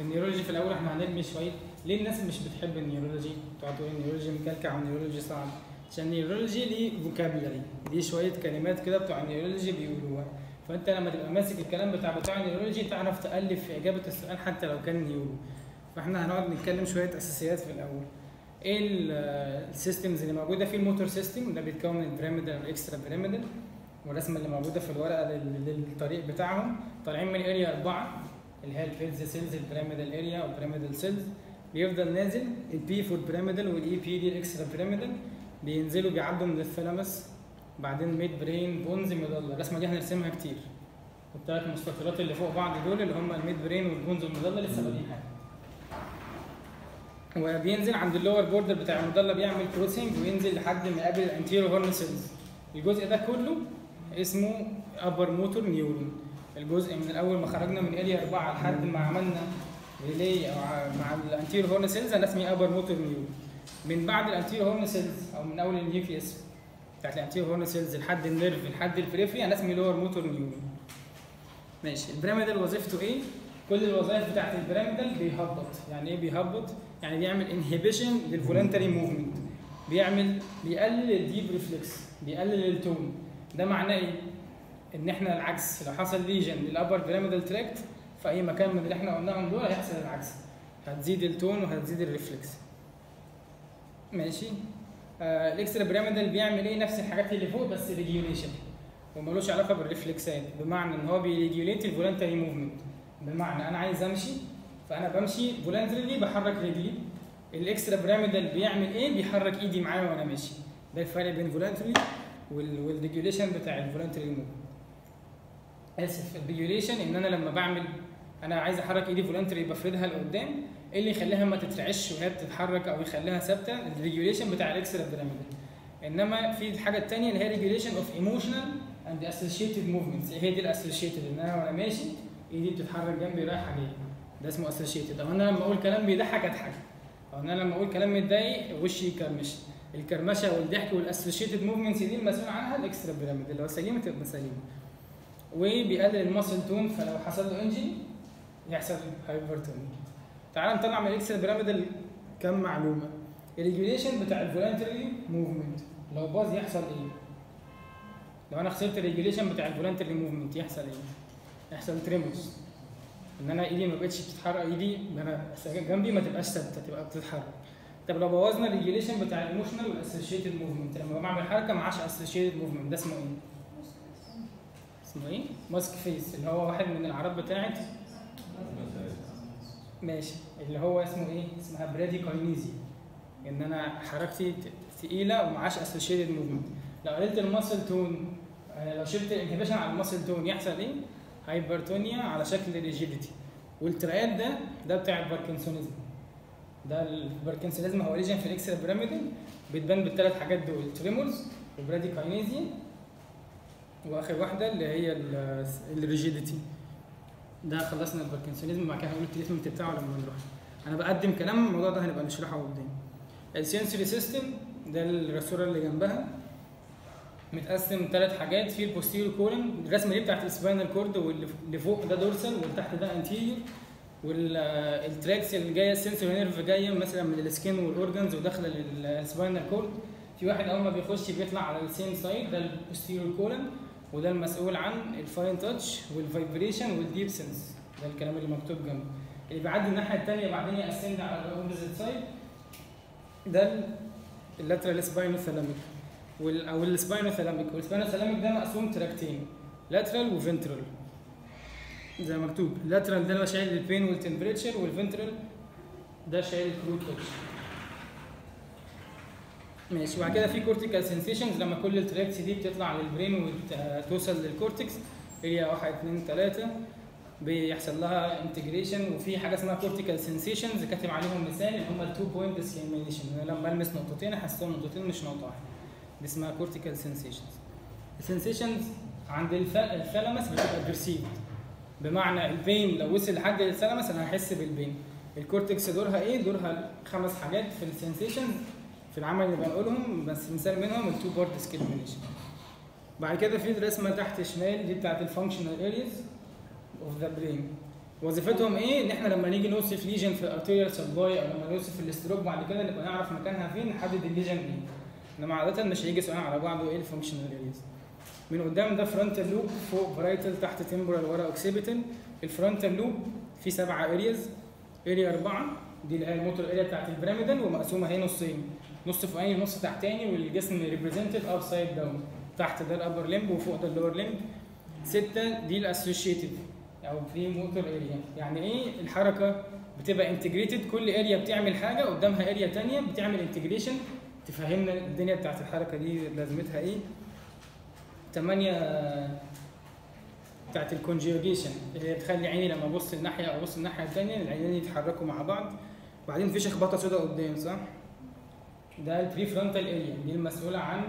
النيورولوجي في الاول احنا هنرمي شويه ليه الناس مش بتحب النيورولوجي؟ تقعد تقول النيورولوجي مكلكع والنيورولوجي صعب عشان النيورولوجي ليه فوكابلري ليه شويه كلمات كده بتوع النيورولوجي بيقولوها فانت لما تبقى ماسك الكلام بتاع بتاع النيورولوجي تعرف تالف في اجابه السؤال حتى لو كان نيورو فاحنا هنقعد نتكلم شويه اساسيات في الاول ايه السيستمز اللي موجوده في الموتور سيستم ده بيتكون من البيراميدال والاكسترا بيراميدال والرسمه اللي موجوده في الورقه لل- للطريق بتاعهم طالعين من اريا أربعة اللي هي البيلز سيلز البيراميدال اريا والبيراميدال سيلز بيفضل نازل البي فور بيراميدال والاي بي دي الاكسترا بيراميدال بينزلوا بيعدوا من الثالاموس بعدين ميد برين بونز ميدالا الرسمه دي هنرسمها كتير الثلاث مستطيلات اللي فوق بعض دول اللي هم الميد برين والبونز والميدالا لسه بادئين حاجه وبينزل عند اللور بوردر بتاع المضله بيعمل كروسنج وينزل لحد ما يقابل الانتيرو هورن سيلز الجزء ده كله اسمه ابر موتور نيورون الجزء من الاول ما خرجنا من اريا 4 لحد ما عملنا ريلي او ع- مع الانتيرو هورن سيلز انا اسمي ابر موتور نيورون من بعد الانتيرو هورن سيلز او من اول النيوكليوس بتاعت الانتيرو هورن سيلز لحد النيرف لحد البريفري انا اسمي لور موتور نيورون ماشي البيراميدال وظيفته ايه؟ كل الوظائف بتاعت البيراميدال بيهبط يعني ايه بيهبط؟ يعني بيعمل انهبيشن للفولنتري موفمنت بيعمل بيقلل الديب ريفلكس بيقلل التون ده معناه ايه؟ ان احنا العكس لو حصل ليجن للابر بيراميدال تراكت في اي مكان من اللي احنا قلناهم دول هيحصل العكس هتزيد التون وهتزيد الريفلكس ماشي آه الاكسترا بيراميدال بيعمل ايه نفس الحاجات اللي فوق بس ريجيوليشن وملوش علاقه بالريفلكسات بمعنى ان هو بيريجوليت الفولنتري موفمنت بمعنى انا عايز امشي فانا بمشي فولنتريلي بحرك رجلي الاكسترا بيراميدال بيعمل ايه بيحرك ايدي معايا وانا ماشي ده الفرق بين فولنتري والريجوليشن بتاع الفولنتري موفمنت اسف الريجوليشن ان انا لما بعمل انا عايز احرك ايدي فولنتري بفردها لقدام ايه اللي يخليها ما تترعش وهي بتتحرك او يخليها ثابته الريجوليشن بتاع الاكسترا بيراميدال انما في الحاجه الثانيه اللي هي ريجوليشن اوف ايموشنال اند اسوشيتد موفمنتس هي دي الاسوشيتد ان انا وانا ماشي ايدي بتتحرك جنبي رايحه جايه ده اسمه اسوشيتد او انا لما اقول كلام بيضحك اضحك او انا لما اقول كلام متضايق وشي يكرمش الكرمشه والضحك والاسوشيتد موفمنتس دي المسؤول عنها الاكسترا بيراميدال لو سليمه تبقى سليمه وبيقلل الماسل تون فلو حصل له انجري يحصل هايبرتوني تعال نطلع من الاكسترا بيراميدال كم معلومه الريجوليشن بتاع الفولنتري موفمنت لو باظ يحصل ايه لو انا خسرت الريجوليشن بتاع الفولنتري موفمنت يحصل ايه يحصل تريموس ان انا ايدي ما بقتش بتتحرك ايدي ما انا جنبي ما تبقاش ثابته تبقى بتتحرك طب لو بوظنا الريجوليشن بتاع الايموشنال والاسوشيتد موفمنت لما بعمل حركه معاش اسوشيتد موفمنت ده اسمه ايه؟ اسمه ايه؟ ماسك فيس اللي هو واحد من الاعراض بتاعت ماشي اللي هو اسمه ايه؟ اسمها برادي كاينيزي ان انا حركتي ت- تقيله ومعاش اسوشيتد موفمنت لو قللت الماسل تون آه، لو شلت الانهبيشن على الماسل تون يحصل ايه؟ هايبرتونيا على شكل ريجيديتي والترايات ده ده بتاع الباركنسونيزم ده الباركنسونيزم هو ليجن في الاكسترا بيراميدال بتبان بالثلاث حاجات دول تريمولز وبرادي كاينيزيا واخر واحده اللي هي ال- الريجيديتي ده خلصنا الباركنسونيزم وبعد كده هنقول التريتمنت بتاعه لما نروح انا بقدم كلام الموضوع ده هنبقى نشرحه قدام السنسوري سيستم ده الصوره اللي جنبها متقسم ثلاث حاجات في البوستيريور كولن الرسمه دي بتاعت السباينال كورد واللي فوق ده دورسال واللي تحت ده انتيريور والتراكس اللي جايه السنسوري نيرف جايه مثلا من السكين والاورجنز وداخله للسباينال كورد في واحد اول ما بيخش بيطلع على السيم سايد ده البوستيريور كولن وده المسؤول عن الفاين تاتش والفايبريشن والديب سنس ده الكلام اللي مكتوب جنبه اللي بيعدي الناحيه الثانيه بعدين يقسم على الاوبوزيت سايد ده اللاترال سباينوثالاميك وال او السباينوثالاميك والسباينوثالاميك ده مقسوم تراكتين لاترال وفنترال زي ما مكتوب اللاترال ده اللي هو شايل البين والتمبريتشر والفنترال ده شايل الكروت تاتش ماشي وبعد كده في كورتيكال سنسيشنز لما كل التراكس دي بتطلع للبرين وتوصل للكورتكس هي واحد اتنين تلاته بيحصل لها انتجريشن وفي حاجه اسمها كورتيكال سنسيشنز كاتب عليهم مثال اللي هم التو بوينت ديسكريميشن انا لما المس نقطتين احسهم نقطتين مش نقطه واحده دي اسمها كورتيكال سنسيشنز السنسيشنز عند الف- الثالاموس بتبقى بيرسيفد بمعنى البين لو وصل لحد الثالاموس انا هحس بالبين الكورتكس دورها ايه دورها خمس حاجات في السنسيشنز في العمل اللي بنقولهم بس مثال منهم التو بورد ديسكريميشن بعد كده في الرسمه تحت شمال دي بتاعت الفانكشنال ارياز اوف ذا برين وظيفتهم ايه؟ ان احنا لما نيجي نوصف ليجن في الارتيريال سبلاي او لما نوصف الاستروك بعد كده نبقى نعرف مكانها فين نحدد الليجن ايه. انما عاده مش هيجي سؤال على بعضه ايه الفانكشنال ارياز. من قدام ده فرونتال لوب فوق برايتال تحت تمبرال ورا اوكسيبيتال الفرونتال لوب فيه سبعه ارياز اريا اربعه دي اللي هي الموتور اريا بتاعت البيراميدال ومقسومه هي نصين نص فوقاني ونص تحتاني والجسم ريبريزنتد اب سايد داون تحت ده الابر ليمب وفوق ده اللور ليمب ستة دي الاسوشيتد او فري موتور اريا يعني ايه الحركه بتبقى انتجريتد كل اريا بتعمل حاجه قدامها اريا تانية بتعمل انتجريشن تفهمنا الدنيا بتاعت الحركه دي لازمتها ايه تمانية بتاعت الكونجيوجيشن اللي هي بتخلي عيني لما ابص الناحيه او ابص الناحيه الثانيه العينين يتحركوا مع بعض وبعدين في شخبطه سوداء قدام صح؟ ده البري فرونتال اريا دي المسؤوله عن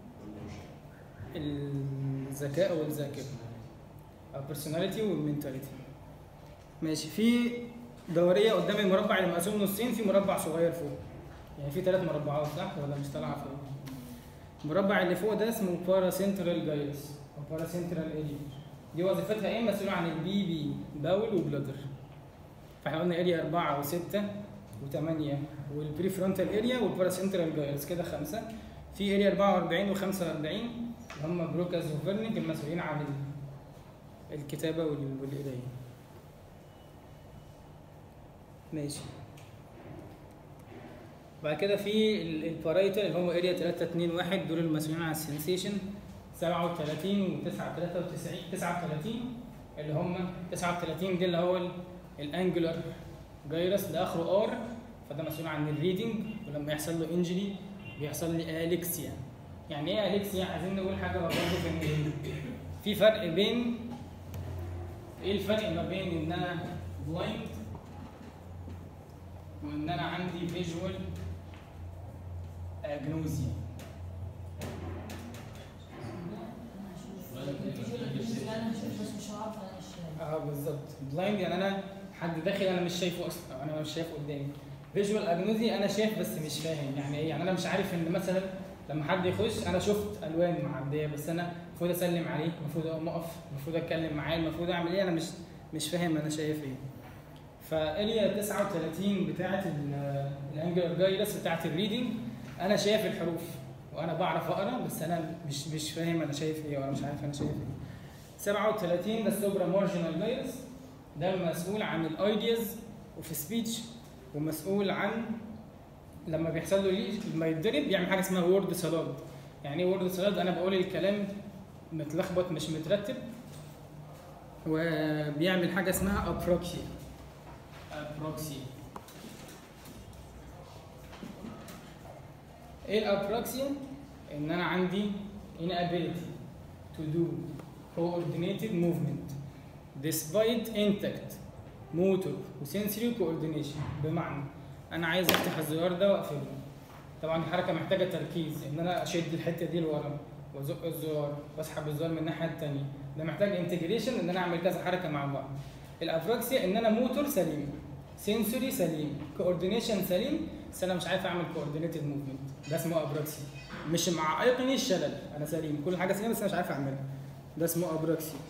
الذكاء والذاكره او personality والمنتاليتي ماشي في دوريه قدام المربع اللي مقسوم نصين في مربع صغير فوق يعني في ثلاث مربعات صح ولا مش طالعه فوق المربع اللي فوق ده اسمه بارا سنترال جايرس او بارا سنترال اريا دي وظيفتها ايه مسؤوله عن البي بي باول وبلادر فاحنا قلنا اريا أربعة وستة وثمانية والبري فرونتال اريا والبارا سنترال جايرس كده خمسة في اريا 44 و45 اللي هم بروكاز وفيرنيك المسؤولين عن ال- الكتابة وال- والقراية ماشي بعد كده في ال- البارايتال اللي هم اريا 3 2 1 دول المسؤولين عن السنسيشن 37 و 9 93 39 اللي هم 39 دي اللي هو ال- الانجلر جايرس ده اخره ار فده مسؤول عن الريدنج ولما يحصل له انجري بيحصل لي اليكسيا يعني ايه اليكسيا عايزين نقول حاجه برضه في إن في فرق بين ايه الفرق ما بين ان انا بلايند وان انا عندي فيجوال اجنوزيا اه بالظبط بلايند يعني انا حد داخل انا مش شايفه اصلا او انا مش شايف قدامي فيجوال اجنوزي انا شايف بس مش فاهم يعني ايه يعني انا مش عارف ان مثلا لما حد يخش انا شفت الوان معديه بس انا المفروض اسلم عليه المفروض اقوم اقف المفروض اتكلم معاه المفروض اعمل ايه انا مش مش فاهم انا شايف ايه فاريا 39 بتاعه الانجلر جايدس بتاعه الريدنج انا شايف الحروف وانا بعرف اقرا بس انا مش مش فاهم انا شايف ايه وانا مش عارف انا شايف ايه 37 ده السوبرا مارجنال جايدس ده المسؤول عن الايدياز وفي سبيتش ومسؤول عن لما بيحصل له ليه لما يتضرب يعمل حاجه اسمها وورد سلاد يعني ايه وورد سلاد انا بقول الكلام متلخبط مش مترتب وبيعمل حاجه اسمها ابروكسيا ابروكسيا ايه الابروكسيا ان انا عندي inability to do coordinated movement despite intact motor وسنسوري coordination بمعنى انا عايز افتح الزرار ده واقفله طبعا الحركه محتاجه تركيز ان انا اشد الحته دي لورا وازق الزرار واسحب الزرار من الناحيه الثانيه ده محتاج انتجريشن ان انا اعمل كذا حركه مع بعض الافراكسيا ان انا موتور سليم سنسوري سليم كوردينيشن سليم بس انا مش عارف اعمل كوردينيتد موفمنت ده اسمه ابراكسيا مش مع ايقني الشلل انا سليم كل حاجه سليمه بس انا مش عارف اعملها ده اسمه ابراكسيا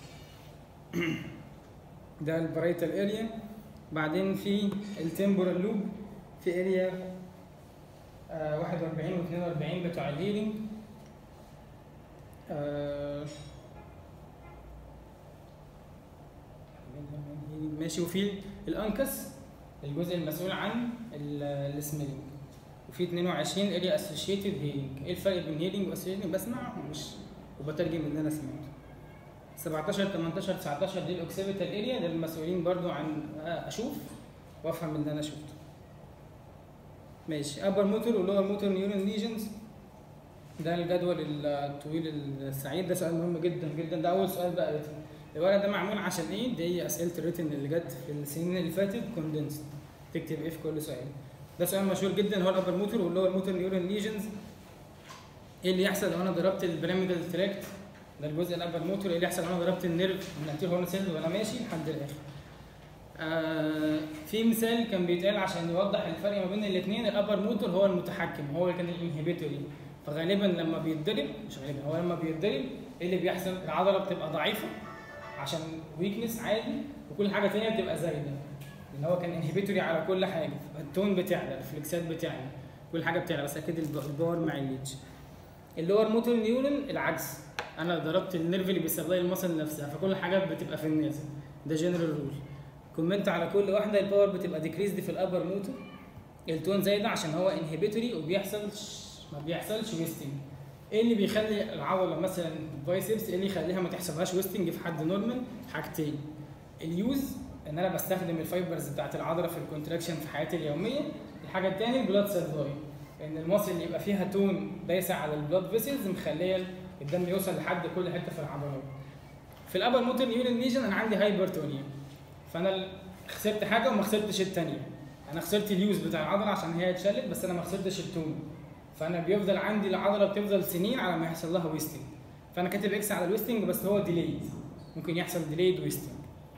ده البرايتال اريا بعدين في التمبورال لوب في اريا آه 41 و 42 بتوع الهيلينج آه ماشي وفي الانكس الجزء المسؤول عن السميلنج وفي 22 اريا اسوشيتد هيلينج ايه الفرق بين هيلينج واسوشيتد بسمع ومش وبترجم اللي انا سمعته 17 18 19 دي الاوكسيبيتال اريا ده المسؤولين برضو عن اشوف وافهم اللي انا شفته ماشي ابر موتور ولور موتور نيورون ليجنز ده الجدول الطويل السعيد ده سؤال مهم جدا جدا ده اول سؤال بقى ريتن الورق ده معمول عشان ايه دي هي اسئله الريتن اللي جت في السنين اللي فاتت كوندنس تكتب ايه في كل سؤال ده سؤال مشهور جدا هو الابر موتور واللور موتور نيورون ليجنز ايه اللي يحصل لو انا ضربت البيراميدال تراكت ده الجزء الابر موتور ايه اللي يحصل لو انا ضربت النيرف من الانتير هورن سيل وانا ماشي لحد الاخر آه في مثال كان بيتقال عشان يوضح الفرق ما بين الاثنين الابر موتور هو المتحكم هو اللي كان الانهبيتوري فغالبا لما بيتضرب مش غالبا هو لما بيتضرب ايه اللي بيحصل العضله بتبقى ضعيفه عشان ويكنس عادي وكل حاجه تانية بتبقى زايده لان هو كان انهبيتوري على كل حاجه التون بتعلى الفلكسات بتعلى كل حاجه بتعلى بس اكيد الب- الباور ما عليتش اللور موتور نيورون العكس انا ضربت النيرف اللي بيسبلاي المصل نفسها فكل حاجه بتبقى في النازل ده جنرال رول كومنت على كل واحده الباور بتبقى ديكريزد في الابر موتور التون زايده عشان هو انهبيتوري وبيحصل ما بيحصلش ويستنج ايه اللي بيخلي العضله مثلا بايسبس ايه اللي يخليها ما تحصلهاش ويستنج في حد نورمال حاجتين اليوز ان انا بستخدم الفايبرز بتاعت العضله في الكونتراكشن في حياتي اليوميه الحاجه الثانيه البلاد سبلاي ان المصل اللي يبقى فيها تون دايسه على البلاد فيسلز مخليه الدم يوصل لحد كل حته في العضلات في الابر موتور نيورين ليجن انا عندي هايبرتونيا فانا خسرت حاجه وما خسرتش الثانيه انا خسرت اليوز بتاع العضله عشان هي اتشلت بس انا ما خسرتش التون فانا بيفضل عندي العضله بتفضل سنين على ما يحصل لها ويستنج فانا كاتب اكس على الويستنج بس هو ديليد ممكن يحصل ديليد ويستنج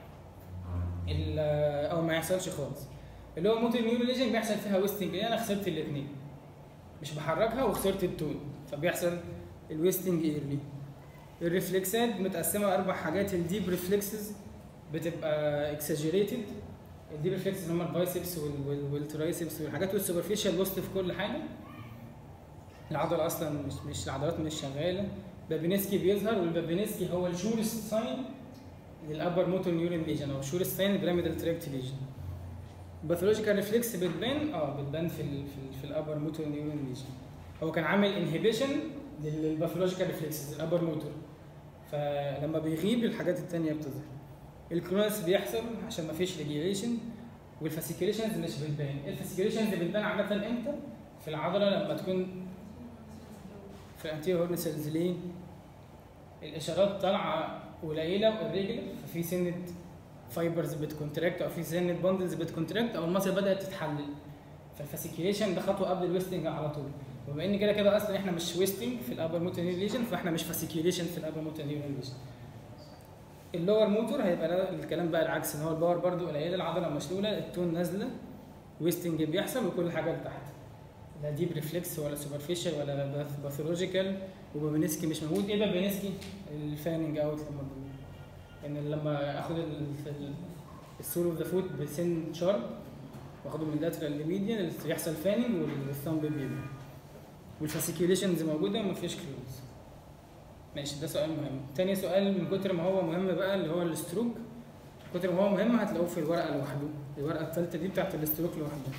ال- او ما يحصلش خالص اللي هو موتور نيورو ليجن بيحصل فيها ويستنج لان انا خسرت الاثنين مش بحركها وخسرت التون فبيحصل الويستنج ايرلي الريفلكسات متقسمه اربع حاجات الديب ريفلكسز بتبقى اكسجريتد الديب ريفلكسز هم البايسبس والترايسبس والحاجات والسوبرفيشال لوست في كل حاجه العضله اصلا مش مش العضلات مش شغاله بابينسكي بيظهر والبابينسكي هو الشورست ساين للابر موتور نيورين ليجن او شورست ساين بيراميدال تراكت ليجن باثولوجيكال ريفلكس بتبان اه بتبان في ال في, ال في الابر موتور نيورين ليجن هو كان عامل انهبيشن للباثولوجيكال ريفلكسز الابر موتور فلما بيغيب الحاجات التانية بتظهر الكرونس بيحصل عشان ما فيش ريجيليشن والفاسيكيوليشنز مش بتبان الفاسيكيوليشنز بتبان عادة امتى؟ في العضلة لما تكون في الانتيريور هورن سيلز ليه؟ الاشارات طالعة قليلة والرجل ففي سنة فايبرز بتكونتراكت او في سنة باندلز بتكونتراكت او المصل بدأت تتحلل فالفاسيكيوليشن ده خطوة قبل الويستنج على طول وبما ان كده كده اصلا احنا مش ويستنج في الابر موتور ليجن فاحنا مش فاسيكيوليشن في الابر موتور ليجن اللور موتور هيبقى ده الكلام بقى العكس ان هو الباور برضو قليله العضله مشلوله التون نازله ويستنج بيحصل وكل حاجه لتحت لا ديب ريفلكس ولا سوبرفيشال ولا باثولوجيكال وبابينسكي مش موجود ايه بابينسكي الفاننج اوت لما بقول ان لما اخد السول اوف ذا فوت بسن شارب واخده من لاترال لميديان يحصل فاننج والثامب بيبقى والفاسيكيوليشنز موجوده ومفيش كلوز ماشي ده سؤال مهم تاني سؤال من كتر ما هو مهم بقى اللي هو الاستروك من كتر ما هو مهم هتلاقوه في الورقه لوحده الورقه الثالثه دي بتاعت الاستروك لوحدها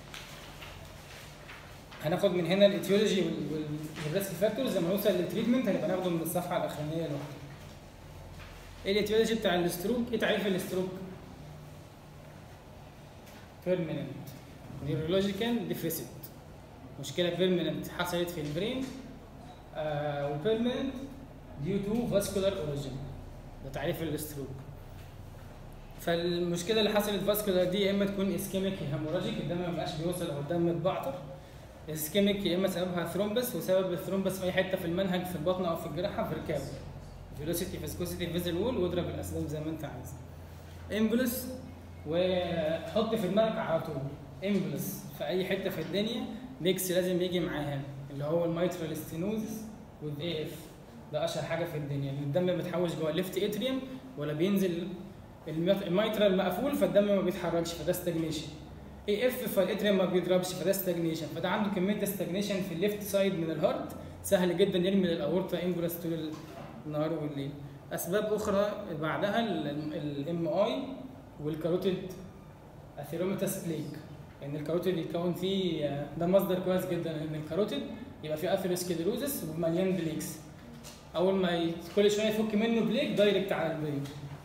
هناخد من هنا الايتيولوجي والريسك فاكتورز لما نوصل للتريتمنت هنبقى ناخده من الصفحه الاخرانيه لوحده ايه الايتيولوجي بتاع الاستروك ايه تعريف الاستروك permanent neurological deficit مشكله permanent حصلت في البرين آه وبيرمننت due to vascular origin ده تعريف الاستروك فالمشكله اللي حصلت فاسكولار دي يا اما تكون اسكيميك هيموراجيك الدم ما بقاش بيوصل او الدم متبعتر اسكيميك يا اما سببها ثرومبس وسبب الثرومبس في اي حته في المنهج في البطن او في الجراحه في ركاب فيلوسيتي فيسكوسيتي فيزل وول واضرب الاسباب زي ما انت عايز امبولس وحط في دماغك على طول امبولس في اي حته في الدنيا ميكس لازم يجي معاها اللي هو الميترال ستينوزس والاي اف ده اشهر حاجه في الدنيا ان الدم متحوش جوه الليفت اتريوم ولا بينزل الميترال مقفول فالدم ما بيتحركش فده ستاجنيشن اي اف فالاتريوم ما بيضربش فده ستاجنيشن فده عنده كميه ستاجنيشن في الليفت سايد من الهارت سهل جدا يرمي للاورطه امبولس طول النهار والليل اسباب اخرى بعدها الام اي والكاروتيد اثيروميتاس بليك ان يعني الكاروتيد يتكون فيه ده مصدر كويس جدا ان الكاروتيد يبقى فيه اثيروسكليروزس ومليان بليكس اول ما ي... كل شويه يفك منه بليك دايركت على البرين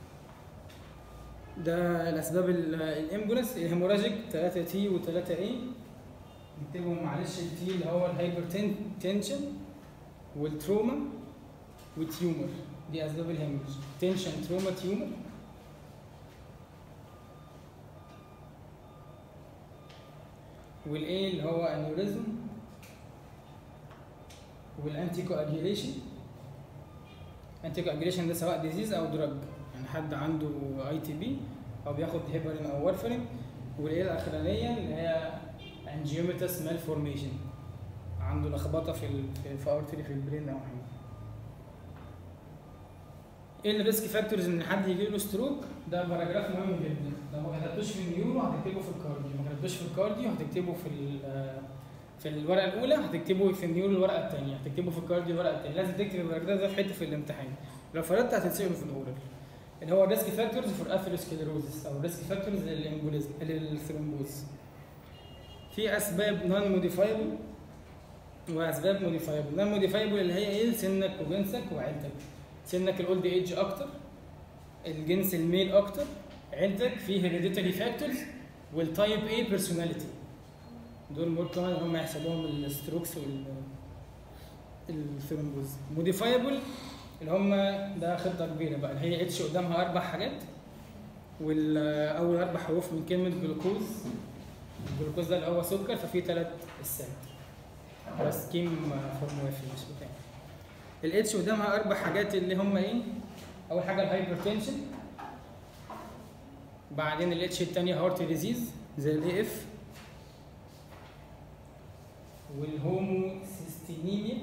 ده الاسباب الامبولس الهيموراجيك 3 تي و3 اي نكتبهم معلش التي اللي هو الهايبر تنشن والتروما والتيومر دي اسباب الهيموراج تنشن تروما تيومر والاي اللي هو انيوريزم والانتي كواجيليشن انتي كواجيليشن ده سواء ديزيز او دراج يعني حد عنده اي تي بي او بياخد هيبرين او وارفرين والايه الاخرانيه اللي هي انجيوميتاس مال فورميشن عنده لخبطه في ال في, في ارتري في البرين او حاجه ايه الريسك فاكتورز ان حد يجي له ستروك ده باراجراف مهم جدا لو ما كتبتوش في النيورو هتكتبه في الكارديو ما كتبتوش في الكارديو هتكتبه في ال- في الورقه الاولى هتكتبه في النيورو الورقه الثانيه هتكتبه في الكارديو الورقه الثانيه لازم تكتب الباراجراف ده في حته في الامتحان لو فردت هتتساله في الاورال اللي هو الريسك فاكتورز فور اثيروسكليروزس او الريسك فاكتورز للامبوليزم للثرومبوز في اسباب نون موديفايبل واسباب موديفايبل نون موديفايبل اللي هي ايه سنك وجنسك وعيلتك سنك الاولد ايج اكتر الجنس الميل اكتر عيلتك فيه هيريديتري فاكتورز والتايب ايه بيرسوناليتي دول مور كمان هم يحصل لهم الستروكس وال الثرومبوز موديفايبل اللي هم ده خطه كبيره بقى اللي هي اتش قدامها اربع حاجات واول اربع حروف من كلمه جلوكوز الجلوكوز ده اللي هو سكر ففيه ثلاث السات بس كيم فورموافي مش بتاع الاتش قدامها اربع حاجات اللي هم ايه اول حاجه الهايبرتنشن بعدين الاتش الثانيه هارت ديزيز زي الاي اف والهوموسيستينيميا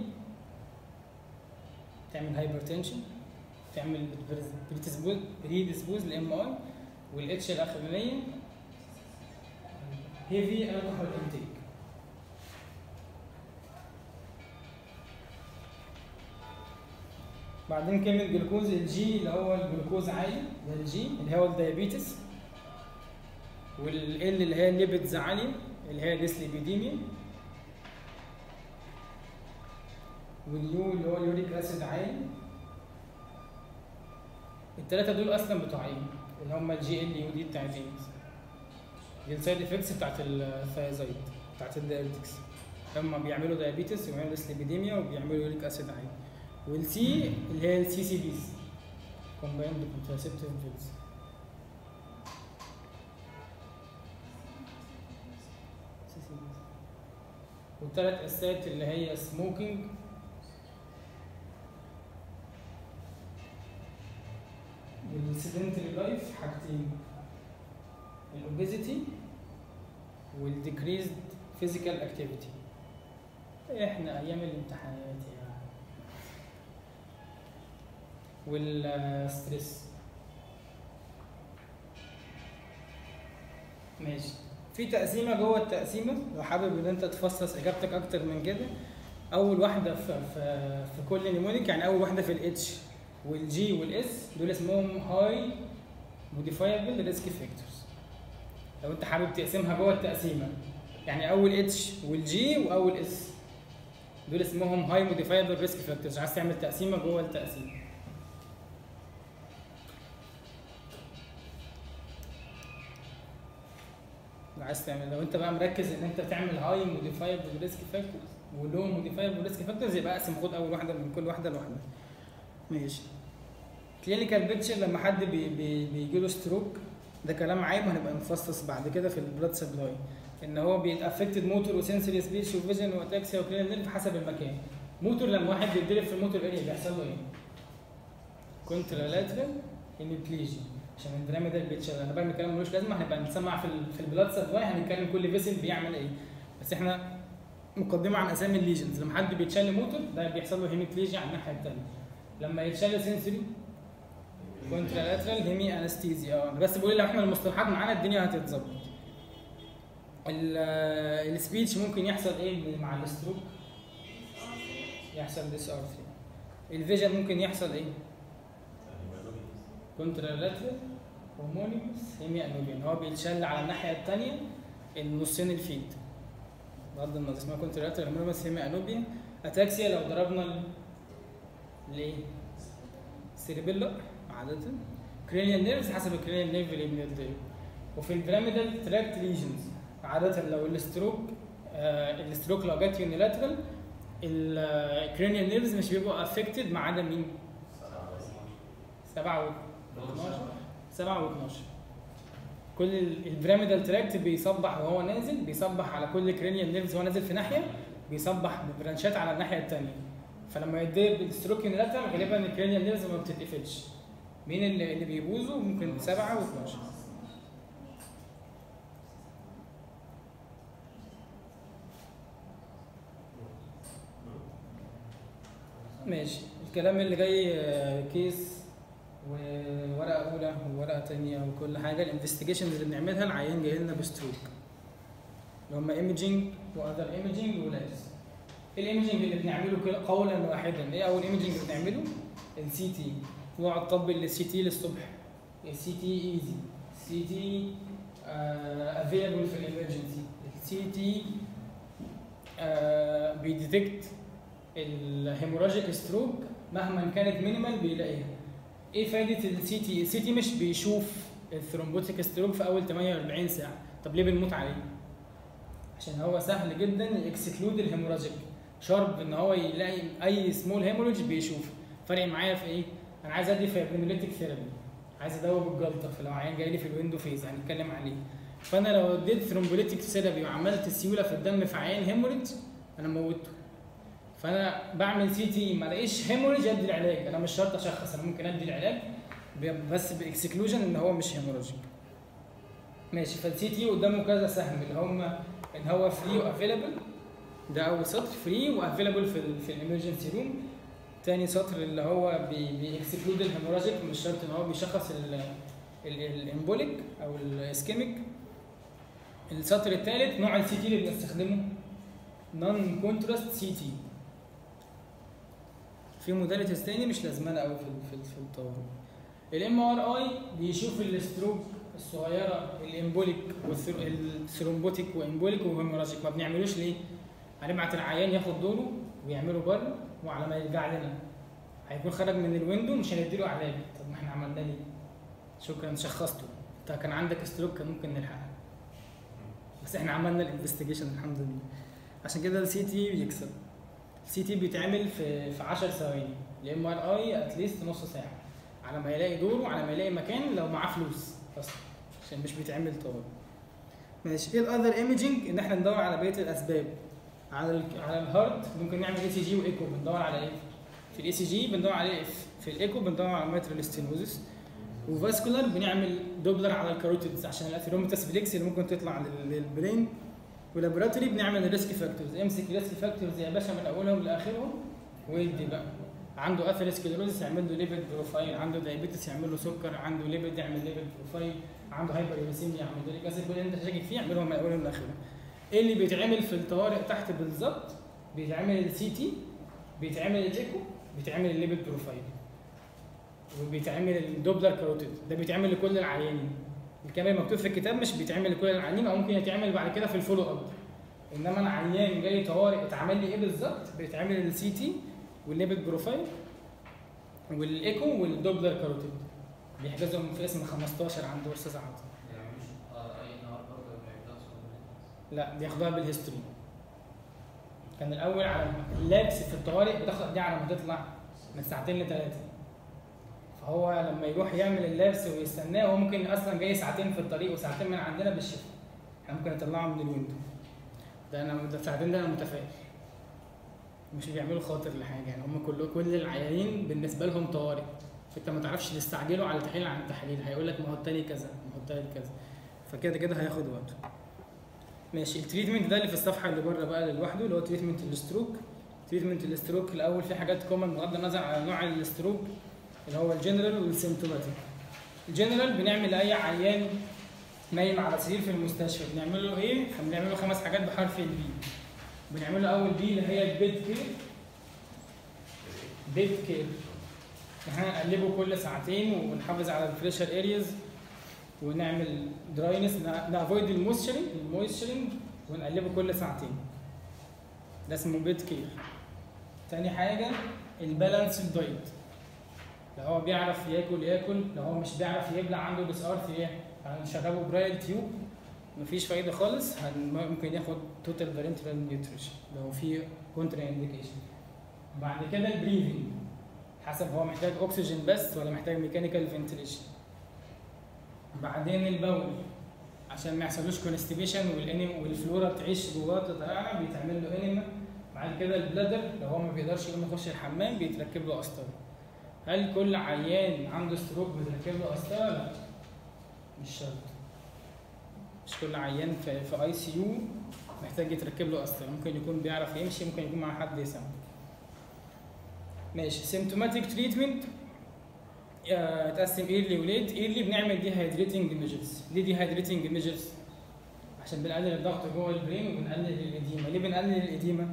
تعمل هايبرتنشن تعمل بريديسبوز لام اي والاتش الاخرانيه هيفي الكحول انتيك بعدين كلمة جلوكوز الجي اللي هو الجلوكوز عالي ده الجي اللي هو الديابيتس والال اللي هي الليبيدز عالية اللي هي ديسليبيديميا واليو اللي هو اليوريك اسيد عالي التلاتة دول اصلا بتوع ايه؟ اللي هم الجي ال يو دي بتاعت ايه؟ دي السايد افكتس بتاعت الثايزايد بتاعت الدايابيتكس هم بيعملوا دايابيتس وبيعملوا ديسليبيديميا وبيعملوا يوريك اسيد عالي والسي اللي هي السي سي بيز كومبايند كونتراسيبتيف بيلز والثلاث اسات اللي هي سموكينج والسيدنتري لايف حاجتين الاوبيزيتي والديكريزد فيزيكال اكتيفيتي احنا ايام الامتحانات يعني والستريس ماشي في تقسيمه جوه التقسيمه لو حابب ان انت تفصص اجابتك اكتر من كده اول واحده في في, في كل نيمونيك يعني اول واحده في الاتش والجي والاس دول اسمهم هاي موديفايبل ريسك فاكتورز لو انت حابب تقسمها جوه التقسيمه يعني اول اتش والجي واول اس دول اسمهم هاي موديفايبل ريسك فاكتورز عايز تعمل تقسيمه جوه التقسيمه لو عايز تعمل لو انت بقى مركز ان انت تعمل هاي موديفايبل ريسك فاكتورز ولو موديفايبل ريسك فاكتورز يبقى اقسم خد اول واحده من كل واحده لوحدها ماشي كلينيكال بيكتشر لما حد بي بي بيجي له ستروك ده كلام عام هنبقى نفصص بعد كده في البلاد سبلاي ان هو بيتافكتد موتور وسنسوري سبيش وفيجن واتاكسيا وكلين نيرف حسب المكان موتور لما واحد بيتضرب في الموتور اريا بيحصل له ايه؟ كونترالاترال هيميبليجي عشان البيراميدال بيتشال انا بعمل كلام ملوش لازمه هنبقى نسمع في ال في البلاد سبلاي هنتكلم كل فيسل بيعمل ايه بس احنا مقدمه عن اسامي الليجنز لما حد بيتشال موتور ده بيحصل له هيميبليجي على الناحيه الثانيه لما يتشال سنسوري كونترالاترال هيمي انستيزيا اه بس بقول لو احنا المصطلحات معانا الدنيا هتتظبط السبيتش ممكن يحصل ايه مع الستروك يحصل ديس ارثري الفيجن ممكن يحصل ايه كونترالاترال هومونيموس هيمي انوبيان هو بيتشل على الناحيه الثانيه النصين الفيد بغض النظر اسمها كونترالاترال هومونيموس هيمي انوبيان اتاكسيا لو ضربنا ال- ليه سيربيلا عادة كرينيال نيرفز حسب الكرينيال نيرف اللي بنضرب وفي البيراميدال تراكت ليجنز عادة لو الستروك آه الستروك لو جت يونيلاترال الكرينيال نيرفز مش بيبقوا افكتد ما عدا مين؟ 7 و 12 7 و 12 كل البيراميدال تراكت بيصبح وهو نازل بيصبح على كل كرينيال نيرفز وهو نازل في ناحيه بيصبح ببرانشات على الناحيه الثانيه فلما يتضرب بالستروك يونيلاترال غالبا الكرينيال نيرفز ما بتتقفلش مين اللي اللي بيبوظوا ممكن 7 و12 ماشي الكلام اللي جاي آه، كيس ورقه وورقه تانية وكل حاجه الانفستيجيشنز اللي بنعملها العيان جاي لنا بستروك اللي هم ايمجنج واذر ايمجنج ولابس الايمجنج اللي بنعمله كده قولا واحدا ايه اول ايمجنج اللي بنعمله السي تي واقعد طبل السي تي للصبح السي تي ايزي السي تي افيلبل في الامرجنسي السي تي بيديتكت الهيموراجيك ستروك مهما كانت مينيمال بيلاقيها ايه فايده السي تي السي تي مش بيشوف الثرومبوتيك ستروك في اول 48 ساعه طب ليه بنموت عليه عشان هو سهل جدا يكسكلود الهيموراجيك شارب ان هو يلاقي اي سمول هيموريج بيشوف فرق معايا في ايه انا عايز ادي فيبرينوليتيك ثيرابي عايز ادوب الجلطه فلو عيان جاي لي في الويندو فيز هنتكلم عليه فانا لو اديت ثرومبوليتيك ثيرابي وعملت السيوله في الدم في عيان هيموريج انا موته فانا بعمل سي تي ما الاقيش هيموريج ادي العلاج انا مش شرط اشخص انا ممكن ادي العلاج ب- بس باكسكلوجن ان هو مش هيموراجيك ماشي فالسي تي قدامه كذا سهم اللي هم ان هو فري وافيلبل ده اول سطر فري وافيلبل في ال في الامرجنسي روم تاني سطر اللي هو بيكسكلود الهيموراجيك مش شرط ان هو بيشخص الامبوليك او الاسكيميك السطر الثالث نوع السي تي اللي بنستخدمه نون كونتراست سي تي في موداليتيز تاني مش لازمانه قوي في ال- في في الطوارئ الام ار اي بيشوف الستروك الصغيره الامبوليك والثرومبوتيك وامبوليك وهيموراجيك ما بنعملوش ليه؟ هنبعت العيان ياخد دوره ويعمله بره وعلى ما يرجع لنا هيكون خرج من الويندو مش هنديله علاج طب ما احنا عملنا ليه؟ شكرا شخصته انت كان عندك ستروك كان ممكن نلحقها بس احنا عملنا الانفستيجيشن الحمد لله عشان كده السي تي بيكسب السي تي بيتعمل في في 10 ثواني الام ار اي اتليست نص ساعه على ما يلاقي دوره على ما يلاقي مكان لو معاه فلوس اصلا عشان مش بيتعمل طوال ماشي ايه الاذر ايمجنج ان احنا ندور على بقيه الاسباب على ال على الهارت ممكن نعمل اي سي جي وايكو بندور على ايه في الاي سي جي بندور على ايه في الايكو بندور على ماترال ستينوزس وفاسكولار بنعمل دوبلر على الكاروتيدز عشان الاثيروميتاس فليكس اللي ممكن تطلع لل- للبرين ولابوراتوري بنعمل الريسك فاكتورز امسك الريسك فاكتورز يا باشا من اولهم لاخرهم وادي بقى عنده اثيروسكليروزس يعمل له ليبيد بروفايل عنده دايابيتس يعمل له سكر عنده ليبيد يعمل ليبيد بروفايل عنده هايبر يوريسيميا يعمل له اسيد كل اللي انت شاكك فيه اعملهم من اولهم لاخرهم ايه اللي بيتعمل في الطوارئ تحت بالظبط بيتعمل السي تي بيتعمل الايكو بيتعمل الليبيد بروفايل وبيتعمل الدوبلر كاروتيد ده بيتعمل لكل العيانين الكلام اللي مكتوب في الكتاب مش بيتعمل لكل العيانين او ممكن يتعمل بعد كده في الفولو اب انما انا عيان جاي طوارئ اتعمل لي ايه بالظبط بيتعمل السي تي والليبيد بروفايل والايكو والدوبلر كاروتيد بيحجزهم في اسم 15 عند استاذ عاطف يعني مش اي نهار برضه بيحدث لا بياخدوها بالهيستوري كان الاول على اللابس في الطوارئ بتاخد دي على ما تطلع من ساعتين لثلاثه فهو لما يروح يعمل اللابس ويستناه هو ممكن اصلا جاي ساعتين في الطريق وساعتين من عندنا بالشفت احنا ممكن نطلعه من الويندو ده انا ده ساعتين ده انا متفائل مش بيعملوا خاطر لحاجه يعني هم كل كل العيانين بالنسبه لهم طوارئ فانت ما تعرفش تستعجله على تحليل عن تحليل هيقول لك ما هو التاني كذا ما هو التالت كذا فكده كده هياخد وقته ماشي التريتمنت ده اللي في الصفحه اللي بره بقى لوحده اللي هو تريتمنت الاستروك تريتمنت الاستروك الاول في حاجات كومن بغض النظر على نوع الاستروك اللي هو الجنرال والسيمتوماتيك الجنرال بنعمل اي عيان نايم على سرير في المستشفى بنعمل له ايه؟ بنعمل له خمس حاجات بحرف البي بنعمل له اول بي اللي هي البيد كير بيد كير احنا نقلبه كل ساعتين ونحافظ على الفريشر ارياز ونعمل دراينس نافويد المويستشرنج المويستشرنج ونقلبه كل ساعتين ده اسمه بيد كير تاني حاجة البالانس دايت لو هو بيعرف ياكل ياكل لو هو مش بيعرف يبلع عنده ديس ارث هنشربه برايل تيوب مفيش فايدة خالص هن- ممكن ياخد توتال بارنتال نيوتريشن لو في كونترا انديكيشن بعد كده البريذنج حسب هو محتاج اكسجين بس ولا محتاج ميكانيكال فنتليشن بعدين البول عشان ما يحصلوش كونستيبيشن والفلورا تعيش جواه تترعرع بيتعمل له انيما بعد كده البلادر لو هو ما بيقدرش يقوم يخش الحمام بيتركب له قسطره هل كل عيان عنده ستروك بيتركب له قسطره؟ لا مش شرط مش كل عيان في في اي سي يو محتاج يتركب له قسطره ممكن يكون بيعرف يمشي ممكن يكون مع حد يسمع ماشي سيمتوماتيك تريتمنت آه، تقسم ايرلي وليت ايرلي بنعمل دي هايدريتنج ميجرز ليه دي هايدريتنج ميجرز عشان بنقلل الضغط جوه البرين وبنقلل الاديمه ليه بنقلل الاديمه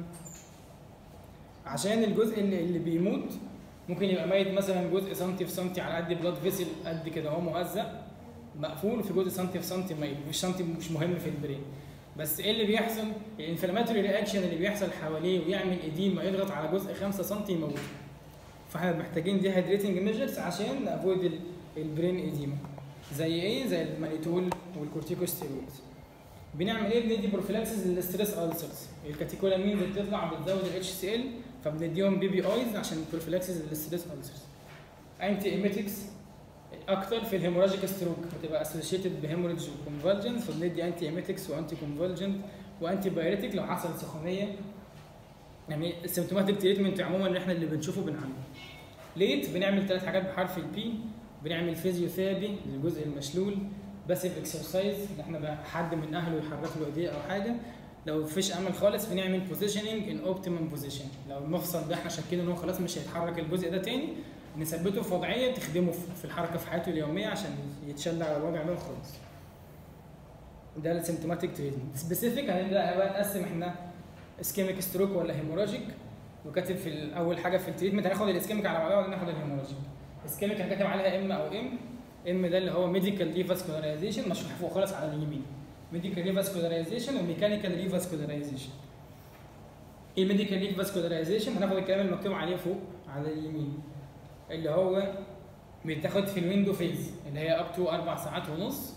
عشان الجزء اللي, اللي بيموت ممكن يبقى ميت مثلا جزء سنتي في سنتي على قد بلاد فيسل قد كده هو مهزأ مقفول وفي جزء سنتي في سنتي ميت مش سنتي مش مهم في البرين بس ايه اللي بيحصل الانفلاماتوري رياكشن اللي بيحصل حواليه ويعمل اديمه يضغط على جزء 5 سم يموته فاحنا محتاجين دي هيدريتنج ميجرز عشان نافويد البرين اديما زي ايه زي المانيتول والكورتيكوستيرويدز بنعمل ايه بندي بروفيلاكسيس للستريس السرز الكاتيكولامين اللي بتطلع بتزود الاتش سي ال فبنديهم بي بي ايز عشان بروفيلاكسيس للستريس السرز انتي ايميتكس اكتر في الهيموراجيك ستروك بتبقى اسوشيتد بهيموريدج وكونفولجنز فبندي انتي ايميتكس وانتي كونفولجنت وانتي بايريتك لو حصل سخونيه يعني السيمتوماتيك تريتمنت عموما اللي احنا اللي بنشوفه بنعمله ليت بنعمل ثلاث حاجات بحرف البي بنعمل فيزيوثيرابي للجزء المشلول باسيف اكسرسايز ان احنا بقى حد من اهله يحرك له ايديه او حاجه لو مفيش امل خالص بنعمل بوزيشننج ان اوبتيمم بوزيشن لو المفصل ده احنا شاكين ان هو خلاص مش هيتحرك الجزء ده تاني نثبته في وضعيه تخدمه في الحركه في حياته اليوميه عشان يتشل على الوضع ده وخلاص ده السيمتوماتيك تريتمنت سبيسيفيك هنبدا بقى نقسم احنا اسكيميك ستروك ولا هيموراجيك وكاتب في اول حاجه في التريتمنت هناخد الاسكيميك على بعضها ولا ناخد الهيموراجيك اسكيميك انا كاتب عليها ام او ام ام ده اللي هو ميديكال ريفاسكولاريزيشن مشروح فوق خالص على اليمين ميديكال ريفاسكولاريزيشن وميكانيكال ريفاسكولاريزيشن ايه ميديكال ريفاسكولاريزيشن هناخد الكلام المكتوب عليه فوق على اليمين اللي هو بيتاخد في الويندو فيز اللي هي اب تو اربع ساعات ونص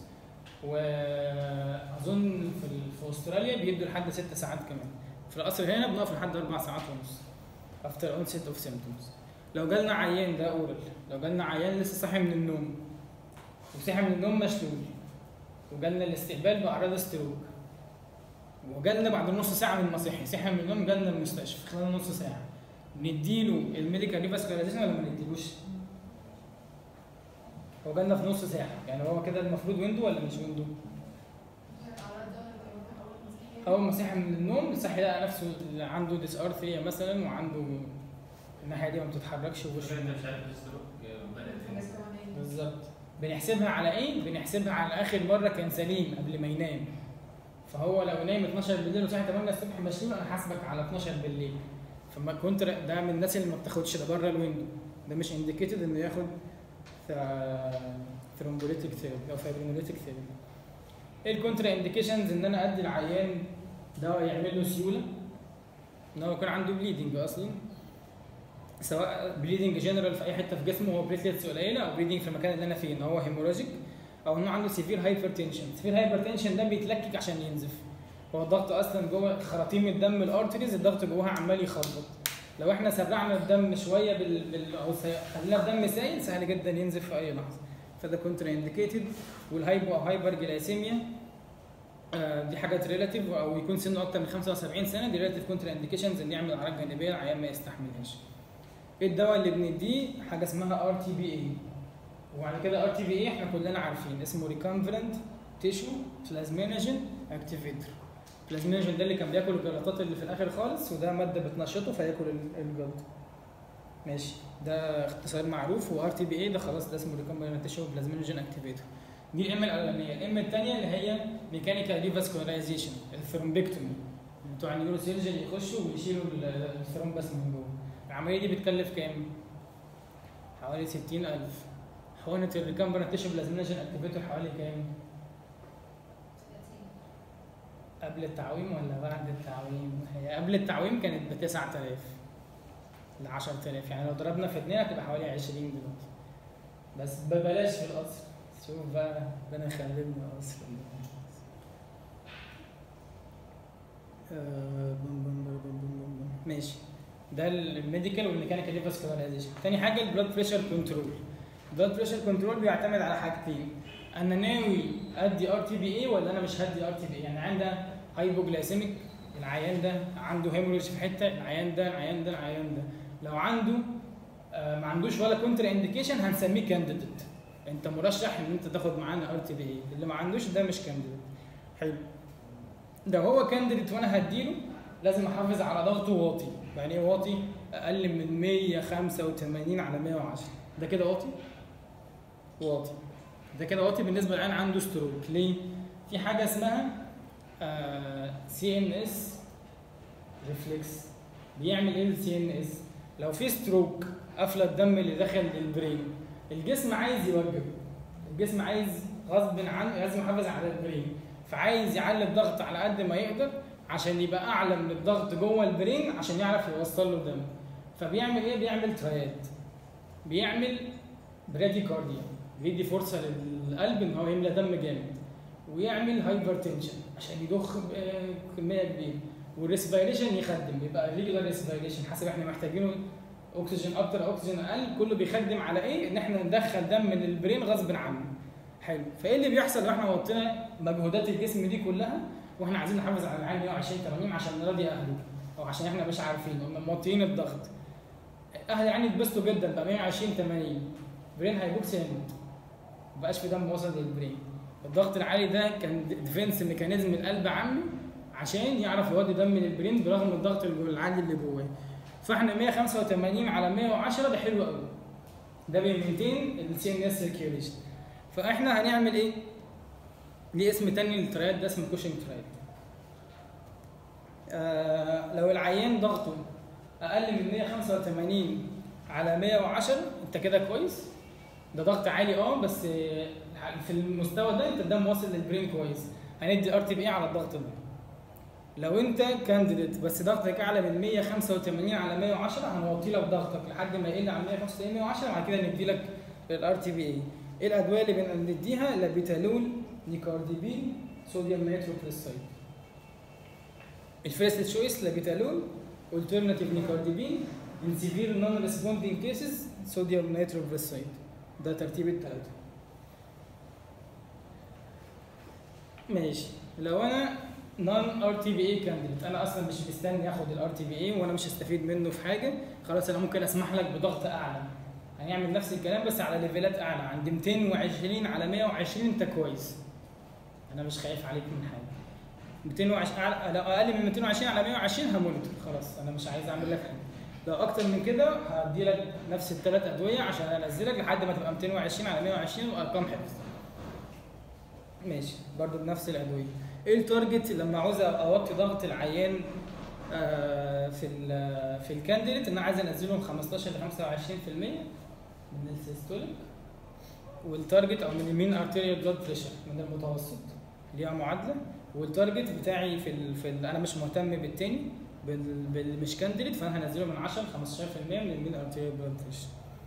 واظن في, في استراليا بيدوا لحد ست ساعات كمان في القصر هنا بنقف لحد اربع ساعات ونص افتر اونست اوف سيمتومز لو جالنا عيان ده اورال لو جالنا عيان لسه صاحي من النوم وصحي من النوم مشلول وجالنا الاستقبال باعراض ستروك وجالنا بعد نص ساعه من ما صحي صحي من النوم جالنا المستشفى خلال نص ساعه نديله الميديكال ريفاسكولاريزيشن ولا ما نديلوش؟ هو جالنا في نص ساعه يعني هو كده المفروض ويندو ولا مش ويندو؟ اول ما صحي من النوم صحي لقى نفسه اللي عنده ديس ارثريا مثلا وعنده الناحيه دي ما بتتحركش ووشه انت مش عارف الستروك بدات بالظبط بنحسبها على ايه؟ بنحسبها على اخر مره كان سليم قبل ما ينام فهو لو نايم 12 بالليل وصحي 8 الصبح مشلول انا حاسبك على 12 بالليل فما كنت ده من الناس اللي ما بتاخدش ده بره الويندو ده مش انديكيتد انه ياخد ثرومبوليتيك ثيرابي او فايبرينوليتيك ثيرابي ايه الكونترا انديكيشنز ان انا ادي العيان دواء يعمل له سيوله ان هو يكون عنده بليدنج اصلا سواء بليدنج جنرال في اي حته في جسمه هو بليتلتس قليله او بليدنج في المكان اللي انا فيه ان هو هيموراجيك او انه عنده سيفير هايبرتنشن سيفير هايبرتنشن ده بيتلكك عشان ينزف هو الضغط اصلا جوه خراطيم الدم الارتريز الضغط جواها عمال يخبط لو احنا سرعنا الدم شويه بال, بال... او سي... خلينا الدم سايل سهل جدا ينزف في اي لحظه فده كونترا انديكيتد والهايبو او هايبر جلايسيميا آه دي حاجات ريلاتيف او يكون سنه اكتر من 75 سنه دي ريلاتيف كونترا انديكيشنز ان يعمل اعراض جانبيه العيان ما يستحملهاش ايه الدواء اللي بنديه حاجه اسمها ار تي بي اي وبعد كده ار تي بي اي احنا كلنا عارفين اسمه ريكونفرنت تيشو بلازمينوجين اكتيفيتر بلازمينوجين ده اللي كان بياكل الجلطات اللي في الاخر خالص وده ماده بتنشطه فياكل ال- الجلطه ماشي ده اختصار معروف وار تي بي اي ده خلاص ده اسمه ريكونفرنت تيشو بلازمينوجين اكتيفيتر دي الام الاولانيه الام الثانيه اللي هي ميكانيكال ريفاسكولايزيشن الثرومبكتومي بتوع النيوروسيرجن يخشوا ويشيلوا ال- الثرومبس من جوه العمليه دي بتكلف كام؟ حوالي 60000 حقنه الريكامبرنت تيشو بلازمينوجين اكتيفيتور حوالي كام؟ قبل التعويم ولا بعد التعويم؟ هي قبل التعويم كانت ب 9000 ل 10000 يعني لو ضربنا في اتنين هتبقى حوالي 20 دلوقتي بس ببلاش في القصر شوف بقى ربنا يخلينا قصر آه، بم بم بم بم بم بم. ماشي ده الميديكال والميكانيكال ريفاسكولاريزيشن تاني حاجه البلاد بريشر كنترول البلاد بريشر كنترول بيعتمد على حاجتين انا ناوي ادي ار تي بي اي ولا انا مش هدي ار تي بي اي يعني عندها هايبوجلايسيميك العيان ده عنده هيموريج في حته العيان ده العيان ده العيان ده لو عنده آه ما عندوش ولا كونتر انديكيشن هنسميه كانديديت انت مرشح ان انت تاخد معانا ار تي بي اي اللي ما عندوش ده مش كانديديت حلو ده هو كانديديت وانا هديله لازم احافظ على ضغطه واطي يعني ايه واطي اقل من 185 على 110 ده كده واطي واطي ده كده واطي بالنسبه للعين عنده ستروك ليه في حاجه اسمها سي ان اس ريفلكس بيعمل ايه السي ان اس لو في ستروك قفله الدم اللي داخل للبرين الجسم عايز يوجب الجسم عايز غصب عنه لازم يحافظ على البرين فعايز يعلي الضغط على قد ما يقدر عشان يبقى اعلى من الضغط جوه البرين عشان يعرف يوصل له الدم فبيعمل ايه بيعمل ترايات بيعمل براديكارديا بيدي فرصه للقلب ان هو يملى دم جامد ويعمل هايبرتنشن عشان يضخ كميه كبيره والريسبيريشن يخدم يبقى ريجولار ريسبيريشن حسب احنا محتاجينه اكسجين اكتر او اكسجين اقل كله بيخدم على ايه ان احنا ندخل دم من البرين غصب عنه حلو فايه اللي بيحصل لو احنا وطينا مجهودات الجسم دي كلها واحنا عايزين نحافظ على العين 120 80 عشان نراضي اهله او عشان احنا مش عارفين هم موطيين الضغط اهل العين اتبسطوا جدا بقى 120 80 برين هيبوكس يموت مبقاش في دم وصل للبرين الضغط العالي ده كان ديفنس ميكانيزم القلب عامله عشان يعرف يودي دم للبرين برغم الضغط العالي اللي جواه فاحنا 185 على 110 ده حلو قوي ده بيمنتين السي ان اس سيركيوليشن فاحنا هنعمل ايه؟ ليه اسم تاني للترايات ده اسمه كوشنج ترايات آه لو العيان ضغطه اقل من 185 على 110 انت كده كويس ده ضغط عالي اه بس في المستوى ده انت الدم واصل للبرين كويس هندي ار تي بي على الضغط ده لو انت كانديديت بس ضغطك اعلى من 185 على 110 هنوطي لك ضغطك لحد ما يقل عن 185 110 وبعد كده ندي لك الار تي بي اي ايه الادويه اللي بنديها لابيتالول نيكارديبين صوديوم نيتروكليسايد الفيرست تشويس لابيتالول alternative نيكارديبين in severe non responding cases صوديوم نيتروكليسايد ده ترتيب الثلاثه ماشي لو انا نون ار تي بي اي كانديديت انا اصلا مش مستني اخد الار تي بي اي وانا مش هستفيد منه في حاجه خلاص انا ممكن اسمح لك بضغط اعلى هنعمل نفس الكلام بس على ليفلات اعلى عند 220 على 120 انت كويس انا مش خايف عليك من حاجه 220 أعلى- لو اقل من 220 على 120 همونيتور خلاص انا مش عايز اعمل لك حاجه لو اكتر من كده هدي لك نفس الثلاث ادويه عشان انزلك لحد ما تبقى 220 على 120 وارقام حفظ ماشي برضو بنفس الادويه ايه التارجت لما عاوز اوطي ضغط العيان آه، في ال في الكانديديت ان انا عايز انزلهم 15 ل 25% من السيستوليك والتارجت او من المين ارتيريال بلاد بريشر من المتوسط ليها معادله والتارجت بتاعي في ال في ال انا مش مهتم بالتاني بال بال- مش كانديديت فانا هنزله من 10 ل 15% من المين ارتيريال بلاد بريشر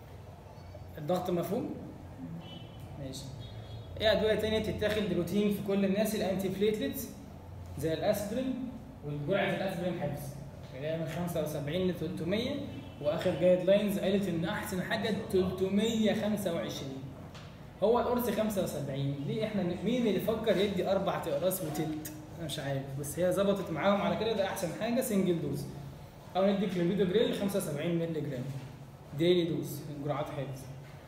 الضغط مفهوم؟ ماشي ايه ادويه تانية بتتاخد روتين في كل الناس الانتي بليتلتس زي الاسبرين والجرعه الاسبرين حفظ اللي هي من 75 ل 300 واخر جايد لاينز قالت ان احسن حاجه 325 هو القرص 75 ليه احنا مين اللي فكر يدي اربع اقراص وتلت انا مش عارف بس هي ظبطت معاهم على كده ده احسن حاجه سنجل دوز او ندي كلوبيدو جريل 75 مللي جرام ديلي دوز من جرعات حفظ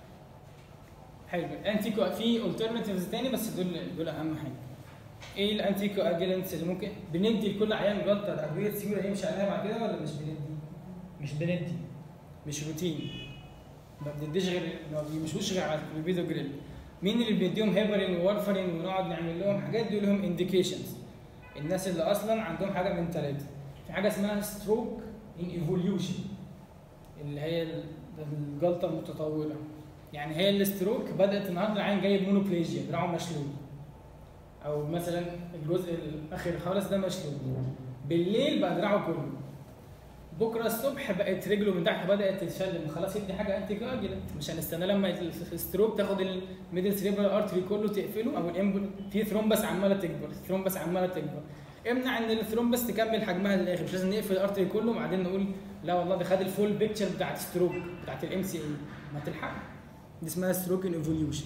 حلو الانتي كو في الترناتيفز تاني بس دول دول اهم حاجه ايه الانتي كواجلنتس اللي ممكن بندي لكل عيان جلطه ادويه سيوله يمشي عليها بعد كده ولا مش بندي؟ مش بندي مش روتين ما بنديش غير ما بيمشوش غير على الكلوبيدو جريل مين اللي بنديهم هيبرين وورفرين ونقعد نعمل لهم حاجات دي لهم انديكيشنز الناس اللي اصلا عندهم حاجه من ثلاثه في حاجه اسمها ستروك ان ايفوليوشن اللي هي الجلطه المتطوره يعني هي الاستروك بدات النهارده العين جايب مونوبليجيا دراعه مشلول او مثلا الجزء الاخير خالص ده مشلول بالليل بقى دراعه كله بكره الصبح بقت رجله من تحت بدات تتشل خلاص يدي حاجه انتي كواجلنت مش هنستنى لما الستروك تاخد الميدل سريبرال ارتري كله تقفله او الامبول في ثرومبس عماله تكبر ثرومبس عماله تكبر امنع ان الثرومبس تكمل حجمها للاخر مش لازم نقفل الارتري كله وبعدين نقول لا والله ده خد الفول بيكتشر بتاعت الستروك بتاعت الام سي اي ما تلحق دي اسمها ستروك ان ايفوليوشن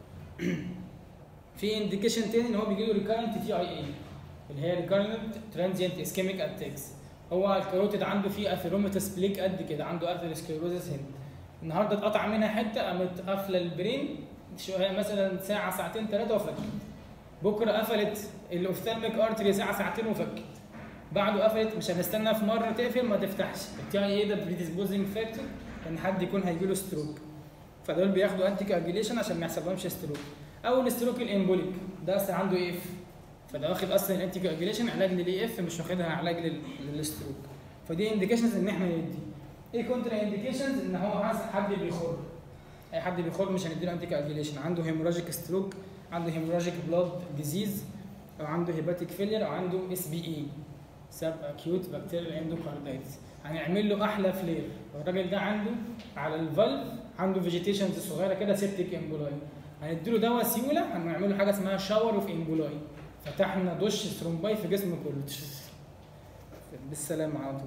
في انديكيشن تاني ان هو بيجي له ريكارنت تي اي اي اللي هي ريكارنت ترانزيانت اسكيميك اتاكس هو الكاروتيد عنده فيه اثيروماتس بليك قد كده عنده اثيروسكليروزس هنا النهارده اتقطع منها حته قامت قافله البرين شويه مثلا ساعه ساعتين ثلاثه وفكت بكره قفلت الاوفتالميك ارتري ساعه ساعتين وفكت بعده قفلت مش هنستنى في مره تقفل ما تفتحش التي اي اي ده بريديسبوزنج فاكتور ان حد يكون هيجي له ستروك فدول بياخدوا انتي كواجيليشن عشان ما يحصلهمش ستروك او الستروك الامبوليك ده اصلا عنده اي اف فده واخد اصلا الانتي كواجيليشن علاج للاي اف مش واخدها علاج لل- للستروك فدي انديكيشنز ان احنا ندي ايه كونترا انديكيشنز ان هو حاسس حد بيخر اي حد بيخر مش هنديله انتي كواجيليشن عنده هيموراجيك ستروك عنده هيموراجيك بلاد ديزيز او عنده هيباتيك فيلير او عنده اس بي اي سب اكيوت بكتيريال اندوكاردايتس هنعمل له احلى فلير الراجل ده عنده على الفالف عنده فيجيتيشنز صغيره كده سيبتيك امبولاي هنديله دواء سيوله هنعمل له حاجه اسمها شاور اوف امبولاي فتحنا دش سترومباي في جسمه كله بالسلامه على طول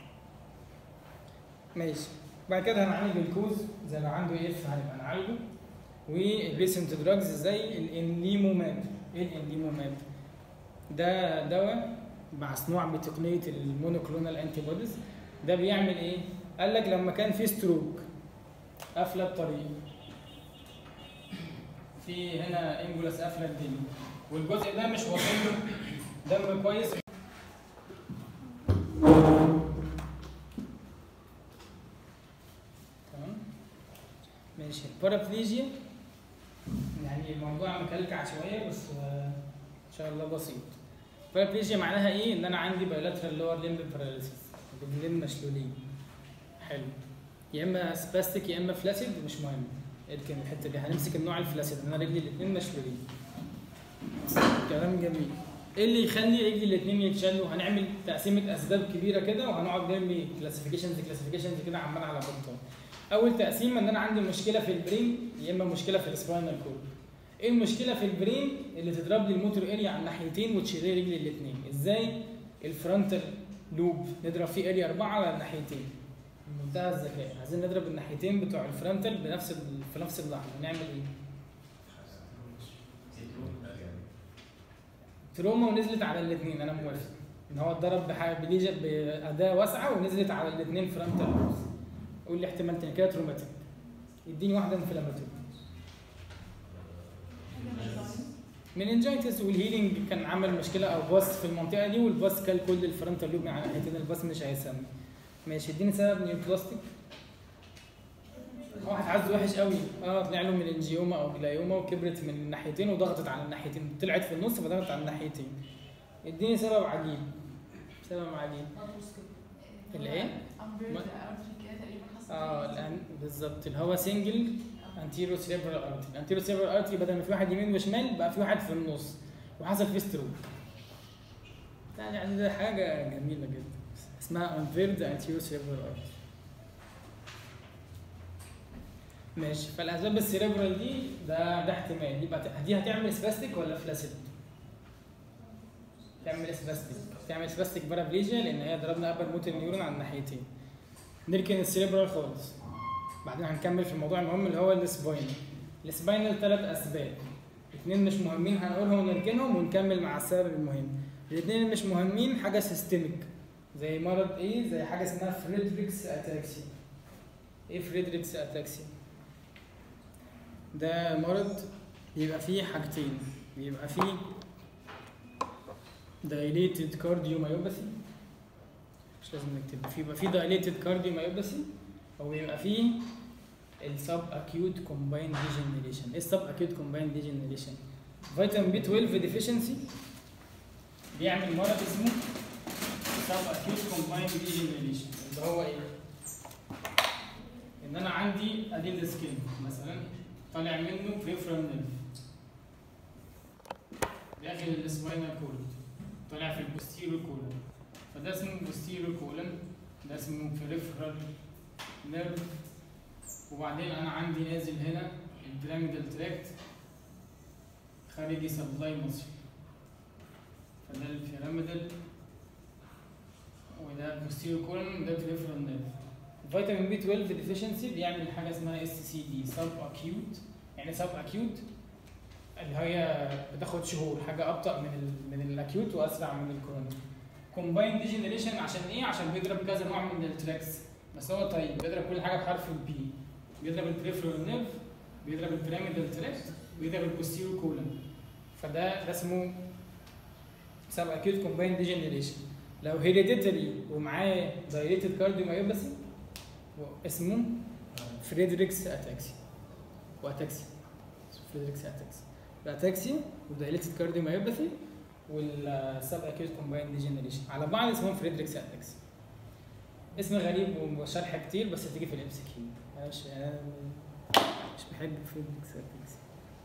ماشي بعد كده هنعالج الكوز زي لو عنده اف هنبقى نعالجه والريسنت دراجز زي الانليموماب ايه الانليموماب ده دواء مصنوع بتقنيه المونوكلونال انتي بوديز ده بيعمل ايه قال لك لما كان في ستروك قافله الطريق في هنا امبولاس قافله الدنيا والجزء ده مش واصل له دم كويس تمام ماشي البارابليجيا يعني الموضوع مكلكع شويه بس آه، ان شاء الله بسيط البارابليجيا معناها ايه ان انا عندي بايلاترال لور ليمب باراليسيس الرجلين مشلولين حلو يا اما سباستيك يا اما فلاسيد مش مهم اركن الحته دي هنمسك النوع الفلاسيد انا رجلي الاثنين مشلولين كلام جميل ايه اللي يخلي رجلي الاثنين يتشلوا هنعمل تقسيمه اسباب كبيره كده وهنقعد نرمي كلاسيفيكيشنز كلاسيفيكيشنز كده عمال على بطال اول تقسيمه ان انا عندي مشكله في البرين يا اما مشكله في السباينال كورد ايه المشكله في البرين اللي تضرب لي الموتور اريا على الناحيتين وتشيل لي رجلي الاثنين ازاي الفرونتال لوب نضرب فيه اريا اربعه على الناحيتين منتهى الذكاء عايزين نضرب الناحيتين بتوع الفرونتال بنفس ال... في نفس اللحظه نعمل ايه تروما ونزلت على الاثنين انا موافق ان هو اتضرب بحاجه بليجا باداه واسعه ونزلت على الاثنين فرونتال لوبس قول لي احتمال تاني كده تروماتيك اديني واحده انفلاماتوري مننجايتس والهيلينج كان عمل مشكله او باص في المنطقه دي والباص كل كل الفرونتال لوب على ناحيتين الباص مش هيسمي ماشي اديني سبب نيوبلاستيك واحد عايز وحش قوي اه طلع له من انجيوما او جلايوما وكبرت من الناحيتين وضغطت على الناحيتين طلعت في النص فضغطت على الناحيتين اديني سبب عجيب سبب عجيب الايه؟ اه الان بالظبط اللي هو سنجل انتيرو سيريبرال ارتري الانتيرو سيريبرال ارتري بدل ما في واحد يمين وشمال بقى في واحد في النص وحصل فيه ستروك يعني ده حاجه جميله جدا اسمها انفيرد انتيرو سيريبرال ارتري ماشي فالاسباب السيريبرال دي ده ده احتمال يبقى ت- دي هتعمل سباستيك ولا فلاسيد؟ تعمل سباستيك تعمل سباستيك بارابليجيا لان هي ضربنا ابر موتور نيورون على الناحيتين نركن السيريبرال خالص بعدين هنكمل في الموضوع المهم اللي هو السباين السباينال ثلاث اسباب اثنين مش مهمين هنقولهم ونركنهم ونكمل مع السبب المهم الاثنين اللي مش مهمين حاجه سيستميك زي مرض ايه زي حاجه اسمها فريدريكس اتاكسيا ايه فريدريكس اتاكسيا ده مرض بيبقى فيه حاجتين بيبقى فيه dilated cardiomyopathy مش لازم نكتب فيه يبقى فيه dilated cardiomyopathy او بيبقى فيه السب اكيوت كومباين ديجنريشن ايه السب اكيوت كومباين ديجنريشن فيتامين بي 12 ديفيشنسي بيعمل مرض اسمه سب اكيوت كومباين ديجنريشن اللي هو ايه ان انا عندي ادي السكين مثلا طالع منه بريفرال نيرف داخل السباينال كورد طالع في البوستيرو كولن فده اسمه بوستيرو كولن ده اسمه بريفرال نيرف وبعدين انا عندي نازل هنا البيراميدال تراكت خارجي سبلاي مصري فده البيراميدال وده البوستيرو كولن وده بريفرال نيرف فيتامين بي 12 ديفيشنسي بيعمل حاجه اسمها اس سي دي سب اكيوت يعني سب اكيوت اللي هي بتاخد شهور حاجه ابطا من ال من الاكيوت واسرع من الكورونا كومباين ديجنريشن عشان ايه عشان بيضرب كذا نوع من التراكس بس هو طيب بيضرب كل حاجه بحرف البي بيضرب البريفرال نيرف بيضرب البيراميدال تراكت بيضرب البوستيرو كولن فده ده اسمه سب اكيوت كومباين ديجنريشن لو هيريديتري ومعاه دايريتد كارديوميوباثي اسمه فريدريكس اتاكسي واتاكسي فريدريكس اتاكسي الاتاكسي ودايليتد كارديوميوباثي والسب اكيوت كومبايند ديجنريشن على بعض اسمهم فريدريكس اتاكسي اسم غريب وشرح كتير بس تيجي في الام سي كيو انا مش أنا مش بحب فريدريكس اتاكسي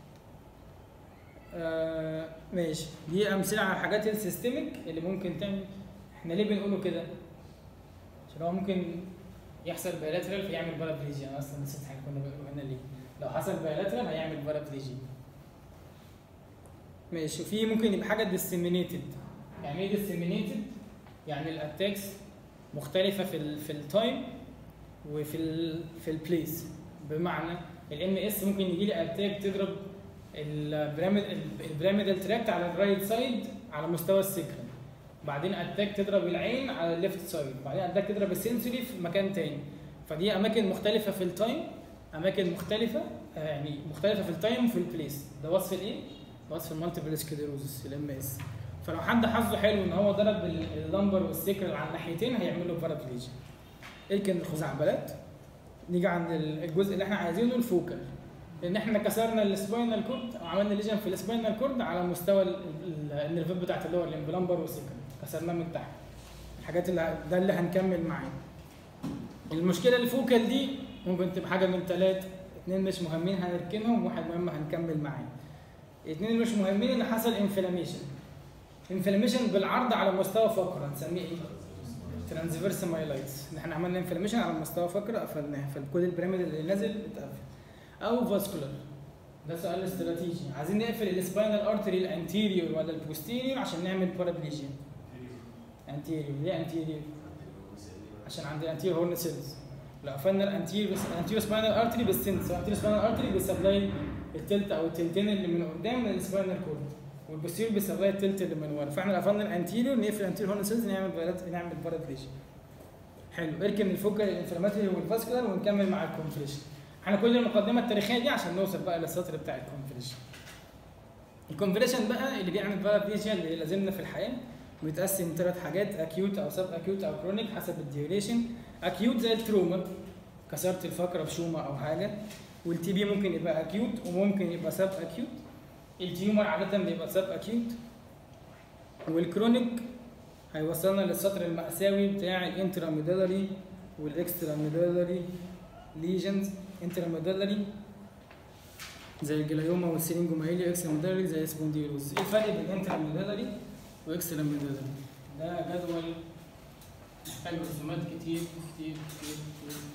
آه ماشي دي امثله على الحاجات السيستميك اللي ممكن تعمل احنا ليه بنقوله كده عشان هو ممكن يحصل بايلاترال فيعمل بارابليجيا انا اصلا نسيت حاجه كنا بنقوله هنا ليه لو حصل بايلاترال هيعمل بارابليجيا ماشي وفي ممكن يبقى حاجه ديسيمينيتد يعني ايه ديسيمينيتد يعني الاتاكس مختلفه في ال في التايم وفي ال في البليس بمعنى الام اس ممكن يجي لي اتاك تضرب البيراميد البيراميدال تراكت على الرايت سايد على مستوى السكرم بعدين اتاك تضرب العين على الليفت سايد بعدين اتاك تضرب السنسوري في مكان تاني فدي اماكن مختلفه في التايم اماكن مختلفه آه، يعني مختلفه في التايم وفي البليس ده وصف الايه وصف المالتيبل سكليروزس الام اس فلو حد حظه حلو ان هو ضرب ال- اللمبر والسكر على الناحيتين هيعمل له بارابليجيا اركن الخزعبلات نيجي عند ال- الجزء اللي احنا عايزينه الفوكال لان احنا كسرنا السباينال كورد او عملنا ليجن في السباينال كورد على مستوى ال- ال- النيرفات بتاعت اللي هو اللمبر والسكر كسرناه من تحت الحاجات اللي ده اللي هنكمل معاه المشكله الفوكال دي ممكن تبقى حاجه من ثلاث اتنين مش مهمين هنركنهم وواحد مهم هنكمل معاه اتنين اللي مش مهمين ان حصل انفلاميشن انفلاميشن بالعرض على مستوى فقره هنسميه ايه؟ ترانسفيرس مايلايتس ان احنا عملنا انفلاميشن على مستوى فقره قفلناه فالكود البيراميد اللي نازل اتقفل او فاسكولار ده سؤال استراتيجي عايزين نقفل السباينال ارتري الانتيريور ولا البوستيريور عشان نعمل بارابليجيا انتيريور ليه انتيريور عشان عندي انتيريور هورن سيلز لو قفلنا الانتيريور الانتيريور سباينال ارتري بالسنس الانتيريور سباينال ارتري بيسبلاي التلت او التلتين اللي من قدام من السباينال كورد والبوستيريور بيسبلاي التلت اللي من ورا فاحنا لو قفلنا الانتيريور نقفل الانتيريور هورن سيلز نعمل بارات نعمل بارابليجيا حلو اركن الفوكال الانفلاماتوري والفاسكولار ونكمل مع الكونفريشن احنا كل المقدمه التاريخيه دي عشان نوصل بقى للسطر بتاع الكونفريشن الكونفريشن بقى اللي بيعمل بارابليجيا اللي لازمنا في الحياه بيتقسم ثلاث حاجات اكيوت او سب اكيوت او كرونيك حسب الديوريشن اكيوت زي التروما كسرت الفقره بشومه او حاجه والتي بي ممكن يبقى اكيوت وممكن يبقى سب اكيوت التيومر عاده بيبقى سب اكيوت والكرونيك هيوصلنا للسطر المأساوي بتاع الانتراميدالري والاكستراميدالري ليجنز انتراميدالري زي الجلايوما والسيرينجومايليا اكستراميدالري زي السبونديلوز ايه الفرق بين انتراميدالري واكستراميدالري ده جدول محتاج رسومات كتير كتير كتير كتير, كتير.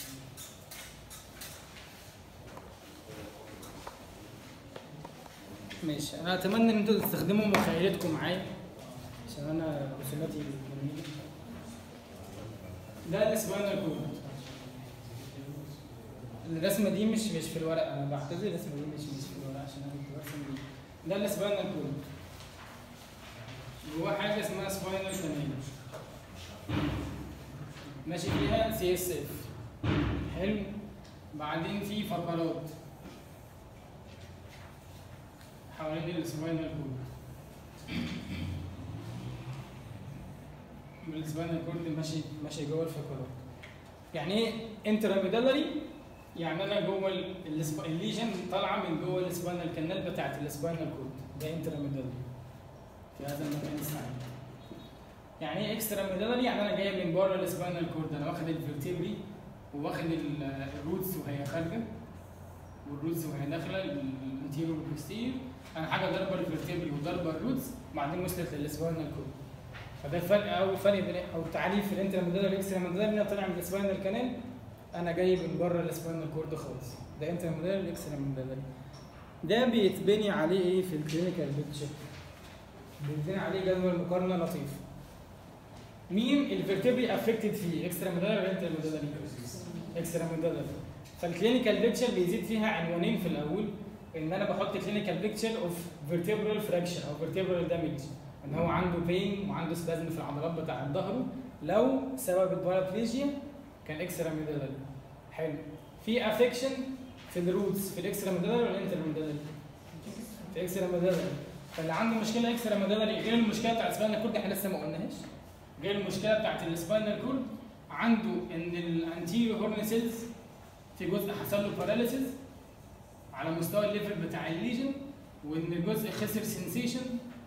ماشي انا اتمنى ان انتوا تستخدموا مخيلتكم معايا عشان انا رسوماتي جميله ده السباينال كورد الرسمه دي مش مش في الورق انا بعتذر الرسمه دي مش مش في الورق عشان انا كنت برسم دي ده السباينال كورد جواه حاجه اسمها سباينال كانال ماشي فيها سي اس اف حلو بعدين في فقرات حوالين السباينال كورد السباينال كورد ماشي ماشي جوه الفقرات يعني ايه انتراميدالري يعني انا جوه ال- السب- الليجن طالعه من جوه السباينال كانال بتاعت السباينال كورد ده انتراميدالري في هذا المكان السعيد يعني ايه اكسترا ميدالري يعني انا جاي من بره السباينال كورد انا واخد الفرتبري وواخد ال- الروتس وهي خارجه والروتس وهي داخله الانتيريور والبوستيريور انا حاجه ضربه الفرتبري وضربه الروتس وبعدين وصلت للسباينال كورد فده الفرق اول فرق بين او التعريف في الانترا ميدالري والاكسترا ميدالري ان أنا طالع من السباينال كانال انا جاي من بره السباينال كورد خالص ده انترا ميدالري والاكسترا ميدالري ده بيتبني عليه ايه في الكلينيكال بيكتشر بيتبني عليه جدول مقارنه لطيف مين الفيرتبري افكتد فيه اكسترا ميدالري ولا انترا ميدالري اكسترا ميدالري فالكلينيكال بيكتشر بيزيد فيها عنوانين في الاول ان انا بحط كلينيكال بيكتشر اوف فيرتبرال فراكشر او فيرتبرال دامج ان هو عنده بين وعنده سبازم في العضلات بتاعت ظهره لو سبب البارابليجيا كان اكسترا ميدالري حلو في افكشن في الروتس في الاكسترا ميدالري ولا الانترا ميدالري في اكسترا ميدالري فاللي عنده مشكله اكسترا ميدالري غير المشكله بتاعت السباينال كورد احنا لسه ما قلناهاش غير المشكله بتاعت السباينال كورد عنده ان الانتيريو هورن سيلز في جزء حصل له باراليسيس على مستوى الليفل بتاع الليجن وان الجزء خسر سنسيشن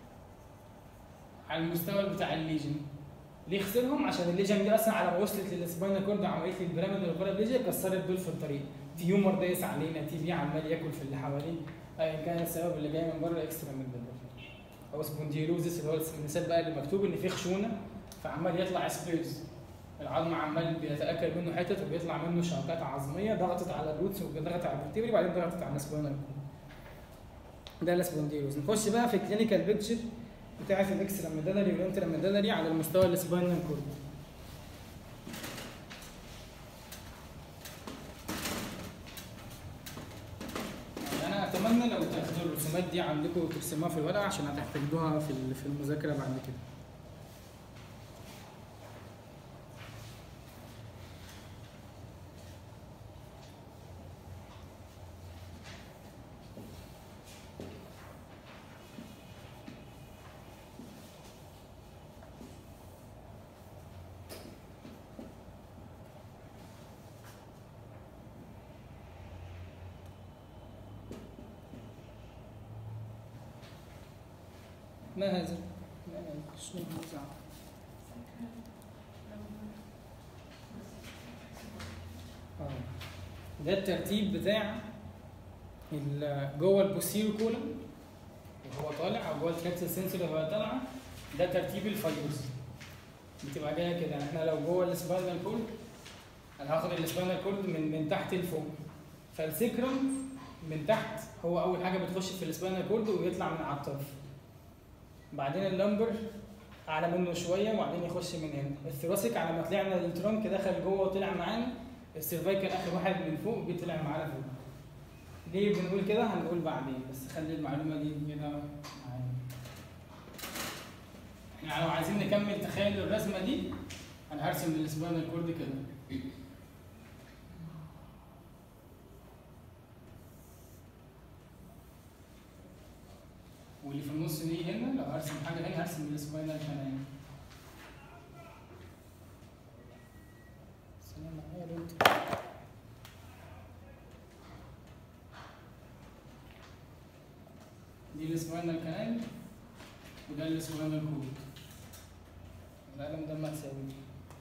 على المستوى بتاع الليجن ليه خسرهم عشان الليجن دي اصلا على ما وصلت للسباينال كورد وعملت لي البيراميد والبارابليجيا كسرت دول في الطريق تيومر دايس علينا تي بي عمال ياكل في اللي حواليه ايا كان السبب اللي جاي من بره اكسترا من او سبونديلوزيس اللي هو المثال بقى اللي مكتوب ان في خشونه فعمال يطلع سبيرز العظم عمال بيتاكل منه حتت وبيطلع منه شوكات عظميه ضغطت على الروتس وضغطت على الفرتيبري وبعدين ضغطت على السباينال ده السبونديلوز نخش بقى في الكلينيكال بيكتشر بتاعت الاكسترا ميدالري والانترا ميدالري على المستوى السباينال كورد يعني انا اتمنى لو تاخدوا الرسومات دي عندكم وترسموها في الورقه عشان هتحتاجوها في ال- في المذاكره بعد كده ما هذا؟ ما هذا؟ شنو هذا؟ آه. ده الترتيب بتاع ال- جوه البوستيريو كولم وهو طالع او جوه التراكت سنسوري وهو طالعه ده ترتيب الفايبرز بتبقى جايه كده يعني احنا لو جوه السباينال كورد انا هاخد السباينال كورد من من تحت لفوق فالسكرم من تحت هو اول حاجه بتخش في السباينال كورد ويطلع من على الطرف بعدين اللمبر اعلى منه شويه وبعدين يخش من هنا الثراسيك على ما طلعنا الترونك دخل جوه وطلع معانا السيرفايكال اخر واحد من فوق بيطلع معانا فوق ليه بنقول كده هنقول بعدين بس خلي المعلومه دي كده معانا احنا لو عايزين نكمل تخيل الرسمه دي انا هرسم السباينال كورد كده واللي في النص دي هنا لو هرسم حاجه هنا هرسم السباينال كانال سلام معايا يا بنت دي السباينال كانال وده السباينال كود القلم ده ما تساوي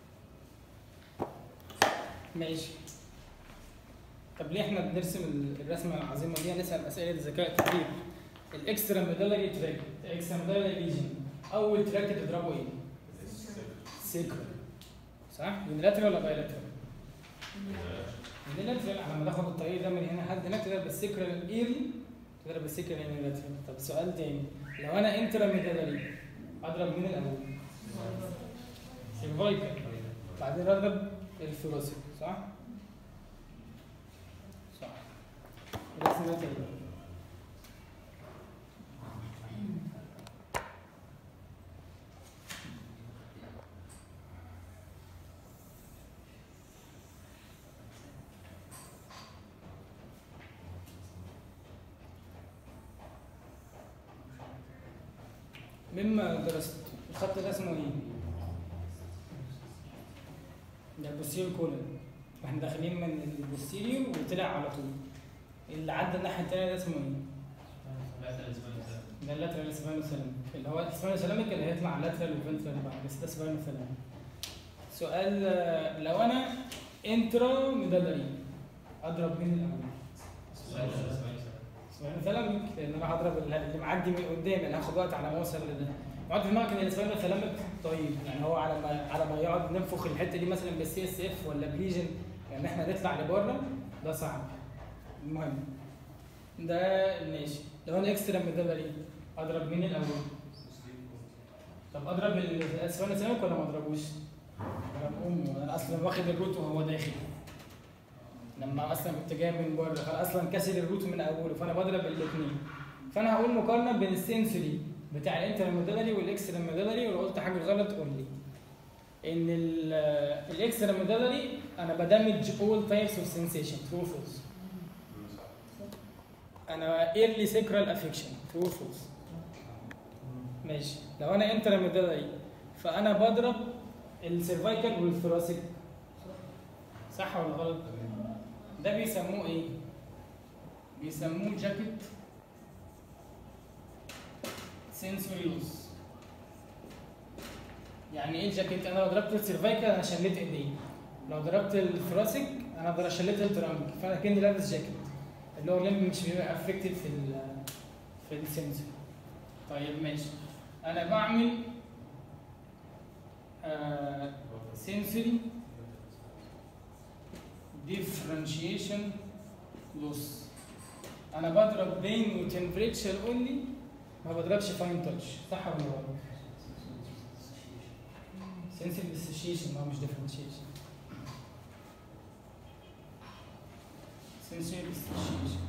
ماشي طب ليه احنا بنرسم ال- الرسمه العظيمه دي هنسال اسئله ذكاء كتير الاكسترا ميدالري تراك الاكسترا ميدالري ليجن اول تراك تضربه ايه؟ سيكرال صح؟ يونيلاترال ولا بايلاترال؟ يونيلاترال على ما تاخد الطريق ده من هنا لحد هناك تضرب السيكرال ايرلي تضرب السيكرال يونيلاترال طب سؤال تاني لو انا انترا ميدالري اضرب مين الاول؟ سيرفايكال بعدين اضرب الثوراسيك صح؟ صح رسمة تاني مما درست الخط ده اسمه ايه؟ ده البوستيريو كولن واحنا داخلين من البوستيريو وطلع على طول اللي عدى الناحيه التانيه ده اسمه ايه؟ ده اللاترال سباينو سلام اللي هو السباينو سلامك اللي هيطلع لاترال وفنترال بعد بس ده سباينو سلام سؤال آه، لو انا انترا ميدالري اضرب مين الاول؟ سباينو سلامك لان انا هضرب اللي اللي معدي من قدام انا هاخد وقت على ما اوصل لده وقعد في دماغك ان السباينو سلامك طيب يعني هو على ما على ما يقعد ننفخ الحته دي مثلا بالسي اس اف ولا بليجن يعني احنا نطلع لبره ده صعب المهم ده ماشي لو انا اكسترا ميدالري اضرب مين الاول؟ طب اضرب الاسفل سمك ولا ما اضربوش؟ اضرب امه انا اصلا واخد الروت وهو داخل لما اصلا كنت جاي من بره فاصلا كسر الروت من اوله فانا بضرب الاثنين فانا هقول مقارنه بين السنسوري بتاع الانتر ميدالري والاكسترا ميدالري ولو قلت حاجه غلط قول لي ان الاكسترا ميدالري انا بدمج all types of sensation true or false انا early sacral affection true or false ماشي لو انا انتر ميدالري فانا بضرب السيرفايكال والثوراسيك صح ولا غلط؟ ده بيسموه ايه؟ بيسموه جاكيت سنسوري لوس يعني ايه الجاكيت انا لو ضربت السيرفايكال انا شليت ايديه لو ضربت الثراسك انا ضربت شليت الترانك فانا كاني لابس جاكيت اللي هو الليمب مش بيبقى افكتد في ال في السنسور طيب ماشي انا بعمل آه sensory differentiation loss انا بضرب بين وتمبريتشر اونلي ما بضربش فاين تاتش صح ولا غلط؟ sensory dissociation ما هو مش differentiation sensory dissociation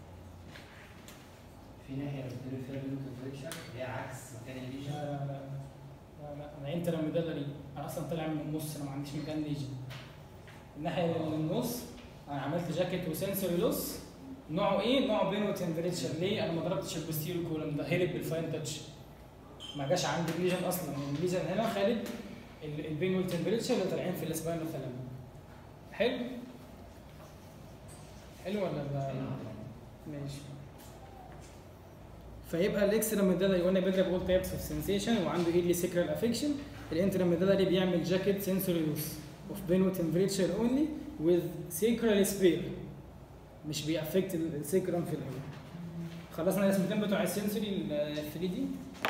في ناحيه البريفيرال كونتراكشن اللي هي عكس مكان لا الليجن لا لا لا لا انا انتراميدالري انا اصلا طالع من النص انا ما عنديش مكان ليجن الناحيه اللي من النص انا عملت جاكيت وسنسوري لوس نوعه ايه؟ نوعه بين وتمبريتشر ليه؟ انا ما ضربتش البوستيريو كولم ده هرب بالفاين تاتش ما جاش عندي الليجن اصلا يعني الليجن هنا خالد ال- البين والتمبريتشر اللي طالعين في الاسباين مثلا حلو؟ حلو ولا لا؟ ماشي فيبقى الاكسترا ميدالري وانا بضرب اول تايبس اوف سنسيشن وعنده ايدلي سيكرال افكشن الانترا ميدالري بيعمل جاكيت سنسوري لوس اوف بين وتمبريتشر اونلي وذ سيكرال سبير مش بيأفكت السيكرم في الاول خلصنا الاسمتين بتوع السنسوري ال 3 دي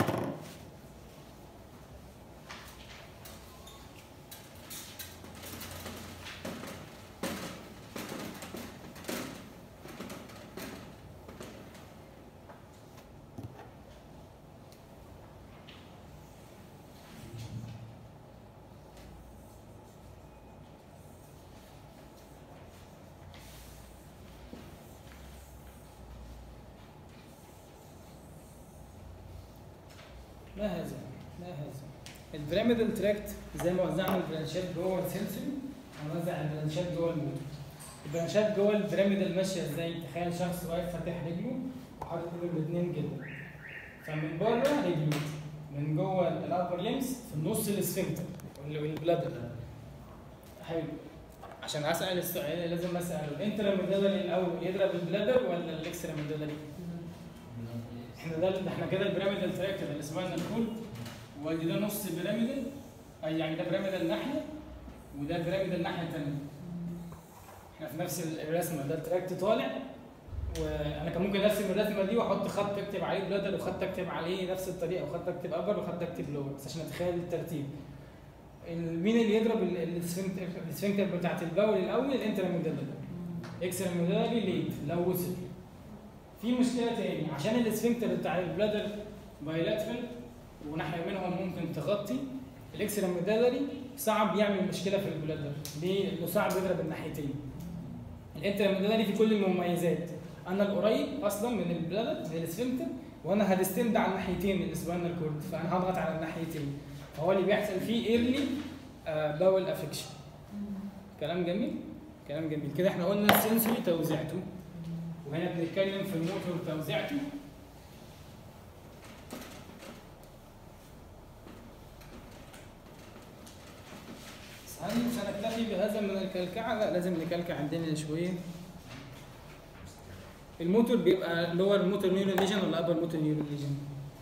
ما هذا ما هذا البيراميدال تراكت زي ما وزعنا البرانشات جوه السنسوري هنوزع البرانشات جوه الموتور البرانشات جوه البيراميدال ماشيه ازاي تخيل شخص واقف فاتح رجله وحاطط ايده الاثنين كده فمن بره رجله من جوه الابر ليمس في النص الاسفنكتر والبلادر حلو عشان اسال السؤال لازم اساله الانتراميدالري الاول يضرب البلادر ولا الاكستراميدالري؟ احنا ده احنا كده البيراميدال تراك ده السباينال كول وادي ده نص بيراميدال اي يعني ده بيراميدال ناحيه وده بيراميدال ناحيه ثانيه احنا في نفس الرسمه ده التراكت طالع وانا كان ممكن ارسم الرسمه دي واحط خط اكتب عليه بلادر وخط اكتب عليه نفس الطريقه وخط اكتب ابر وخط اكتب لور بس عشان اتخيل الترتيب ال- مين اللي يضرب ال- السفنكتر السفنكتر بتاعت البول الاول الانتراميدالري اكستراميدالري ليت لو وصل في مشكله تاني عشان الاسفنكتر بتاع البلادر بايلاترال وناحيه منهم ممكن تغطي الاكستراميدالري صعب يعمل مشكله في البلادر ليه؟ لانه صعب يضرب الناحيتين الانتراميدالري في كل المميزات انا القريب اصلا من البلادر من الاسفنكتر وانا هدستند على الناحيتين من الاسبانال كورد فانا هضغط على الناحيتين فهو اللي بيحصل فيه ايرلي باول افكشن كلام جميل كلام جميل كده احنا قلنا السنسوري توزيعته وهنا بنتكلم في الموتور توزيعته هل سنكتفي بهذا من الكلكعة؟ لا لازم نكلكع الدنيا شوية. الموتور بيبقى لور موتور نيورون ليجن ولا ابر موتور نيورون ليجن؟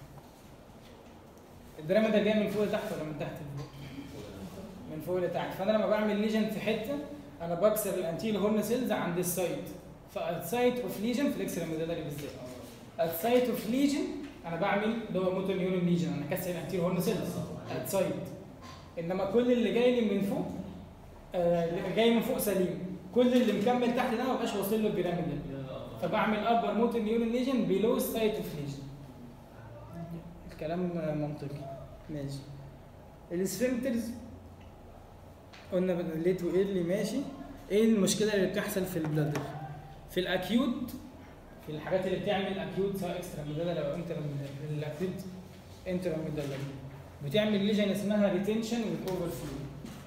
الدراما ده جاي من فوق لتحت ولا من تحت لفوق؟ من فوق لتحت، فانا لما بعمل ليجن في حتة انا بكسر الانتيل هورن سيلز عند السايت فالسايت اوف ليجن في الاكس ميدالري بالذات السايت اوف ليجن انا بعمل لور موتور نيورون ليجن انا كسر الانتيل هورن سيلز السايت انما كل اللي جاي لي من فوق آه اللي جاي من فوق سليم كل اللي مكمل تحت ده ما بقاش واصل له البيراميد فبعمل ابر موتور نيورون ليجن بيلو السايت اوف ليجن الكلام منطقي ماشي السفنكترز قلنا ليت وايرلي ماشي ايه المشكله اللي بتحصل في البلادر في الاكيوت في الحاجات اللي بتعمل اكيوت سواء اكسترا ميدالر او انترا الاكيوت انترا ميدالر بتعمل ليجن اسمها ريتنشن والاوفر فلو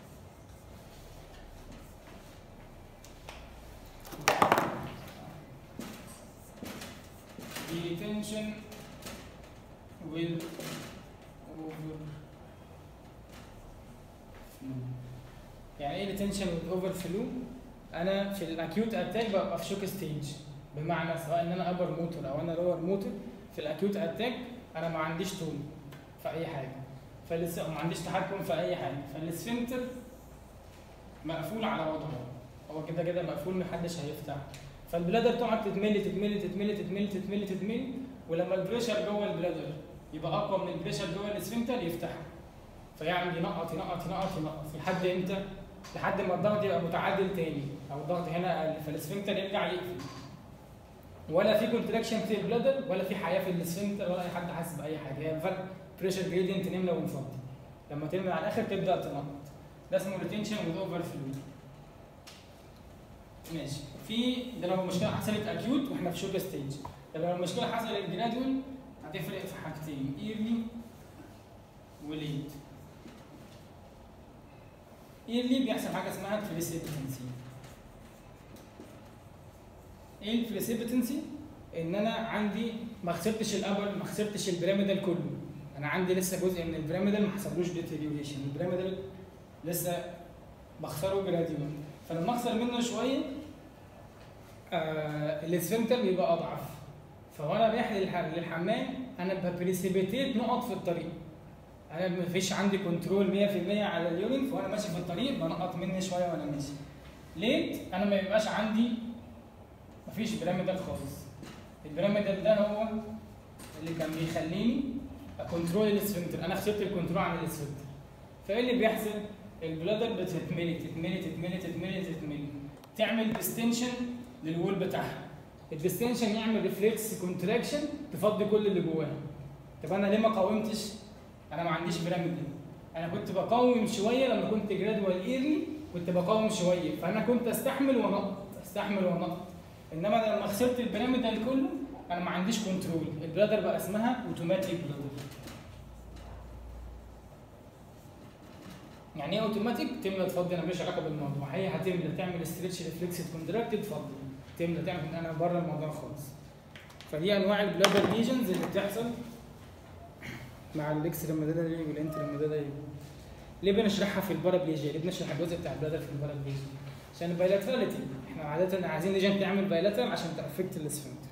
ريتنشن والاوفر فلو يعني ايه ريتنشن والاوفر فلو انا في الاكيوت اتاك ببقى في شوك ستيج بمعنى سواء ان انا ابر موتور او انا لور موتور في الاكيوت اتاك انا ما عنديش تون في اي حاجه فالس... ما عنديش تحكم في اي حاجه فالسفنتر مقفول على وضعه هو كده كده مقفول محدش هيفتح فالبلادر تقعد تتملي تتملي تتملي تتملي تتملي تتملي ولما البريشر جوه البلادر يبقى اقوى من البريشر جوه السفنتر يفتح فيعمل ينقط ينقط ينقط ينقط لحد امتى؟ لحد ما الضغط يبقى متعادل تاني او الضغط هنا اقل فالسفنكتر يرجع يقفل ولا في كونتراكشن في البلادر ولا في حياه في السفنكتر ولا اي حد حاسس باي حاجه هي فرق بريشر جريدينت نمله وانفضي لما ترمي على الاخر تبدا تنقط ده اسمه ريتنشن وذ اوفر فلو ماشي في ده لو المشكله حصلت اكيوت واحنا في شوك ستيج طب لو المشكله حصلت جرادوال هتفرق في حاجتين ايرلي وليت ايرلي بيحصل حاجه اسمها بريسيبتنسي ايه البريسيبتنسي ان انا عندي ما خسرتش الابر ما خسرتش البيراميدال كله انا عندي لسه جزء من البيراميدال ما حصلوش ديتيريوريشن البيراميدال لسه بخسره جراديوال فلما اخسر منه شويه آه الاسفنتر بيبقى اضعف فوانا رايح للح- للحمام انا ببريسيبيتيت نقط في الطريق انا مفيش عندي كنترول 100% على اليورين فانا ماشي في الطريق بنقط مني شويه وانا ماشي ليت انا ما يبقاش عندي مفيش بيراميدال خالص البيراميدال ده هو اللي كان بيخليني اكونترول الاسفنتر انا خسرت الكنترول عن الاسفنتر فايه اللي بيحصل البلادر بتتملي تتملي تتملي تتملي تتملي تعمل ديستنشن للوول بتاعها الديستنشن يعمل ريفلكس كونتراكشن تفضي كل اللي جواها طب انا ليه ما قاومتش انا ما عنديش بيراميدال انا كنت بقاوم شويه لما كنت جرادوال ايرلي كنت بقاوم شويه فانا كنت استحمل وانقط استحمل وانقط انما أنا لما خسرت البيراميدال كله انا ما عنديش كنترول البلادر بقى اسمها اوتوماتيك بلادر يعني ايه اوتوماتيك تملى تفضي انا ماليش علاقه بالموضوع هي هتملى تعمل ستريتش ريفلكس كونتراكت تفضي تملى تعمل انا بره الموضوع خالص فدي انواع البلادر ليجنز اللي بتحصل مع الاكس ريموديلاري والانتر ريموديلاري ليه بنشرحها في البارابليجيا؟ ليه بنشرح الجزء بتاع البلادر في البارابليجيا؟ عشان البايلاتراليتي احنا عاده عايزين ليجن تعمل بايلاترال عشان تافكت الاسفنكتر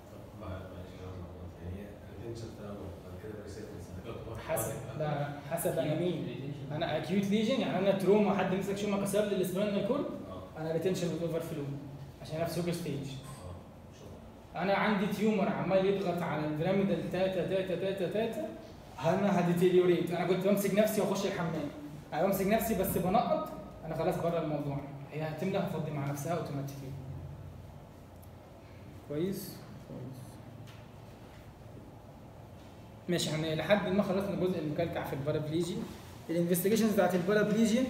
حسب لا حسب انا مين انا اكيوت ليجن يعني انا تروما حد مسك شومه كسر لي السباينال كورد انا ريتنشن اوفر فلو عشان انا في سوبر ستيج انا عندي تيومر عمال يضغط على البيراميدال تاتا تاتا تاتا تاتا انا هديتيريوريت انا كنت بمسك نفسي واخش الحمام انا بمسك نفسي بس بنقط انا خلاص بره الموضوع هي هتملى هتفضي مع نفسها اوتوماتيكلي كويس كويس ماشي احنا لحد ما خلصنا جزء المكلكع في البارابليجي الانفستيجيشنز بتاعت البارابليجيا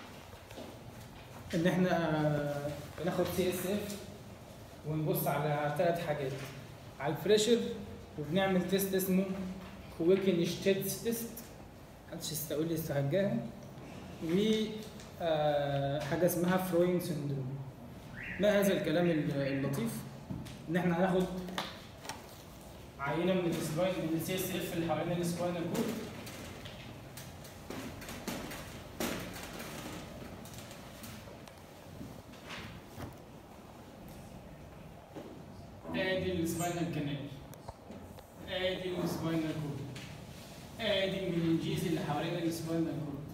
ان احنا آه، بناخد سي اس اف ونبص على ثلاث حاجات على البريشر وبنعمل تيست اسمه كويكن شتيتس تيست محدش يستقول لي يستهجاها و آه، حاجه اسمها فروين سندروم ما هذا الكلام اللطيف ان احنا هناخد عينه من السباين من السي اس اف اللي حوالين السباينال كورد ادي السباينال كانال ادي السباينال كورد ادي المننجيز اللي حوالين السباينال كورد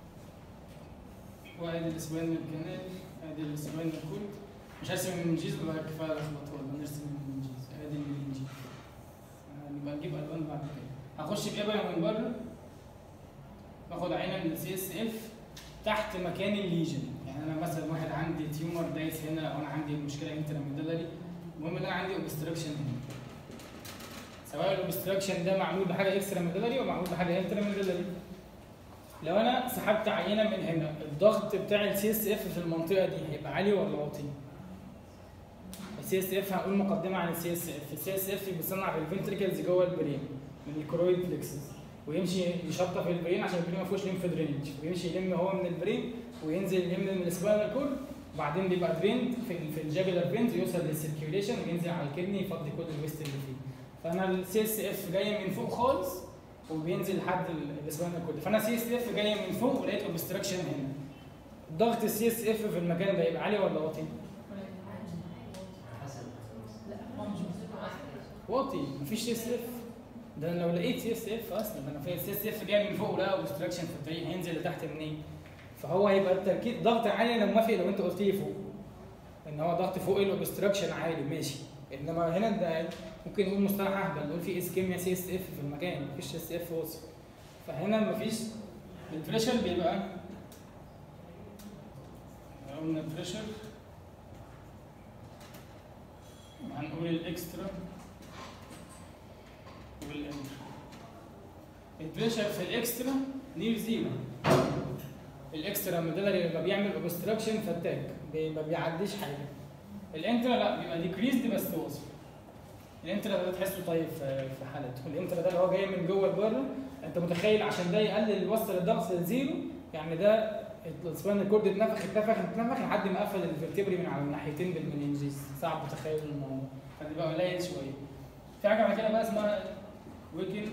وادي السباينال كانال ادي السباينال كورد مش هرسم المننجيز بقى كفايه لخبطه ولا نرسم المننجيز ادي المننجيز نبقى نجيب الوان بعد كده هخش بابره من بره باخد عينه من السي اس اف تحت مكان الليجن يعني انا مثلا واحد عندي تيومر دايس هنا او انا عندي مشكله انتراميدالري المهم ان انا عندي اوبستراكشن هنا سواء الاوبستراكشن ده معمول بحاجه اكسترا ميدالري او معمول بحاجه انترا ميدالري لو انا سحبت عينه من هنا الضغط بتاع السي اس اف في المنطقه دي هيبقى عالي ولا واطي؟ السي اس اف هنقول مقدمه عن السي اس اف السي اس اف بيصنع في الفنتريكلز جوه البرين من الكرويد بلكسس ويمشي يشطف في البرين عشان البرين ما فيهوش ليمف درينج ويمشي يلم هو من البرين وينزل يلم من السباينال كورد وبعدين بيبقى دريند في في الجاجولار فينز يوصل للسيركيوليشن وينزل على الكدني يفضي كل الويست اللي فيه فانا السي اس اف جايه من فوق خالص وبينزل لحد السباينال كورد فانا سي اس اف جايه من فوق ولقيت اوبستراكشن هنا ضغط السي اس اف في المكان ده يبقى عالي ولا واطي؟ حسب لا واطي مفيش سي اس اف ده انا لو لقيت سي اس اف اصلا ده انا في سي اس اف جاي من فوق ولقى اوبستراكشن في الطريق هينزل لتحت منين؟ فهو هيبقى التركيز ضغط عالي انا موافق لو انت قلت لي فوق ان هو ضغط فوق الاوبستراكشن عالي ماشي انما هنا ده ممكن نقول مصطلح اهبل نقول في اسكيميا سي اس اف في المكان مفيش سي اس اف واصل فهنا مفيش البريشر بيبقى قلنا البريشر هنقول الاكسترا والانترا البريشر في الاكسترا نير زيرو الاكسترا ميدالري لما بيعمل اوبستراكشن فاتاك بي- ما بيعديش حاجه الانترا لا بيبقى ديكريزد بس واصل الانترا ده تحسه طيب في في حالته الانترا ده اللي هو جاي من جوه لبره انت متخيل عشان ده يقلل يوصل الضغط للزيرو يعني ده السباين كورد اتنفخ اتنفخ اتنفخ لحد ما قفل الفرتبري من على الناحيتين بالمننجيز صعب تخيل الموضوع فبيبقى قليل شويه في حاجه بعد كده بقى اسمها ويكن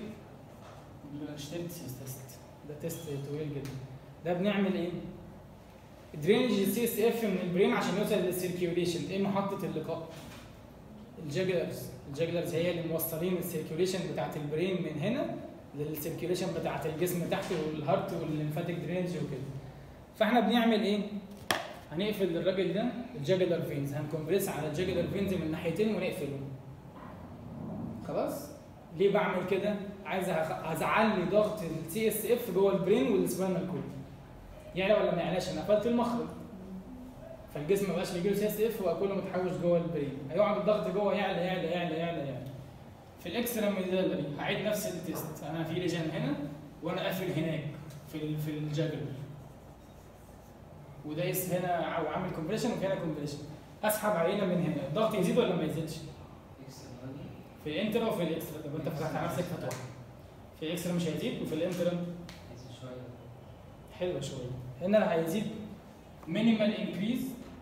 تيست ده تيست طويل جدا ده بنعمل ايه؟ درينج السي اس اف من البرين عشان يوصل للسيركيوليشن ايه محطه اللقاء؟ الجاجلرز الجاجلرز هي اللي موصلين السيركيوليشن بتاعت البرين من هنا للسيركيوليشن بتاعت الجسم تحت والهارت والليمفاتيك درينج وكده فاحنا بنعمل ايه؟ هنقفل الراجل ده الجاجلر فينز هنكمبريس على الجاجلر فينز من ناحيتين ونقفلهم خلاص؟ ليه بعمل كده؟ عايز أخ- عايز اعلي ضغط السي اس اف جوه البرين والسباينال كورد يعلى ولا ما يعلاش انا قفلت المخرج فالجسم ما بقاش بيجي له سي اس اف وبقى كله متحوش جوه البرين هيقعد الضغط جوه يعلى يعلى يعلى يعلى يعلى في الاكسترا ميدالري هعيد نفس التيست انا في ليجن هنا وانا قافل هناك في ال- في الجاجل ودايس هنا او عامل كومبريشن وفي هنا كومبريشن اسحب عينه من هنا الضغط يزيد ولا ما يزيدش؟ في الانترا وفي الاكسترا طب انت فتحت على نفسك فتوى في الاكسترا مش هيزيد وفي الانترا حلوه شويه هنا هيزيد مينيمال انكريز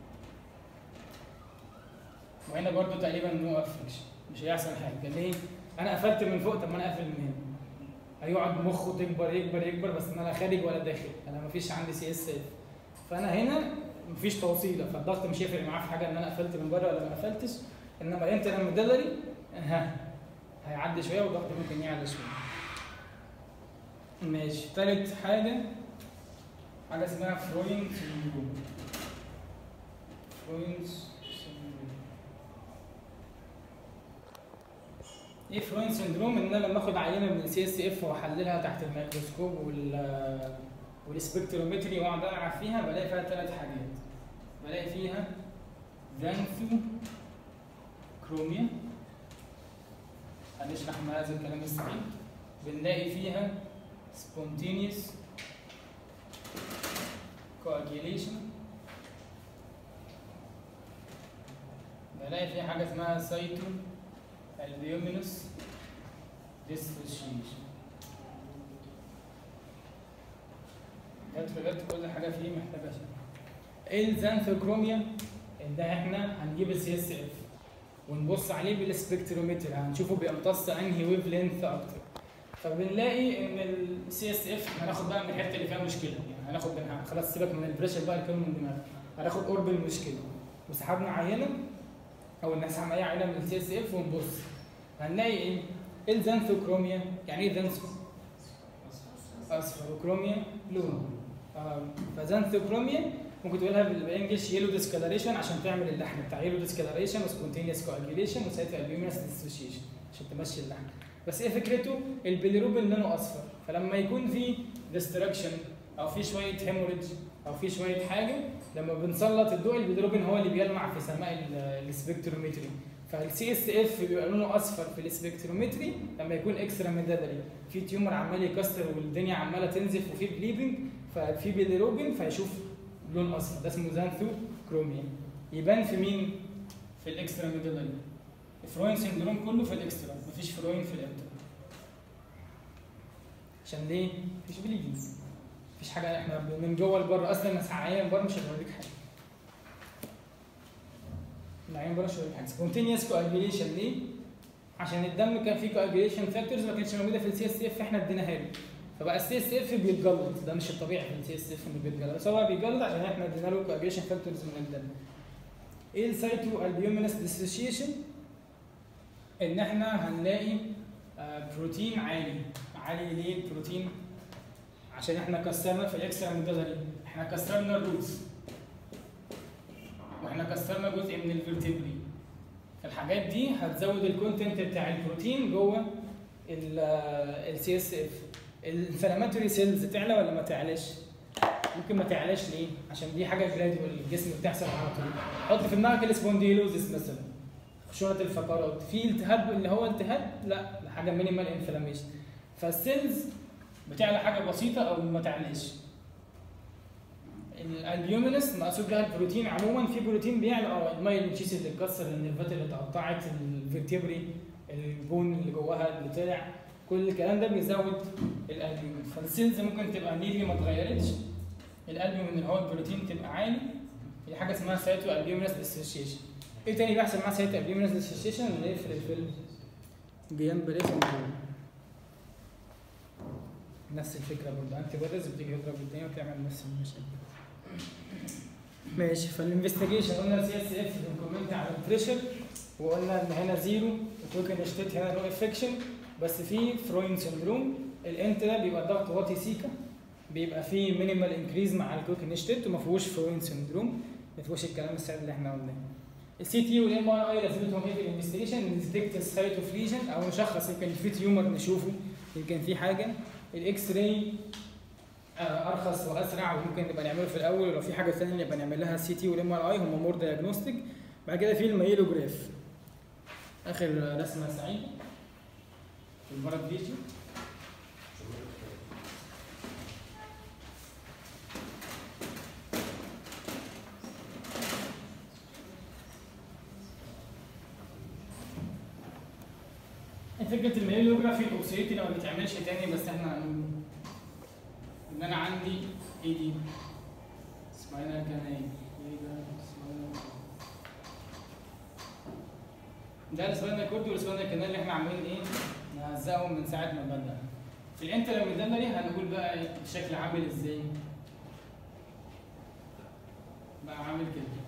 وهنا برضو تقريبا نو افكشن مش هيحصل حاجه ليه؟ انا قفلت من فوق طب ما انا قافل من هنا هيقعد مخه تكبر يكبر يكبر بس ان انا خارج ولا داخل انا مفيش عندي سي اس اف فانا هنا مفيش توصيله فالضغط مش هيفرق معاه في حاجه ان انا قفلت من بره ولا ما قفلتش انما انت لما دلري ها هيعدي شويه والضغط ممكن يعلى شويه ماشي تالت حاجه حاجه اسمها فروين سيندروم فروين سيندروم ايه فروين سيندروم ان انا لما اخد عينه من السي اس اف واحللها تحت الميكروسكوب وال والسبكترومتري واقعد العب فيها بلاقي فيها ثلاث حاجات بلاقي فيها ذانثو كروميا هنشرح ما هذا الكلام السعيد بنلاقي فيها spontaneous coagulation بلاقي فيها حاجة اسمها سايتو البيومينوس dissociation جت في جت كل حاجة فيه محتاجة شرح ايه الزانثوكروميا؟ ده احنا هنجيب السي اس اف ونبص عليه بالسبكترومتر هنشوفه بيمتص انهي ويف لينث اكتر فبنلاقي ان السي اس اف هناخد بقى من الحته اللي فيها مشكله يعني هناخد منها خلاص سيبك من البريشر بقى الكلام من دماغك هناخد قرب المشكله وسحبنا عينه او نسحب اي عينه من السي اس اف ونبص هنلاقي ايه؟ ايه الزانثوكروميا؟ يعني ايه زانثو؟ اصفر وكروميا لون آه، فزانثوكروميا ممكن تقولها بال- بالانجلش يلو ديسكالريشن عشان تعمل اللحن بتاع يلو ديسكالريشن وسبونتينيوس كواجيليشن وساعتها البيومينس ديسوشيشن عشان تمشي اللحن بس ايه فكرته؟ البيليروبين لونه اصفر فلما يكون في ديستراكشن او في شويه هيموريدج او في شويه حاجه لما بنسلط الضوء البيليروبين هو اللي بيلمع في سماء ال- السبكترومتري فالسي اس اف بيبقى لونه اصفر في السبكترومتري لما يكون اكسترا ميدالري في تيومر عمال يكسر والدنيا عماله تنزف وفي بليدنج ففي بيليروبين فيشوف لون اصفر ده اسمه زانثو كروميا يبان في مين؟ في الاكسترا ميدالري الفروين سندروم كله في الاكسترا مفيش فروين في الانتر عشان ليه؟ مفيش بليدنج مفيش حاجه احنا من جوه لبره اصلا الناس عيان بره مش هتوريك حاجه العيان بره مش هتوريك حاجه سبونتينيوس كواجيليشن ليه؟ عشان الدم كان فيه كواجيليشن فاكتورز ما كانتش موجوده في السي اس اف احنا اديناها له فبقى السي اس اف بيتجلط ده مش الطبيعي في السي اس اف انه بيتجلط بس هو بيتجلط عشان احنا ادينا له كواجيليشن فاكتورز من الدم ايه السايتو البيومينس ديسوشيشن ان احنا هنلاقي آه، بروتين عالي عالي ليه البروتين عشان احنا كسرنا في الاكسترا ميدالري احنا كسرنا الروتس واحنا كسرنا جزء من الفيرتيبري فالحاجات دي هتزود الكونتنت بتاع البروتين جوه السي اس اف الانفلاماتوري سيلز تعلى ولا ما تعلاش؟ ممكن ما تعلاش ليه؟ عشان دي حاجه جراديوال الجسم بتحصل على طول حط في دماغك السبونديلوزيس مثلا خشونه الفقرات في التهاب اللي هو التهاب لا ده حاجه مينيمال انفلاميشن فالسيلز بتعلى حاجه بسيطه او ما تعلاش الالبيومينس مقصود بها البروتين عموما في بروتين بيعلى اه المايل تشيس اللي اتكسر النيرفات اللي اتقطعت الفيرتيبري البون اللي جواها اللي طلع كل الكلام ده بيزود الالبيومين فالسيلز ممكن تبقى نيرلي ما اتغيرتش الالبيومين اللي هو البروتين تبقى عالي في حاجه اسمها سايتو البيومينس ديسوشيشن ايه تاني بيحصل مع سايتو البيومينس ديسوشيشن اللي هي في الفيلم جيان بريس نفس الفكره برضه انتي بوديز بتيجي تضرب الدنيا وتعمل نفس المشاكل ماشي فالانفستيجيشن قلنا السي اس اف بنكومنت على البريشر وقلنا ان هنا زيرو التوكن اشتت هنا نو افكشن بس في فروين سندروم الانت ده بيبقى ضغط واطي سيكا بيبقى فيه مينيمال انكريز مع الكوكن اشتت وما فيهوش فروين سندروم ما فيهوش الكلام السهل اللي احنا قلناه السي تي والام ار اي لازمتهم ايه في الانفستيجيشن نديتكت السايت اوف ليجن او نشخص يمكن في تيومر نشوفه يمكن في حاجه الاكس راي ارخص واسرع وممكن نبقى نعمله في الاول ولو في حاجه ثانيه نبقى نعمل لها السي تي والام ار اي هم مور دايجنوستيك بعد كده في الميلوجراف اخر رسمه سعيده في البارا فيديو فكره الميلوجرافي الاوبسيتي لو ما بتعملش تاني بس احنا ان انا عندي ايه دي سباينال كانال ايه ده سباينال ده السباينال كورد والسباينال كانال اللي احنا عاملين ايه نهزقهم من ساعه ما بدأنا في الانترميدالري هنقول بقى إيه الشكل عامل ازاي بقى عامل كده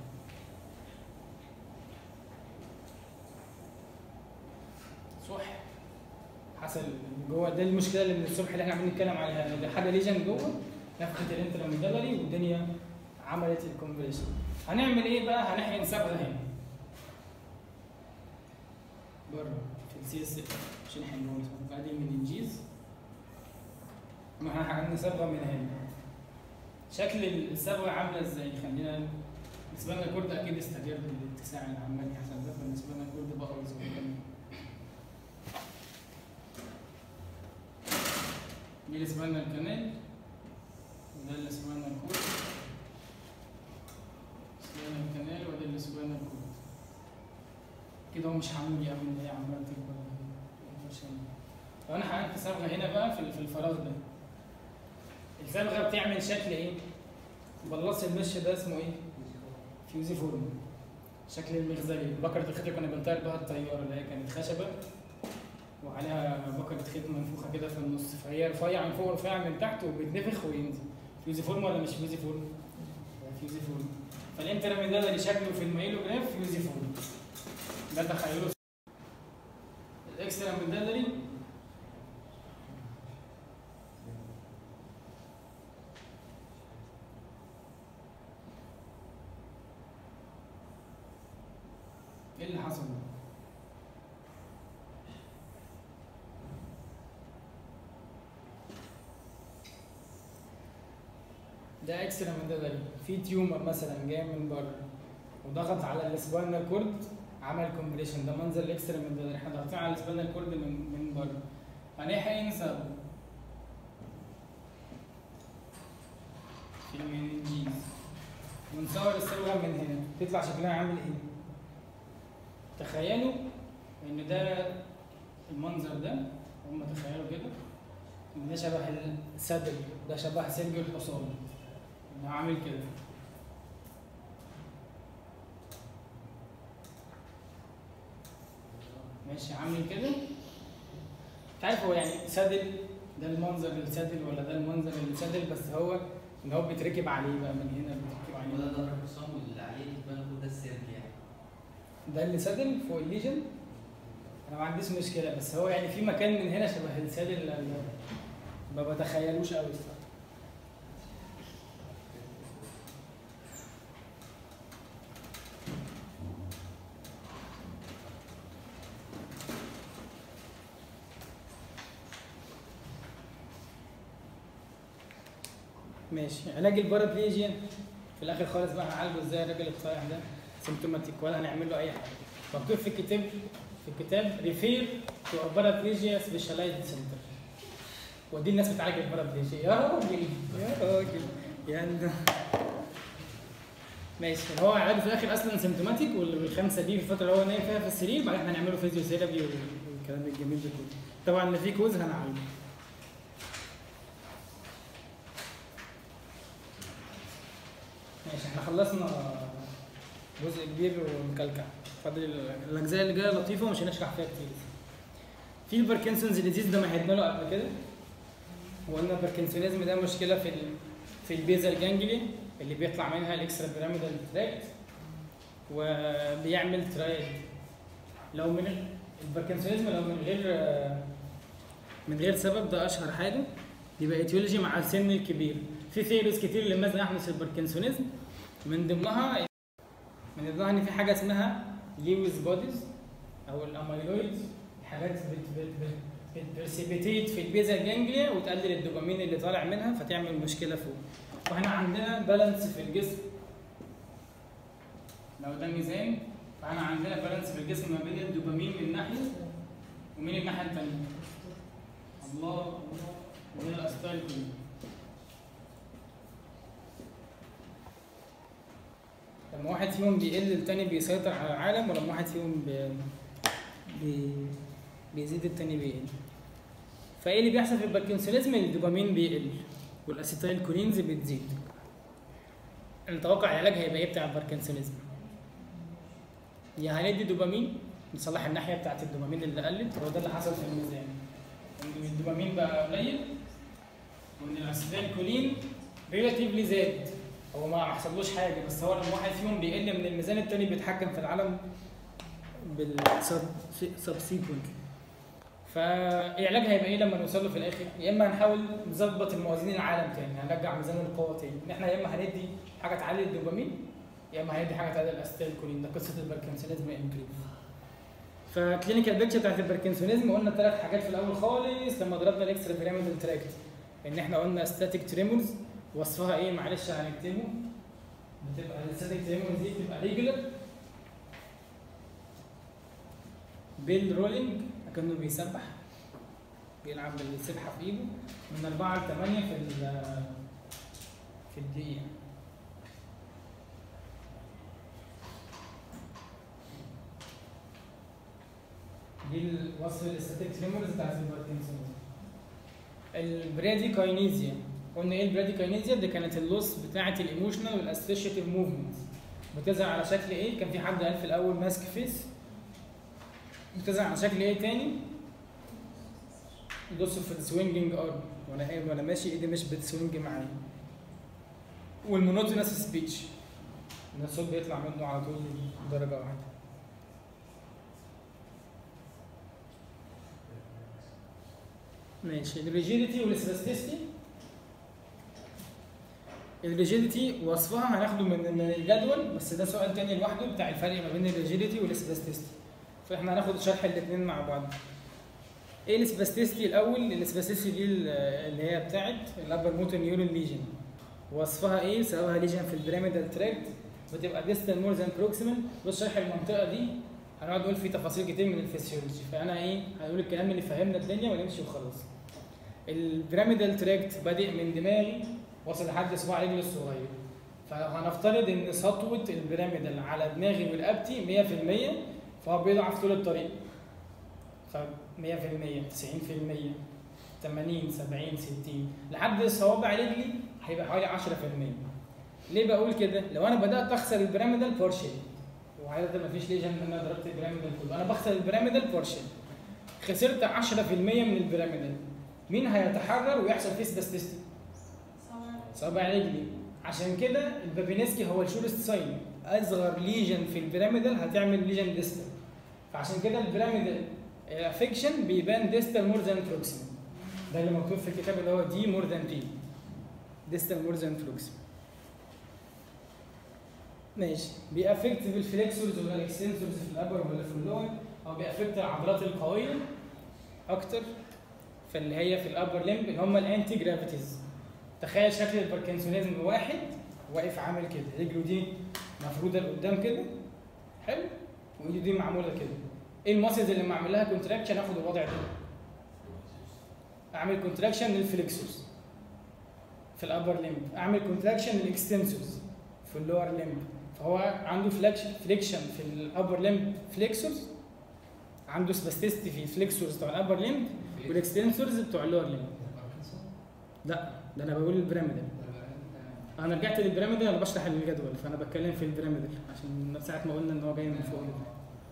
صح حصل جوه ده المشكله اللي من الصبح اللي احنا عمالين نتكلم عليها ده حاجه ليجن جوه نفخه الانترميدالري والدنيا عملت الكونفريشن هنعمل ايه بقى هنحقن صبغه هنا بره في السي اس عشان نحن نقول بعدين من الجيز ما احنا حققنا صبغه من هنا شكل الصبغه عامله ازاي خلينا بالنسبه لنا الكورد اكيد استجاب للاتساع اللي عمال يحصل ده بالنسبه لنا الكورد بقى وزوجين دي اللي اسمها الكنال وده اللي اسمها الكود اسمها الكنال وده اللي اسمها الكود كده هو مش عامل قوي ان هي عماله تكبر لو انا حققت صبغه هنا بقى في في الفراغ ده الصبغه بتعمل شكل ايه؟ بلاص المش ده اسمه ايه؟ فيوزي فورم شكل المغزلي بكرة الخيط اللي كنا بنطير بها الطيارة اللي هي كانت خشبة وعليها بكرة خيط منفوخة كده في النص فهي رفيعة من فوق ورفيعة من تحت وبتنفخ وينزل فيوزي فورم ولا مش فيوزي فورم؟ فيوزي فورم فالانترميدالري شكله في الميلوجراف فيوزي فورم ده تخيله الاكسترا ميدالري ايه اللي حصل ده؟ ده اكسترا ميدالري في تيومر مثلا جاي من بره وضغط على السباينال كورد عمل كومبريشن ده منظر الاكسترا ميدالري احنا ضاغطين على السباينال كورد من من بره هنحقن صبغه في المننجيز ونصور الصبغه من هنا تطلع شكلها عامل ايه؟ تخيلوا ان ده المنظر ده هم تخيلوا كده ان ده شبه السدل ده شبه سلج الحصان انا عامل كده ماشي عامل كده انت عارف هو يعني سدل ده المنظر السدل ولا ده المنظر السدل بس هو ان هو بيتركب عليه بقى من هنا بيتركب عليه وده ظهر الحصان واللي عليه بالك ده السيرك يعني ده اللي سدل فوق الليجن انا ما عنديش مشكله بس هو يعني في مكان من هنا شبه الساد ال- ال- ما بتخيلوش قوي الصراحه ماشي علاج البارابليجيا في الاخر خالص بقى هعالجه ازاي الراجل الصايع ده سيمتوماتيك ولا هنعمل له اي حاجه مكتوب في الكتاب في الكتاب ريفير تو بارابليجيا سبيشالايزد سنتر ودي الناس بتعالج البارابليجيا يا راجل يا راجل يعني ده ماشي هو علاجه في الاخر اصلا سيمتوماتيك والخمسه دي في الفتره اللي هو نايم فيها في السرير بعدين هنعمله فيزيوثيرابي والكلام الجميل ده كله طبعا اللي فيه كوز هنعالجه ماشي احنا خلصنا جزء كبير ومكلكع فاضل الاجزاء اللي جايه لطيفه ومش هنشرح فيها كتير في الباركنسونز ديزيز ده مهدنا له قبل كده وقلنا الباركنسونيزم ده مشكله في ال... في البيزال جانجلي اللي بيطلع منها الاكسترا بيراميدال تراكت وبيعمل ترايد لو من الباركنسونيزم لو من غير من غير سبب ده اشهر حاجه يبقى ايتيولوجي مع السن الكبير في ثيوريز كتير لماذا يحدث الباركنسونيزم من ضمنها من ضمنها ان في حاجه اسمها ليويز بوديز او الاميلويدز حاجات بت بت بت بتبرسيبيتيت في البيزا جانجليا وتقلل الدوبامين اللي طالع منها فتعمل مشكله فوق واحنا عندنا بالانس في الجسم لو ده ميزان فاحنا عندنا بالانس في الجسم ما بين الدوبامين من ناحيه ومن الناحيه الثانيه الله الله ومن الاستايل كله لما واحد فيهم بيقل التاني بيسيطر على العالم ولما واحد فيهم بي... بي... بيزيد التاني بيقل فايه اللي بيحصل في الباركنسونيزم الدوبامين بيقل والاسيتايل كولينز بتزيد نتوقع العلاج هيبقى ايه بتاع الباركنسونيزم يا هندي دوبامين نصلح الناحيه بتاعت الدوبامين اللي قلت هو ده اللي حصل في الميزان ان الدوبامين بقى قليل وان الاسيتايل كولين ريلاتيفلي زاد هو ما حصلوش حاجه بس هو لما واحد فيهم بيقل من الميزان التاني بيتحكم في العالم بالسبسيكونت فالعلاج هيبقى ايه لما نوصل له في الاخر يا اما هنحاول نظبط الموازين العالم تاني هنرجع ميزان القوه تاني ان احنا يا اما هندي حاجه تعلي الدوبامين يا اما هندي حاجه تعلي الاستيلكولين ده قصه الباركنسونيزم انكريز فكلينيكال بيكتشر بتاعت الباركنسونيزم قلنا ثلاث حاجات في الاول خالص لما ضربنا الاكسترا بيراميدال تراكت ان احنا قلنا ستاتيك تريمورز وصفها ايه معلش هنكتبه بتبقى الستاتيك تريمورز دي بتبقى ريجولر بيل رولينج كانه بيسبح بيلعب بالسبحه في ايده من 4 ل 8 في في الدقيقه دي الوصف الاستاتيك تريمورز بتاعت الباركنسون البراديكاينيزيا قلنا ايه البراديكاينيزيا دي كانت اللوس بتاعه الايموشنال والاسوشيتيف موفمنت بتظهر على شكل ايه كان في حد قال في الاول ماسك فيس بتظهر على شكل ايه تاني بص في السوينجنج ارم وانا قايم وانا ماشي ايدي مش بتسوينج معايا والمونوتونس سبيتش ان الصوت بيطلع منه على طول درجه واحده ماشي الريجيديتي والسباستيستي الريجيديتي وصفها هناخده من من الجدول بس ده سؤال تاني لوحده بتاع الفرق ما بين الريجيديتي والسباستيستي فاحنا هناخد شرح الاثنين مع بعض ايه السباستيستي الاول السباستيستي دي اللي هي بتاعت الابر موتور نيورون ليجن وصفها ايه سببها ليجن في البيراميدال تراكت بتبقى ديستال مور ذان بروكسيمال بص شرح المنطقه دي هنقعد نقول فيه تفاصيل كتير من الفسيولوجي فانا ايه هنقول الكلام اللي فهمنا الدنيا ونمشي وخلاص البيراميدال تراكت بادئ من دماغي وصل لحد صباع رجلي الصغير فهنفترض ان سطوه البيراميدال على دماغي ورقبتي 100% فهو بيضعف طول الطريق ف 100% 90% 80 70 60 لحد صوابع رجلي هيبقى حوالي 10% ليه بقول كده؟ لو انا بدات اخسر البيراميدال بورشن وعاده مفيش ليجن ان انا ضربت البيراميدال كله انا بخسر البيراميدال بورشن خسرت 10% من البيراميدال مين هيتحرر ويحصل فيه سباستيستي؟ صابع رجلي عشان كده البابينسكي هو الشورست ساين اصغر ليجن في البيراميدال هتعمل ليجن ديستال فعشان كده البيراميدال الافكشن بيبان ديستال مور ذان بروكسيمال ده اللي مكتوب في الكتاب اللي هو دي مور ذان بي ديستال مور ذان بروكسيمال ماشي بيأفكت بالفليكسورز ولا الاكستنسورز في الابر ولا في اللور او بيأفكت العضلات القويه اكتر فاللي هي في الابر ليمب اللي هم الانتي جرافيتيز تخيل شكل الباركنسونيزم واحد واقف عامل كده رجله دي مفروده لقدام كده حلو وايده دي معموله كده ايه الماسلز اللي لما اعمل لها كونتراكشن اخد الوضع ده اعمل كونتراكشن للفليكسورز في الابر ليمب اعمل كونتراكشن للاكستنسورز في اللور ليمب فهو عنده فليكشن فليكشن في الابر ليمب فليكسورز عنده سباستيستي في الفليكسورز بتوع الابر ليمب والاكستنسورز بتوع اللور ليمب لا ده انا بقول البيراميدال انا رجعت للبيراميدال انا بشرح الجدول فانا بتكلم في البيراميدال عشان ساعه ما قلنا ان هو جاي من فوق كده.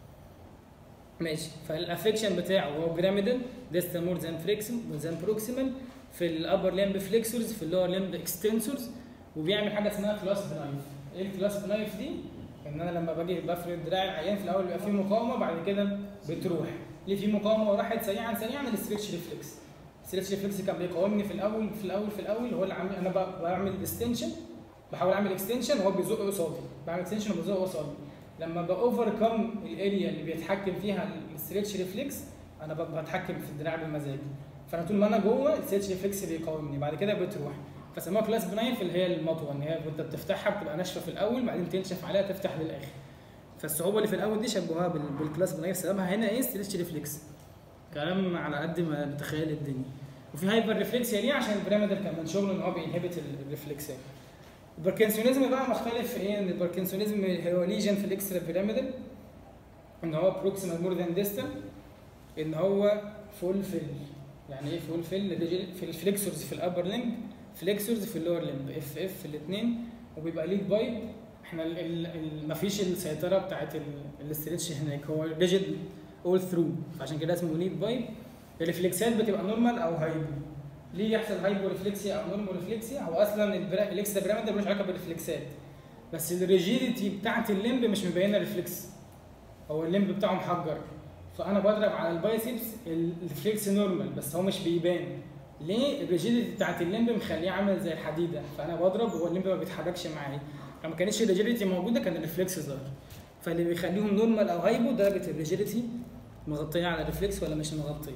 ماشي فالافكشن بتاعه هو بيراميدال ديستال مور ذان فليكسم ذان بروكسيمال في الابر ليمب فليكسورز في اللور ليمب اكستنسورز وبيعمل حاجه اسمها كلاسب نايف ايه الكلاسب نايف دي ان انا لما باجي بفرد دراع العيان في الاول بيبقى فيه مقاومه بعد كده بتروح ليه في مقاومه وراحت سريعا سريعا الاستريتش ريفلكس الاستريتش ريفلكس كان بيقاومني في الاول في الاول في الاول هو اللي عامل انا ب- بعمل اكستنشن بحاول اعمل اكستنشن وهو بيزق قصادي بعمل اكستنشن وبيزق قصادي لما باوفر كم الاريا اللي بيتحكم فيها الاستريتش ريفلكس انا ب- بتحكم في الدراع بمزاجي فانا طول ما انا جوه الاستريتش ريفلكس بيقاومني بعد كده بتروح فسموها كلاس بنايف اللي هي المطوه ان هي وانت بتفتحها بتبقى ناشفه في الاول بعدين تنشف عليها تفتح للاخر فالصعوبه اللي في الاول دي شبهوها بال- بالكلاس بنايف سببها هنا ايه ستريتش ريفلكس كلام على قد ما نتخيل الدنيا وفي هايبر ريفلكسيا ليه عشان البيراميدال كمان شغله ان هو بينهبت ال- الريفلكسات الباركنسونيزم بقى مختلف في ايه ان الباركنسونيزم هو ليجن في الاكسترا بيراميدال ان هو بروكسيمال مور ذان ديستال ان هو فول فيل يعني ايه فول فيل في الفليكسورز في الابر ليمب فليكسورز في اللور ليمب اف اف في الاثنين وبيبقى ليد بايب احنا ال ال ال مفيش السيطره بتاعت الاسترتش هناك هو ريجيد اول ثرو فعشان كده اسمه ليد بايب الريفلكسات بتبقى نورمال او هايبو ليه يحصل هايبو ريفلكسيا او نورمال ريفلكسيا هو اصلا البرا- الاكسترا بيراميدال ملوش علاقه بالريفلكسات بس الريجيديتي بتاعت الليمب مش مبينه ريفلكس هو الليمب بتاعه محجر فانا بضرب على البايسبس الريفلكس نورمال بس هو مش بيبان ليه الريجيديتي بتاعت الليمب مخليه عامل زي الحديده فانا بضرب هو الليمب ما بيتحركش معايا لو ما كانتش الريجيديتي موجوده كان الريفلكس ظهر فاللي بيخليهم نورمال او هايبو درجه الريجيديتي مغطيه على الريفلكس ولا مش مغطيه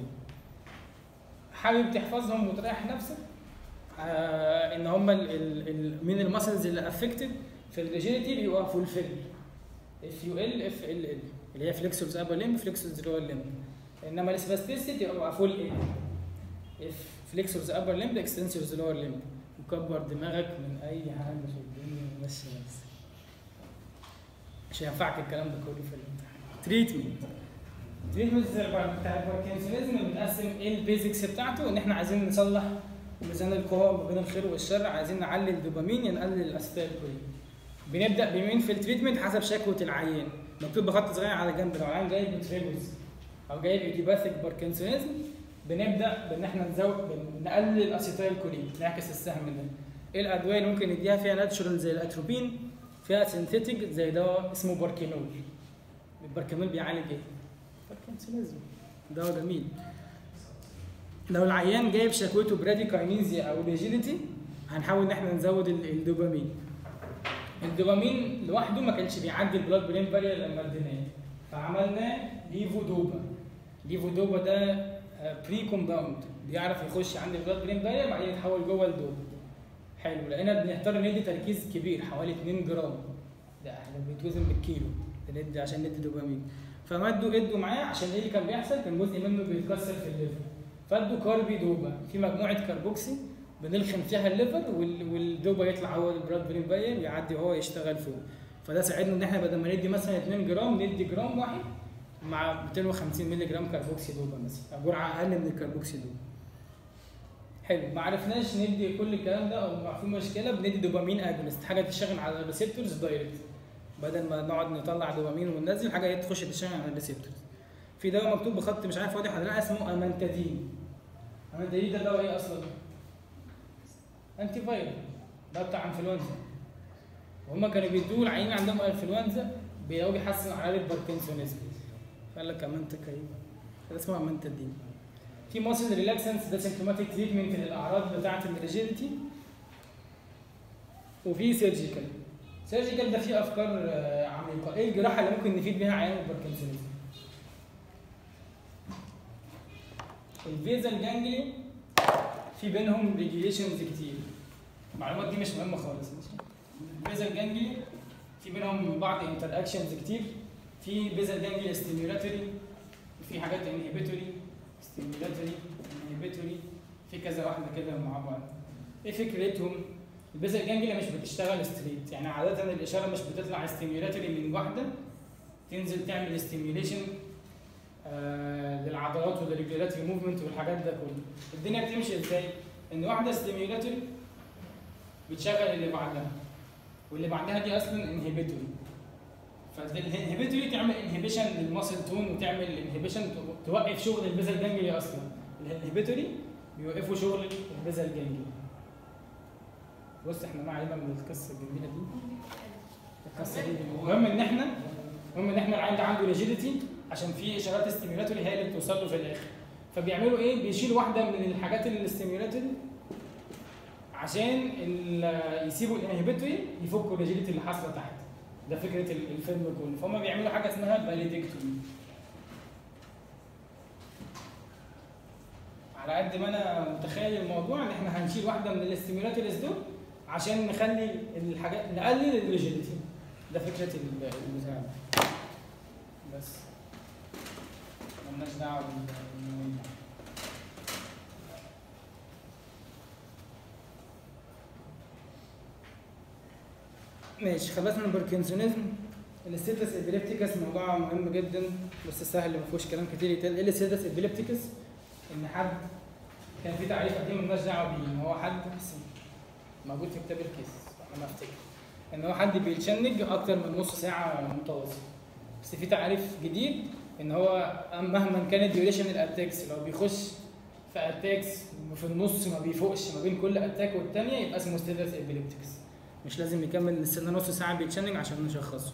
حابب تحفظهم وتريح نفسك آه ان هم ال ال ال من المسلز اللي افكتد في الريجيديتي بيبقى فولفيل اف يو ال اف ال ال اللي هي فليكسورز ابر ليمب فليكسورز لور ليمب انما السباستيسيتي يبقى فول ال اف فليكسورز ابر ليمب اكستنسورز لور ليمب وكبر دماغك من اي حاجه في الدنيا ومشي نفسك مش هينفعك الكلام ده كله في الامتحان تريتمنت تريتمنت بتاع الباركنسونيزم بنقسم ايه البيزكس بتاعته ان احنا عايزين نصلح ميزان القوى ما بين الخير والشر عايزين نعلي الدوبامين يا نقلل الاسيتيل كولين بنبدا بمين في التريتمنت حسب شكوى العيان مكتوب بخط صغير على جنب لو العيان جاي بتريبوز او جاي بايديوباثيك باركنسونيزم بنبدا بان احنا نزود بن- نقلل الاسيتيل كولين نعكس السهم ده ايه الادويه اللي ممكن نديها فيها ناتشورال زي الاتروبين فيها سينثيتيك زي دواء اسمه باركينول الباركينول بيعالج ايه؟ باركنسونيزم دواء جميل لو العيان جايب شكوته براديكاينيزيا او ريجيديتي هنحاول ان احنا نزود ال- الدوبامين الدوبامين لوحده ما كانش بيعدي البلاد برين بارير لما اديناه فعملنا ليفو دوبا ليفو دوبا ده بري كومباوند بيعرف يخش عند البلاد برين بارير بعدين يتحول جوه الدوبا حلو لقينا بنضطر ندي تركيز كبير حوالي 2 جرام ده احنا بيتوزن بالكيلو ندي عشان ندي دوبامين فمدوا ادوا معاه عشان ايه اللي كان بيحصل كان جزء منه بيتكسر في الليفر فادوا كاربي دوبا في مجموعه كاربوكسي بنلخم فيها الليفر وال- والدوبا يطلع هو البلاد برين بارير يعدي وهو يشتغل فوق فده ساعدنا ان احنا بدل ما ندي مثلا 2 جرام ندي جرام واحد مع 250 مللي جرام كاربوكسي دوبا مثلا جرعه اقل من الكاربوكسي دوبا حلو ما عرفناش ندي كل الكلام ده او ما في مشكله بندي دوبامين اجونست حاجه تشتغل على الريسبتورز دايركت بدل ما نقعد نطلع دوبامين وننزل حاجه تخش تشتغل على الريسبتورز في دواء مكتوب بخط مش عارف واضح ولا لا اسمه امانتادين امانتادين ده دواء ايه اصلا؟ انتي فايرال ده بتاع انفلونزا وهما كانوا بيدوه العيانين عندهم انفلونزا بيلاقوه بيحسن اعراض الباركنسونيزم فقال لك امانتا كريم ده اسمه امانتادين في ماسل ريلاكسنس ده سيمتوماتيك تريتمنت للاعراض بتاعه الريجيديتي وفي سيرجيكال سيرجيكال ده فيه افكار آه، عميقه ايه الجراحه اللي ممكن نفيد بيها عيان الباركنسونيزم الفيزال جانجلي في بينهم ريجيليشنز كتير المعلومات دي مش مهمه خالص ماشي الفيزال جانجلي في بينهم بعض انتر اكشنز كتير في فيزال جانجلي ستيميولاتوري وفي حاجات انهبيتوري ستيميولاتوري انهبيتوري في كذا واحده كده مع بعض ايه فكرتهم البيزل جانجليا مش بتشتغل ستريت يعني عاده الاشاره مش بتطلع ستيميولاتوري من واحده تنزل تعمل ستيميوليشن آه للعضلات والريجولاتوري موفمنت والحاجات ده كله الدنيا بتمشي ازاي ان واحده ستيميولاتوري بتشغل اللي بعدها واللي بعدها دي اصلا انهبيتوري فالانهبيتوري تعمل انهبيشن للماسل تون وتعمل انهبيشن توقف شغل البيزل جانجليا اصلا الانهبيتوري بيوقفوا شغل البيزل جانجليا بص احنا ما علينا من القصه الجميله دي القصه دي المهم ان احنا المهم ان احنا العيان ده عنده ريجيديتي عشان في اشارات ستيميولاتوري هي اللي بتوصل له في الاخر فبيعملوا ايه بيشيلوا واحده من الحاجات الاستيميولاتوري عشان ال- يسيبوا الانهبيتوري يفكوا الريجيديتي اللي حاصله تحت ده فكره ال- الفيلم كله فهم بيعملوا حاجه اسمها باليدكتومي على قد ما انا متخيل الموضوع ان احنا هنشيل واحده من الاستيميولاتوريز دول عشان نخلي الحاجات نقلل الريجيديتي ده فكره ال- البتاع ده. بس مالناش دعوه بال ماشي خلصنا من الباركنسونيزم الستاتس ابيليبتيكس موضوع مهم جدا بس سهل ما فيهوش كلام كتير يتقال ايه الستاتس ابيليبتيكس ان حد كان في تعريف قديم مالناش دعوه بيه ان هو حد بس موجود في كتاب الكيس انا افتكر ان هو حد بيتشنج اكتر من نص ساعه متواصل بس في تعريف جديد ان هو مهما كانت ديوريشن الاتاكس لو بيخش في اتاكس وفي النص ما بيفوقش ما بين كل اتاك والتانيه يبقى اسمه ستيتس ابيليبتكس مش لازم يكمل السنه نص ساعه بيتشنج عشان نشخصه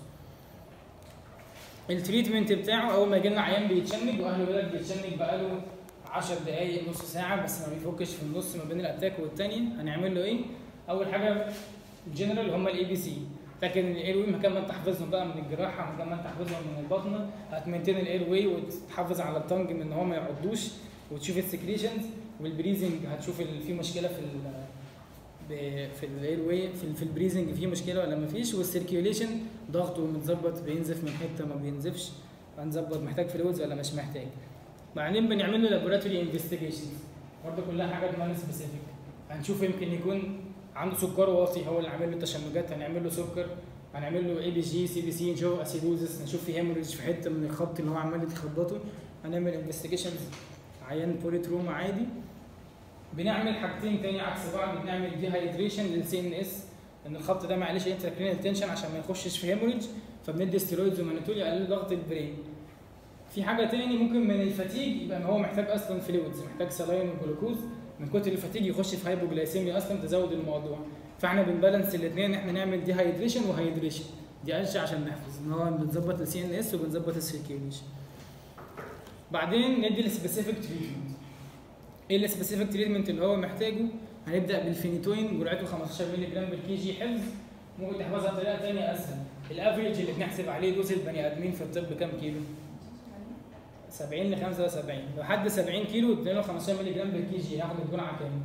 التريتمنت بتاعه اول ما يجي لنا عيان بيتشنج واهله يقول لك بيتشنج بقاله 10 دقائق نص ساعه بس ما بيفكش في النص ما بين الاتاك والتانيه هنعمل له ايه؟ اول حاجه الجنرال هم الاي بي سي لكن الاير واي مكان ما انت حافظهم بقى من الجراحه مكان ما انت حافظهم من البطنه هتمنتين الاير واي وتحافظ على التنج من ان هو ما يعضوش وتشوف السكريشنز والبريزنج هتشوف ال- في مشكله في ال ب- في الاير واي في, ال- في البريزنج في مشكله ولا ما فيش والسيركيوليشن ضغطه متظبط بينزف من حته ما بينزفش هنظبط محتاج فلويدز ولا مش محتاج بعدين بنعمل له لابوراتوري انفستيجيشنز برضه كلها حاجات مان سبيسيفيك هنشوف يمكن يكون عنده سكر واطي هو اللي عامل له تشنجات هنعمل له سكر هنعمل له اي بي جي سي بي سي نشوف اسيدوزس نشوف في هيموريج في حته من الخط اللي هو عمال يخبطه هنعمل انفستيجيشنز عيان بوليتروما عادي بنعمل حاجتين تاني عكس بعض بنعمل دي هايدريشن للسي ان اس ان الخط ده معلش انتراكرينال تنشن عشان ما يخشش في هيموريج فبندي ستيرويدز ومانيتول يقلل ضغط البرين في حاجه تاني ممكن من الفتيج يبقى ما هو محتاج اصلا فلويدز محتاج سلاين وجلوكوز من كتر الفتيج يخش في هايبوجلايسيميا اصلا تزود الموضوع فاحنا بنبالانس الاثنين احنا نعمل دي هايدريشن وهايدريشن دي قلشه عشان نحفظ ان هو بنظبط السي ان اس وبنظبط السيركيوليشن بعدين ندي السبيسيفيك تريتمنت ايه السبيسيفيك تريتمنت اللي هو محتاجه هنبدا بالفينيتوين جرعته 15 مللي جرام بالكي جي حفظ ممكن تحفظها بطريقه ثانيه اسهل الافريج اللي بنحسب عليه دوز البني ادمين في الطب كام كيلو 70 ل 75 لو حد 70 كيلو ادينا له 15 مللي جرام بالكي جي هياخد الجرعه كام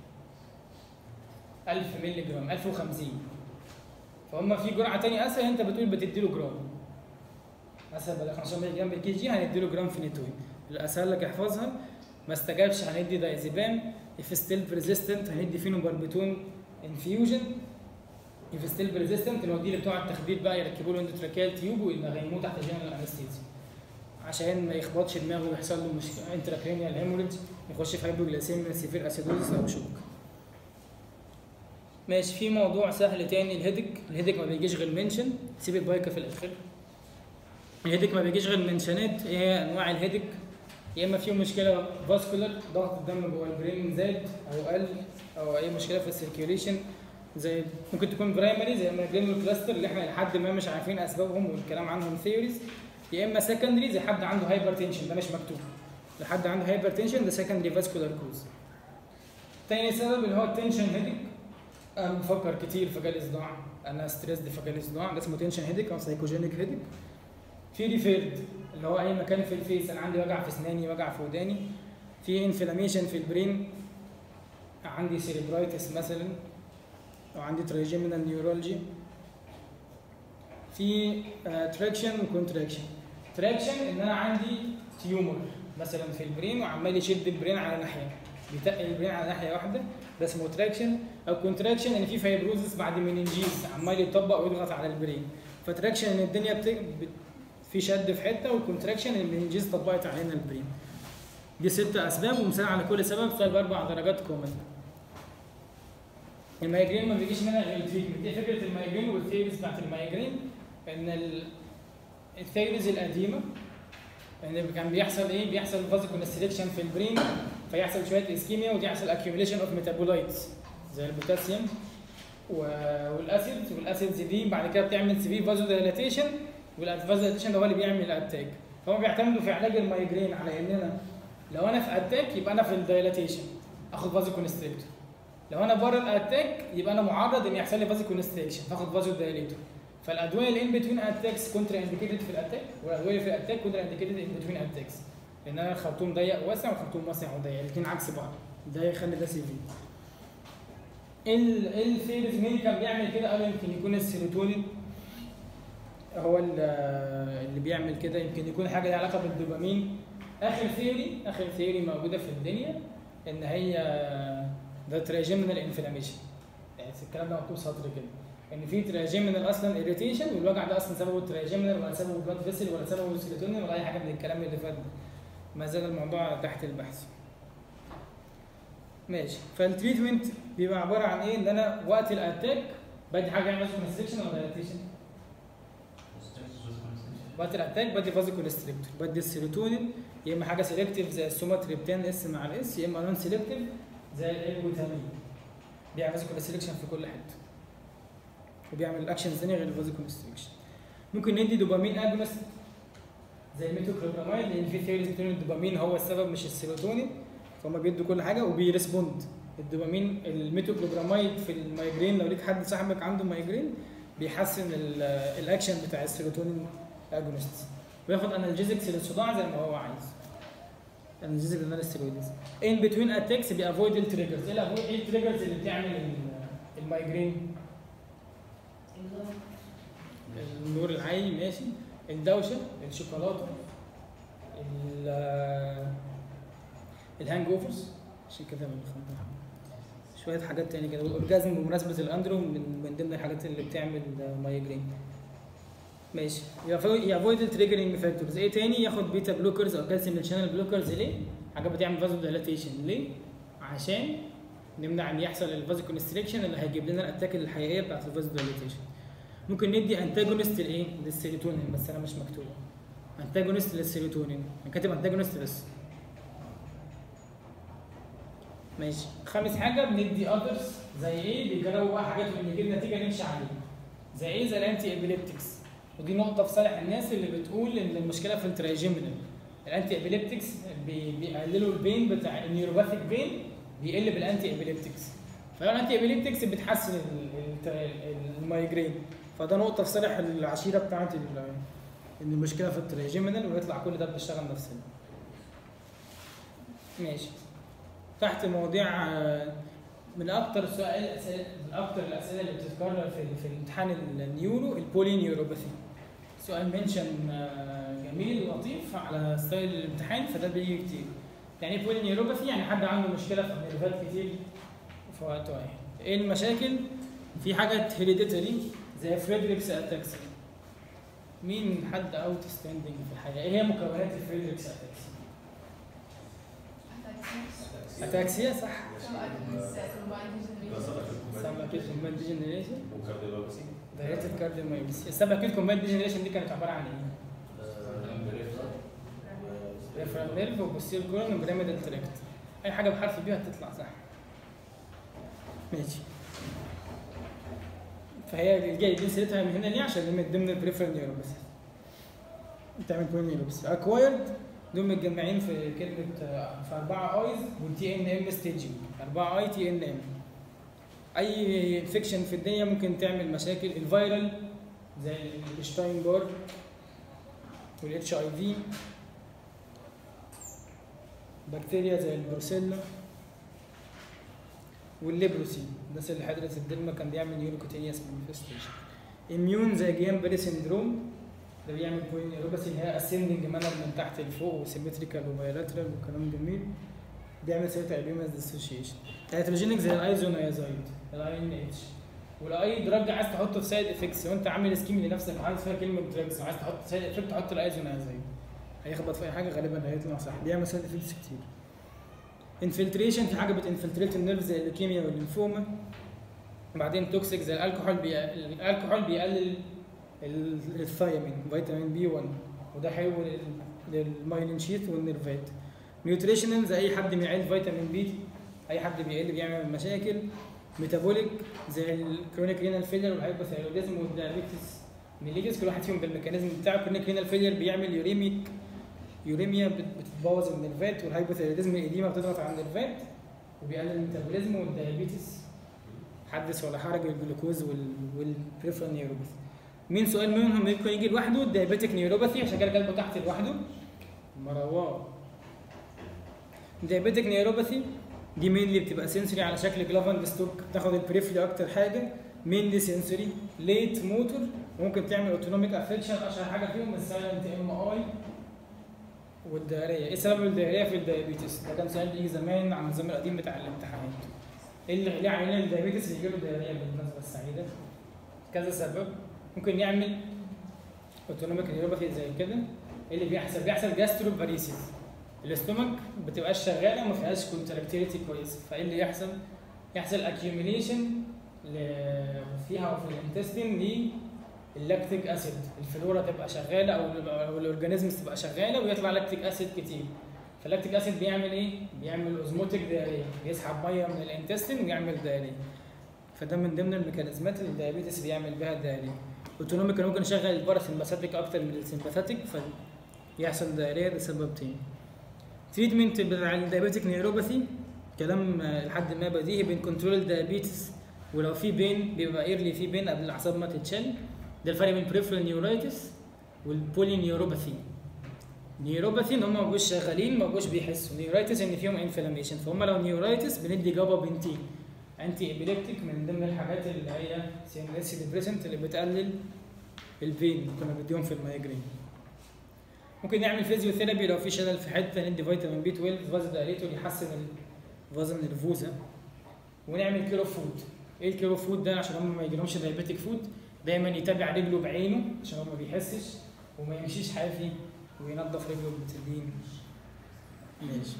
1000 مللي جرام 1050 فهم في جرعه ثانيه اسهل انت بتقول بتدي له جرام اسهل بدل 15 مللي جرام بالكي جي هندي له جرام فينيتوين الاسهل لك احفظها ما استجابش هندي دايزيبام if still persistent هندي فينوباربيتون انفيوجن if still persistent اللي هو دي اللي بتوع التخدير بقى يركبوا له اندوتراكيال تيوب وينغموه تحت جنرال انستيزيا عشان ما يخبطش دماغه ويحصل له مشكله انتراكرينيال هيموريدج يخش في هايبوجلاسيميا سيفير اسيدوزس او شوك ماشي في موضوع سهل تاني الهيدك الهيدك ما بيجيش غير منشن سيب البايكه في الاخر الهيدك ما بيجيش غير منشنات ايه هي انواع الهيدك يا اما في مشكله فاسكولار ضغط الدم جوه البرين زاد او قل او اي مشكله في السيركيوليشن زي ممكن تكون برايمري زي الماجرينال كلاستر اللي احنا لحد ما مش عارفين اسبابهم والكلام عنهم ثيوريز يا اما سكندري زي حد عنده هايبر تنشن ده مش مكتوب لحد عنده هايبرتنشن ده سكندري فاسكولار كوز تاني سبب اللي هو التنشن هيدك انا بفكر كتير فجالي صداع انا ستريسد فجالي صداع ده اسمه تنشن هيدك او سايكوجينيك هيدك في ريفيرد اللي هو اي مكان في الفيس انا عندي وجع في اسناني وجع في وداني في انفلاميشن في البرين عندي سيريبرايتس مثلا او عندي ترايجيمينال نيورولوجي في تراكشن وكونتراكشن تراكشن ان انا عندي تيومر مثلا في البرين وعمال يشد البرين على ناحيه بيتقل البرين على ناحيه واحده ده اسمه تراكشن او كونتراكشن ان في فايبروزس بعد مننجيز عمال يطبق ويضغط على البرين فتراكشن ان الدنيا بت... بت... في شد في حته والكونتراكشن ان المننجيز طبقت علينا البرين دي ست اسباب ومثال على كل سبب سبب اربع درجات كومن المايجرين ما بيجيش منها غير التريتمنت دي فكره المايجرين والثيريز بتاعت المايجرين ان ال- الثيريز القديمه ان كان بيحصل ايه بيحصل فازو كونستريكشن في البرين فيحصل شويه اسكيميا ويحصل اكيوميليشن اوف ميتابولايتس زي البوتاسيوم و- والاسيدز والاسيدز دي بعد كده بتعمل سيفير فازو دايلاتيشن والفازو دايلاتيشن ده هو اللي بيعمل الاتاك فهم بيعتمدوا في علاج المايجرين على ان انا لو انا في اتاك يبقى انا في الدايلاتيشن اخد فازو كونستريكتور لو انا بره الاتاك يبقى انا معرض ان يحصل لي فازو كونستريكشن فاخد فازو دايليتور فالادويه اللي ان بتوين اتاكس كونترا انديكيتد في الاتاك والادويه اللي في الاتاك كونترا انديكيتد ان بتوين اتاكس لان انا خرطوم ضيق واسع وخرطوم واسع وضيق الاثنين عكس بعض ده يخلي ده سيفير ال الثيريز مين كان بيعمل كده قالوا يمكن يكون السيروتونين هو ال- اللي بيعمل كده يمكن يكون حاجه ليها علاقه بالدوبامين اخر ثيوري اخر ثيوري موجوده في الدنيا ان هي ده تراجيمينال انفلاميشن يعني الكلام ده مكتوب سطر كده ان في تراجيمينال اصلا اريتيشن والوجع ده اصلا سببه تراجيمينال ولا سببه بلاد فيسل ولا سببه سيروتونين ولا اي حاجه من الكلام اللي فات ده ما زال الموضوع تحت البحث ماشي فالتريتمنت بيبقى عباره عن ايه ان انا وقت الاتاك بدي حاجه يعمل كونستريكشن ولا دايلاتيشن وقت الاتاك بدي فازو كونستريكتور بدي السيروتونين يا اما حاجه سيلكتيف زي السوماتريبتان اس مع الاس يا اما نون سيلكتيف زي الالبوتامين بيعمل فازو كونستريكشن في كل حته وبيعمل الاكشنز ثانيه غير الفازو كونستريكشن ممكن ندي دوبامين اجونست زي الميتوكلوبراميد لان في ثيوريز بتقول إن الدوبامين هو السبب مش السيروتونين فهم بيدوا كل حاجه وبيرسبوند الدوبامين الميتوكلوبراميد في المايجرين لو ليك حد صاحبك عنده مايجرين بيحسن ال- الاكشن بتاع السيروتونين اجونست وياخد انالجيزكس للصداع زي ما هو عايز انالجيزك للستيرويدز ان بتوين اتاكس بيافويد التريجرز ايه الافويد ايه التريجرز اللي بتعمل ال- المايجرين النور العالي ماشي الدوشه الشوكولاته ال- الهانج اوفرز عشان كده بنخبط شويه حاجات تاني كده والاورجازم بمناسبه الاندرو من من ضمن الحاجات اللي بتعمل مايجرين ماشي يافويد التريجرنج فاكتورز ايه تاني ياخد بيتا بلوكرز او كالسيوم شانل بلوكرز ليه؟ حاجه بتعمل فازو دايلاتيشن ليه؟ عشان نمنع ان يحصل الفازو كونستريكشن اللي هيجيب لنا الاتاك الحقيقيه بتاعت الفازو دايلاتيشن ممكن ندي انتاجونست لايه؟ للسيروتونين بس انا مش مكتوبه انتاجونست للسيروتونين انا كاتب انتاجونست بس ماشي خامس حاجه بندي اذرز زي ايه بيجربوا بقى حاجات اللي يجيب نتيجه نمشي عليها زي ايه زي الانتي ابيليبتكس ودي نقطه في صالح الناس اللي بتقول ان المشكله في الترايجيمينال الانتي ابيليبتكس بي بيقللوا البين بتاع النيوروباثيك بين بيقل بالانتي ابيليبتكس فالانتي ابيليبتكس بتحسن ال- ال- المايجرين فده نقطه في صالح العشيره بتاعت ال- ان المشكله في الترايجيمينال ويطلع كل ده بنشتغل نفسنا ماشي تحت مواضيع آه، من اكتر سؤال اسئله من اكتر الاسئله اللي بتتكرر في في الامتحان النيورو البولي نيوروباثي سؤال منشن آه، جميل ولطيف على ستايل الامتحان فده بيجي كتير يعني ايه بولي نيوروباثي يعني حد عنده مشكله في النيرفات كتير في وقت واحد ايه المشاكل في حاجات هيريديتري زي فريدريكس اتاكسي مين حد اوت ستاندنج في الحياه ايه هي مكونات الفريدريكس اتاكسي اتاكسيا صح سبب كومباند ديجنريشن وكارديولوجي دايركتد كارديومايوباثي السبب كومباند ديجنريشن دي كانت عباره عن ايه؟ ريفرال نيرف وبوستير كولون وبيراميدال تراكت اي حاجه بحرف البي هتطلع صح ماشي فهي جايبين سيرتها من هنا ليه عشان من ضمن البريفرال نيوروباثي بتعمل كوين نيوروباثي اكوايرد دول متجمعين في كلمه آه، في اربعه ايز والتي ان ام ستيجنج اربعه اي تي ان ام اي انفكشن في الدنيا ممكن تعمل مشاكل الفيرال زي الشتاين بار والاتش اي في بكتيريا زي البروسيلا والليبروسي الناس اللي حضرت الدلمة كان بيعمل نيوروكوتينيوس مانيفستيشن اميون زي جيام بري سندروم ده بيعمل بوين نيوروباثي اللي هي اسندنج مانر من تحت لفوق وسيمتريكال وبايلاترال وكلام جميل بيعمل سيرتا اليومز ديسوشيشن هيتروجينيك زي الايزونيازايد الاي ان اتش والاي دراج عايز تحطه في سايد افكتس وانت عامل سكيم لنفسك وعايز فيها كلمه دراجز وعايز تحط سايد افكت تحط الايزونيازايد هيخبط في اي حاجه غالبا هيطلع صح بيعمل سايد افكتس كتير انفلتريشن في حاجه بتنفلتريت النيرف زي الليكيميا والليمفوما بعدين توكسيك زي الكحول بي... الكحول بيقلل ال- الثيامين فيتامين بي 1 وده حلو لل- للمايلين شيث والنيرفات نيوتريشنال زي اي حد بيعيل فيتامين بي اي حد بيقل بيعمل مشاكل ميتابوليك زي الكرونيك رينال فيلر والهايبوثايروديزم والديابيتس ميليجس كل واحد فيهم بالميكانيزم بتاعه الكرونيك رينال فيلر بيعمل يوريميك يوريميا بت- بتبوظ النيرفات والهايبوثايروديزم القديمه بتضغط على النيرفات وبيقلل الميتابوليزم والديابيتس حدث ولا حرج الجلوكوز وال والبريفرال نيوروباثي مين سؤال منهم ممكن يجي لوحده الديابيتك نيوروباثي عشان كده كاتبه تحت لوحده مروان ديابيتك نيوروباثي دي مينلي بتبقى سنسوري على شكل جلافند ستوك بتاخد البريفري اكتر حاجه مينلي سنسوري ليت موتور ممكن تعمل اوتونوميك افكشن اشهر حاجه فيهم السايلنت ام اي والدهريه ايه سبب الدهريه في الديابيتس ده كان سؤال بيجي زمان على النظام القديم بتاع الامتحانات ايه اللي ليه عيان الديابيتس يجي له دهريه بالمناسبه السعيده كذا سبب ممكن يعمل اوتونوميك نيوروباثي زي كده ايه اللي بيحصل بيحصل جاسترو باريسيس الاستومك ما بتبقاش شغاله وما فيهاش كونتراكتيليتي كويس فايه اللي يحصل يحصل اكيوميليشن فيها وفي الانتستين للاكتيك اسيد الفلورا تبقى شغاله او ال- او الاورجانيزمز تبقى شغاله ويطلع لاكتيك اسيد كتير فاللاكتيك اسيد بيعمل ايه بيعمل اوزموتيك دايريه بيسحب ميه من الانتستين ويعمل دايريه فده من ضمن الميكانيزمات اللي الدايابيتس بيعمل بها الدايريه اوتونوميك ممكن يشغل الباراسمباثيك اكتر من السمباثيك فيحصل دايريه لسبب تاني تريتمنت بتاع الدايابيتك نيوروباثي كلام آه، لحد ما بديهي بين كنترول الدايابيتس ولو في بين بيبقى ايرلي في بين قبل الاعصاب ما تتشل ده الفرق بين بريفرال نيورايتس والبولي نيوروباثي نيوروباثي ان هم ما بقوش شغالين ما بقوش بيحسوا نيورايتس ان فيهم انفلاميشن فهم لو نيورايتس بندي جابا بنتين انتي ابيليبتيك من ضمن الحاجات اللي هي سي ام اس ديبريسنت اللي بتقلل البين اللي كنا بنديهم في المايجرين ممكن نعمل فيزيوثيرابي لو في شلل في حته ندي فيتامين بي 12 فاز دايليتور يحسن الفازا نيرفوزا ونعمل كيلو فود ايه الكيلو فود ده عشان هم ما يجيلهمش دايبيتك فود دايما يتابع رجله بعينه عشان هو ما بيحسش وما يمشيش حافي وينظف رجله بالتدين ماشي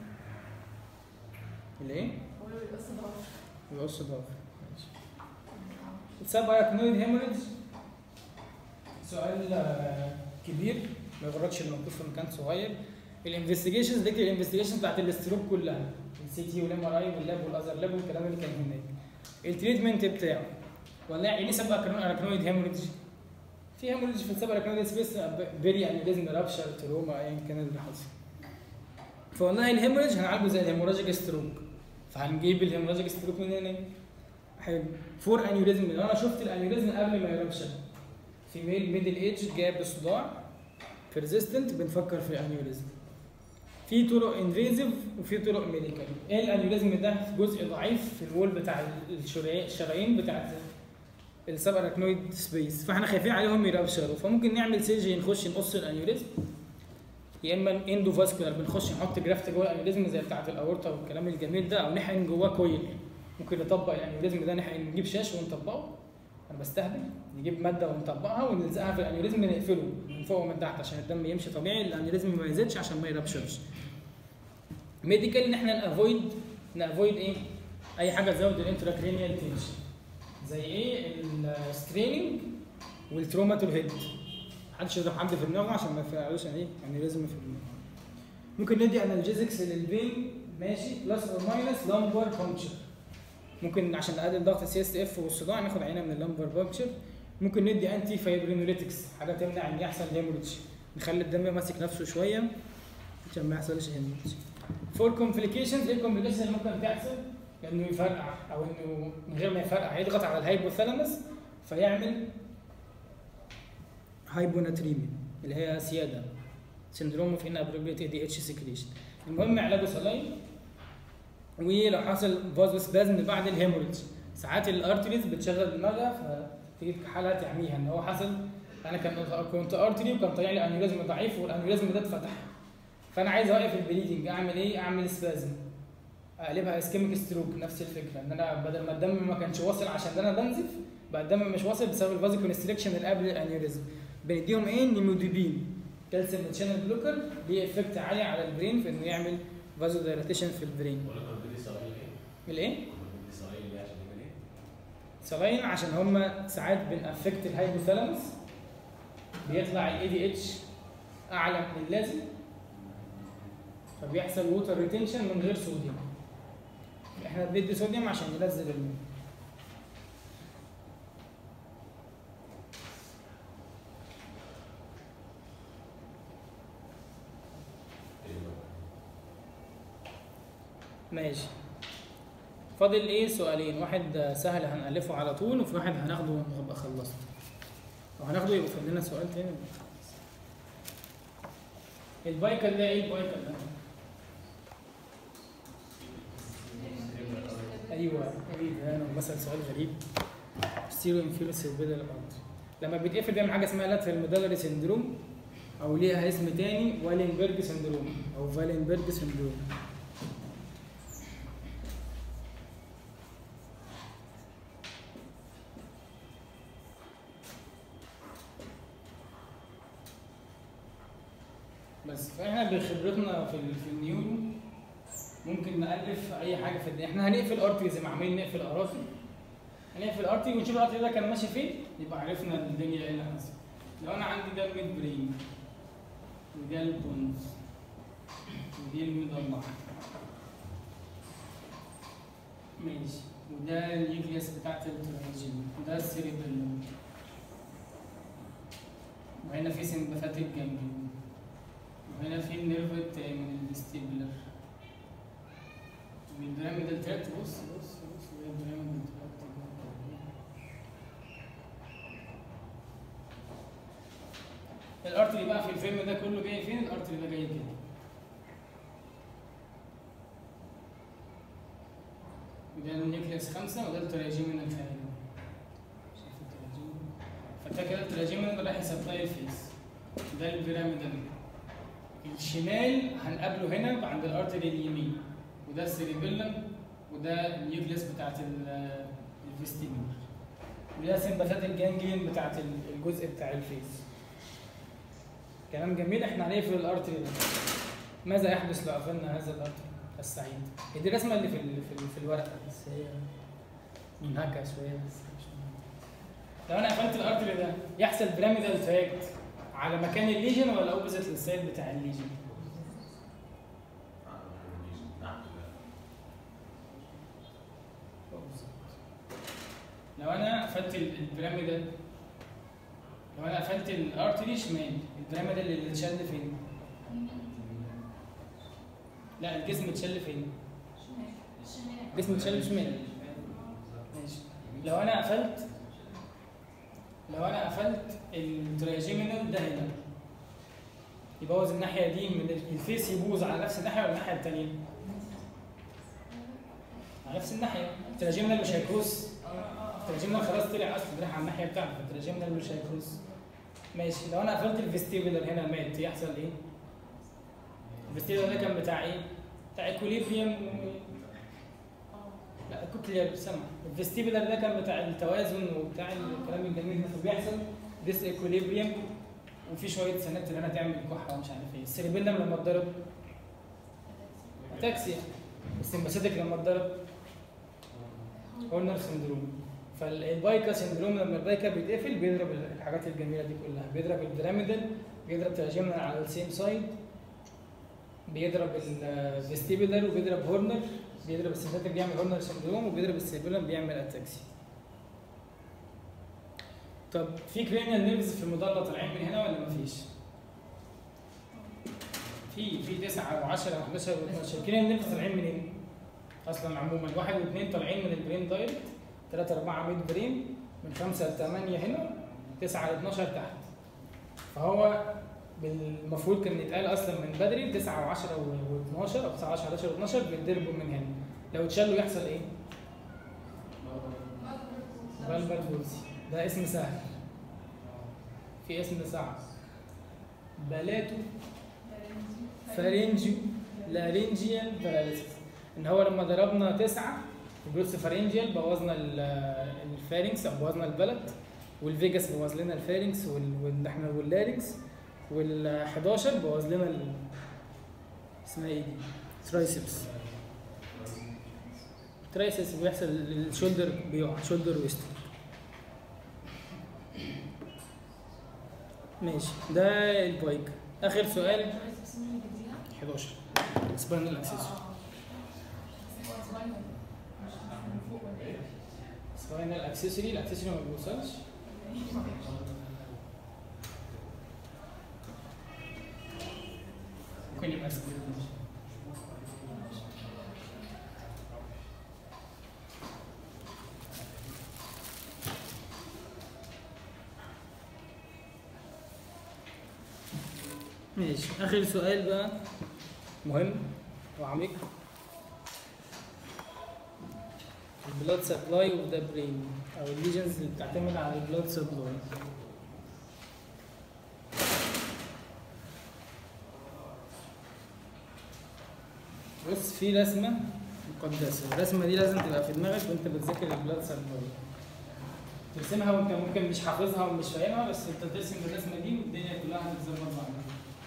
الايه؟ يقص ضعف ماشي السب ايكونويد هيموريدج سؤال آه، كبير ما يغركش الموجود في مكان صغير الانفستيجيشنز دي الانفستيجيشنز بتاعت الاستروك كلها السي تي والام ار اي واللاب والاذر لاب والكلام اللي كان هناك التريتمنت بتاعه والله يعني سب ايكونويد هيموريدج في هيموريدج في السب ايكونويد سبيس فيري انيوريزم رابشر تروما ايا كان اللي حصل فوالله الهيموريدج هنعالجه زي الهيموراجيك ستروك فهنجيب الهيموراجيك ستروك من هنا حلو فور انيوريزم لو انا شفت الانيوريزم قبل ما يربشن في ميل ميدل ايج جايب بصداع بيرزيستنت بنفكر في انيوريزم في طرق انفيزيف وفي طرق ميديكال ايه الانيوريزم ده في جزء ضعيف في الوول بتاع الشرايين الشرايين بتاعت السب اراكنويد سبيس فاحنا خايفين عليهم يربشروا فممكن نعمل سيرجي نخش نقص الانيوريزم يا اما اندو فاسكولار بنخش نحط جرافت جوه الانيوريزم زي بتاعه الاورطه والكلام الجميل ده او نحقن جواه كويل ممكن نطبق الانيوريزم ده نحقن نجيب شاش ونطبقه انا بستهبل نجيب ماده ونطبقها ونلزقها في الانيوريزم نقفله من فوق ومن تحت عشان الدم يمشي طبيعي الانيوريزم ما يزيدش عشان ما يربشرش ميديكال ان احنا نافويد نافويد ايه اي حاجه تزود الانتراكرينيال تنشن زي ايه الستريننج والتروما تو الهيد محدش يضرب حد في دماغه عشان ما يفعلوش ايه انيوريزم في دماغه ممكن ندي انالجيزكس للبين ماشي بلس اور ماينس لامبر بانكشر ممكن عشان نقلل ضغط السي اس اف والصداع ناخد عينه من اللامبر بانكشر ممكن ندي انتي فايبرينوليتكس حاجه تمنع ان يحصل هيموريدج نخلي الدم ماسك نفسه شويه عشان ما يحصلش هيموريدج فور كومبليكيشنز ايه الكومبليكيشنز اللي ممكن تحصل؟ انه يفرقع او انه من غير ما يفرقع يضغط على الهايبوثالاموس فيعمل هايبوناتريميا اللي هي سياده سندروم اوف ان ابروبريت اي دي اتش سكريشن المهم علاجه صلاين ولو حصل فازو سبازم بعد الهيموريدج ساعات الارتريز بتشغل دماغها فتيجي حالة تعميها ان هو حصل انا كان كنت ارتري وكان طالع لي انيوريزم ضعيف والانيوريزم ده اتفتح فانا عايز اوقف البليدنج اعمل ايه؟ اعمل سبازم اقلبها اسكيميك ستروك نفس الفكره ان انا بدل ما الدم ما كانش واصل عشان ده انا بنزف بقى الدم مش واصل بسبب الفازو كونستريكشن اللي قبل الانيوريزم بنديهم ايه؟ نيموديبين كالسيوم شانل بلوكر ليه افكت عالي على البرين في انه يعمل فازو دايلاتيشن في البرين ولا كان بدي سؤال ايه؟ الايه؟ كان بدي سؤال ليه عشان يعمل ايه؟ سلاين عشان هم ساعات بنأفكت الهايبوثالاموس بيطلع الاي دي اتش اعلى من اللازم فبيحصل ووتر ريتنشن من غير صوديوم احنا بندي صوديوم عشان ينزل الماء ماشي فاضل ايه سؤالين واحد سهل هنألفه على طول وفي واحد هناخده ونبقى خلصنا لو هناخده يبقى فاضل لنا سؤال تاني البايكل ده ايه البايكل ده؟ ايوه ايه ده انا بسأل سؤال غريب ستيرو انفيرس سيربيدال الارض لما بيتقفل بيعمل حاجه اسمها لاترال ميدالري سندروم او ليها اسم تاني والينبرج سندروم او فالينبرج سندروم بس فاحنا بخبرتنا في ال- في النيورو ممكن نالف اي حاجه في الدنيا احنا هنقفل ارتري زي ما عمالين نقفل اراضي هنقفل ارتري ونشوف الارتري ده كان ماشي فين يبقى عرفنا الدنيا ايه اللي حصل لو انا عندي ده الميد برين وده البونز ودي المضلع ماشي وده النيوكليوس بتاعت التراجين وده السيريبيلوم وهنا في سمباثيك جانجليون وهنا في النيرف من الستيبلر والبيراميدال تراكت بص بص بص ده البيراميدال تراكت الارتري بقى في الفيلم ده كله جاي فين؟ الارتري ده جاي كده وده النيوكليوس خمسة وده التراجيمينال تقريبا شايف التراجيمينال فده كده التراجيمينال رايح يسبلاي الفيس ده البيراميدال الشمال هنقابله هنا عند الارتري اليمين وده السيريبيلم وده النيوكليس بتاعت ال- الفيستيبول وده سمباثيك جانجليون بتاعت ال- الجزء بتاع الفيس كلام جميل احنا هنقفل الارتري ده ماذا يحدث لو قفلنا هذا الارتري السعيد هي دي الرسمه اللي في ال- في, ال- في الورقه بس هي منهكه شويه بس مش مهم. لو انا قفلت الارتري ده يحصل بيراميدال تراكت على مكان الليجن ولا اوبوزيت للسايد بتاع الليجن لو انا قفلت ال- البيراميدال لو انا قفلت الارتري شمال البيراميدال اللي اتشل فين؟ لا الجسم اتشل فين؟ الجسم اتشل شمال ماشي لو انا قفلت لو انا قفلت التراجيمينال ده هنا يبوظ الناحيه دي من الفيس يبوظ على نفس الناحيه ولا الناحيه الثانيه؟ على نفس الناحيه التراجيمينال مش هيكروس التراجيمينال خلاص طلع اصلا راح على الناحيه بتاعته فالتراجيمينال مش هيكروس ماشي لو انا قفلت الفيستيبولر هنا مات يحصل ايه؟ الفيستيبولر ده كان بتاع ايه؟ بتاع ايكوليبريم لا الكوكلير سمع الفيستيبولر ده كان بتاع التوازن وبتاع الكلام الجميل ده فبيحصل ديس ايكوليبريم وفي شويه سنات اللي انا تعمل كحه ومش عارف ايه السيربيلم لما اتضرب اتاكسيا السمباثيك لما اتضرب هورنر سندروم فالبايكا سندروم لما البايكا بيتقفل بيضرب الحاجات الجميله دي كلها بيضرب البيراميدال بيضرب تراجمنا على السيم سايد بيضرب الفيستيبولر وبيضرب هورنر بيضرب السمباثيك بيعمل هورنر سندروم وبيضرب السيربيلم بيعمل اتاكسي طب في كرينيال نيرفز في المضله طالعين من هنا ولا مفيش؟ في في 9 و10 و11 و12 كده النيرف طالعين منين؟ اصلا عموما واحد واثنين طالعين من البرين دايركت 3 4 ميد برين من 5 ل 8 هنا 9 ل 12 تحت فهو المفروض كان يتقال اصلا من بدري 9 و10 و12 او 9 10 11 و12 بيتضربوا من هنا لو اتشالوا يحصل ايه؟ فالفال بولسي ده اسم سهل في اسم صعب بلاتو فارنجيو لارنجيال باراليسيس ان هو لما ضربنا تسعه الجلوس فارنجيال بوظنا ال- الفارنكس او بوظنا البلد والفيجاس بوظ لنا الفارنكس وال- وال- احنا واللارنكس وال11 بوظ لنا ال... اسمها ايه دي؟ ترايسبس ترايسبس بيحصل الشولدر بيقع شولدر ويست ماشي ده البايك اخر سؤال 11 سباينال اكسس سباينال اكسسوري الاكسسوري ما بيوصلش ممكن يبقى سباينال ماشي اخر سؤال بقى مهم وعميق البلاد سبلاي اوف ذا برين او الليجنز اللي بتعتمد على البلاد سبلاي بص في رسمة مقدسة الرسمة دي لازم تبقى في دماغك وانت بتذاكر البلاد سبلاي ترسمها وانت ممكن مش حافظها ومش فاهمها بس انت ترسم الرسمة دي والدنيا كلها هتتظبط معاك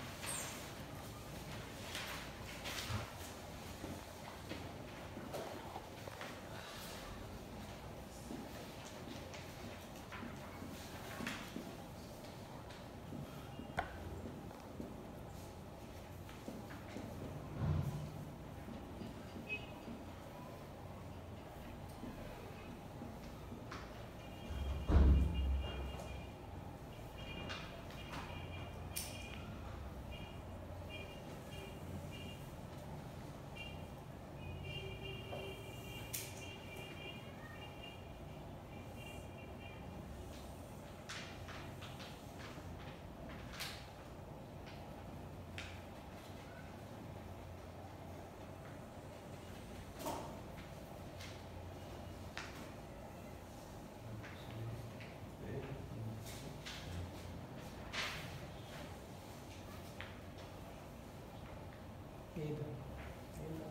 ايه ده؟ ايه ده؟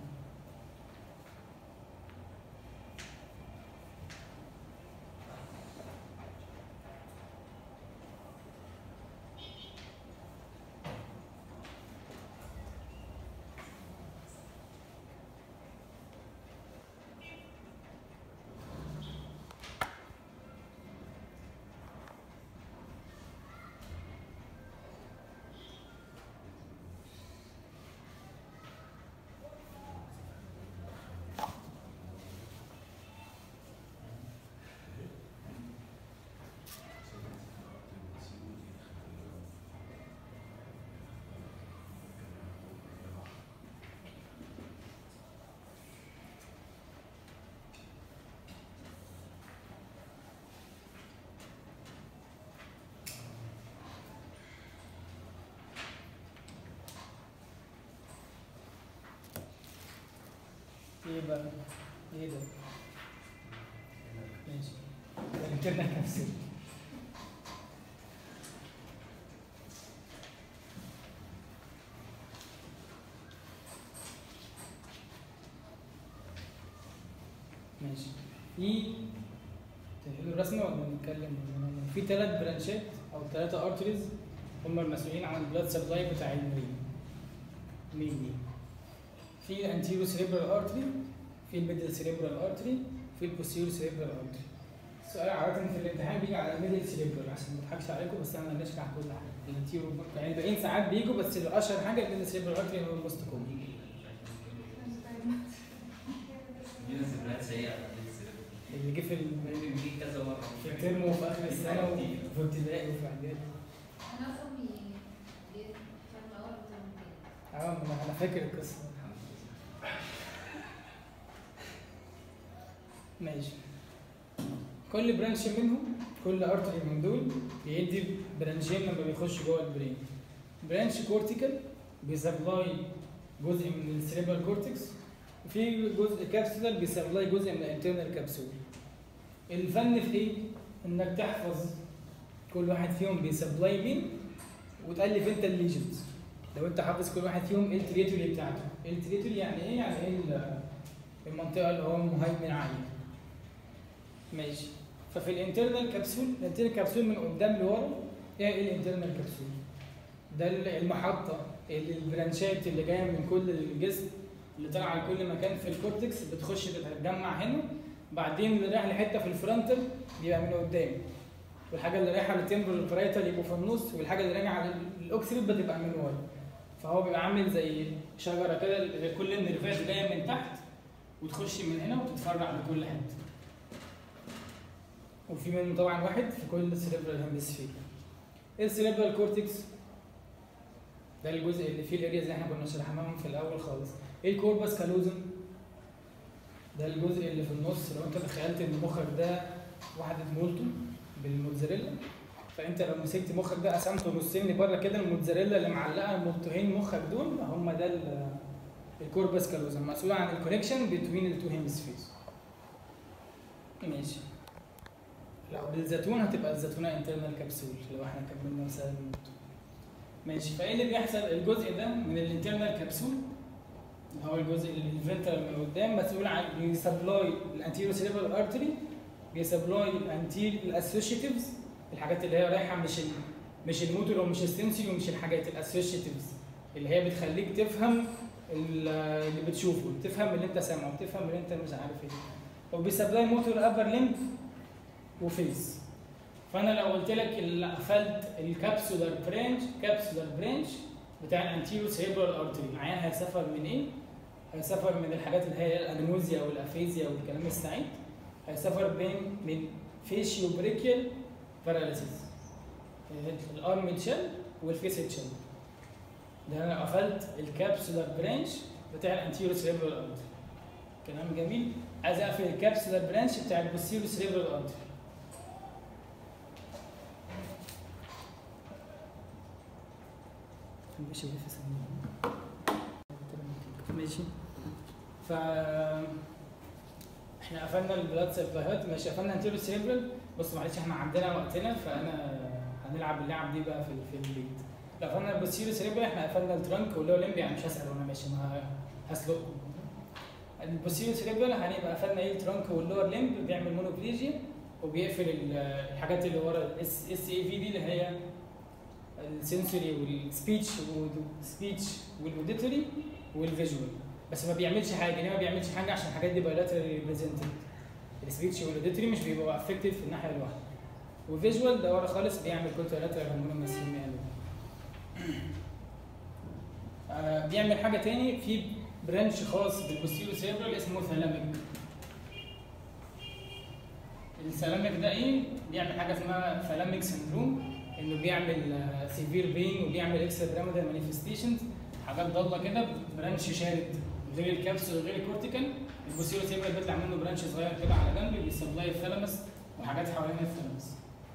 ايه بقى؟ ايه ده؟ ماشي الانترنت نفسه ماشي في تقولوا الرسمه ولا نتكلم في ثلاث برانشات او ثلاثه ارتريز هم المسؤولين عن البلاد سبلاي بتاع البرين مين دي؟ في الانتيرو سيريبرال ارتري في الميدل سيريبرال ارتري في البوستيرو سيريبرال ارتري السؤال عادة في الامتحان بيجي على الميدل سيريبرال عشان ما اضحكش عليكم بس انا هنشرح كل حاجه الانتيرو يعني الباقيين ساعات بيجوا بس الاشهر حاجه الميدل سيريبرال ارتري هو الموست كومن دي ذكريات سيئة على الانسان. اللي جه في ال- دي كذا مرة في الترم وفي اخر السنه وفي ابتدائي وفي اعدادي انا اصلا بي- بي- كان الاول وتاني اه ما انا فاكر القصه ماشي كل برانش منهم كل ارتري من دول بيدي برانشين لما بيخش جوه البرين برانش كورتيكال بيسبلاي جزء من السيريبرال كورتكس وفي جزء كابسولار بيسبلاي جزء من الانترنال كابسول الفن في ايه؟ انك تحفظ كل واحد فيهم بيسبلاي مين وتالف انت الليجنز لو انت حافظ كل واحد فيهم ايه التريتوري بتاعته ايه التريتوري يعني ايه يعني ايه ال- المنطقه اللي هو مهيمن عليها ماشي ففي الانترنال كبسول الانترنال كبسول من قدام لورا ايه الانترنال كبسول ده المحطه اللي البرانشات اللي جايه من كل الجسم اللي طالعه لكل مكان في الكورتكس بتخش تتجمع هنا بعدين اللي رايح لحته في الفرونتال بيبقى من قدام والحاجه اللي رايحه للتمبرال البرايتال يبقوا في النص والحاجه اللي راجعه للاوكسيد بتبقى من ورا فهو بيبقى عامل زي شجره كده اللي كل النرفات جايه من تحت وتخش من هنا وتتفرع لكل حته وفي منه طبعا واحد في كل سيريبرال هيمسفير السيريبرال كورتكس ده الجزء اللي فيه الارياز اللي احنا كنا شرحناهم في الاول خالص ايه الكوربس كالوزم ده الجزء اللي في النص لو انت تخيلت ان مخك ده وحده مولتو بالموتزاريلا فانت لو مسكت مخك ده قسمته نصين لبره كده الموتزاريلا اللي معلقه مولتوهين مخك دول هم ده ال- الكوربس كالوزم مسؤول عن الكونكشن بين التو هيمسفيرز ماشي لو بالزيتون هتبقى الزيتونه انترنال كبسول لو احنا كملنا مثلا ماشي فايه اللي بيحصل الجزء ده من الانترنال كبسول اللي هو الجزء اللي الفنترال من قدام مسؤول عن بيسبلاي الانتيرو سيريبرال ارتري بيسبلاي الانتير الاسوشيتيفز الحاجات اللي هي رايحه مش ال مش الموتور ومش السنسوري ومش الحاجات الاسوشيتيفز اللي هي بتخليك تفهم ال- اللي بتشوفه تفهم اللي انت سامعه تفهم اللي انت مش عارف ايه وبيسبلاي موتور ابر ليمب وفيس فانا لو قلت لك اللي قفلت الكابسولار برانش كابسولار برانش بتاع الانتيرو سيريبرال ارتري العيان هيسافر من ايه؟ هيسافر من الحاجات اللي هي الانوزيا والافيزيا والكلام السعيد هيسافر بين من فيشيو بريكيال باراليسيس الارم تشيل والفيس تشيل ده انا قفلت الكابسولار برانش بتاع الانتيرو سيريبرال ارتري كلام جميل عايز اقفل الكابسولار برانش بتاع البوستيرو سيريبرال ارتري ماشي في ثانية. ماشي ف احنا قفلنا البلاد سبلايات ماشي قفلنا انتيرو سيريبرال بص معلش احنا عندنا وقتنا فانا هنلعب اللعب دي بقى في في البيت لو قفلنا البوستيرو سيريبرال احنا قفلنا الترانك واللي هو ليمبي يعني مش هسأل وانا ماشي ما هسلقكم البوستيرو سيريبرال هنبقى قفلنا ايه الترانك واللور ليمب بيعمل مونوبليجيا وبيقفل ال- الحاجات اللي ورا الاس اس اي في دي اللي هي السنسوري والسبيتش والسبيتش والاوديتوري والفيجوال بس ما بيعملش حاجه ليه ما بيعملش حاجه عشان الحاجات دي بايلاترالي ريبريزنتد السبيتش والاوديتوري مش بيبقوا افكتد في الناحيه الواحده وفيجوال ده ورا خالص بيعمل كونترالاترال هرمون مسيميا آه بيعمل حاجه تاني في برانش خاص بالبوستيريو سيربرال اسمه ثالاميك الثالاميك ده ايه بيعمل حاجه اسمها ثالاميك سندروم انه بيعمل سيفير بين وبيعمل اكسترا بيراميدال مانيفستيشنز حاجات ضاله كده برانش شارد غير الكبسول وغير الكورتيكال البوستيريو سيربرال بيطلع منه برانش صغير كده على جنب بيسبلاي الثالاموس وحاجات حوالين الثالاموس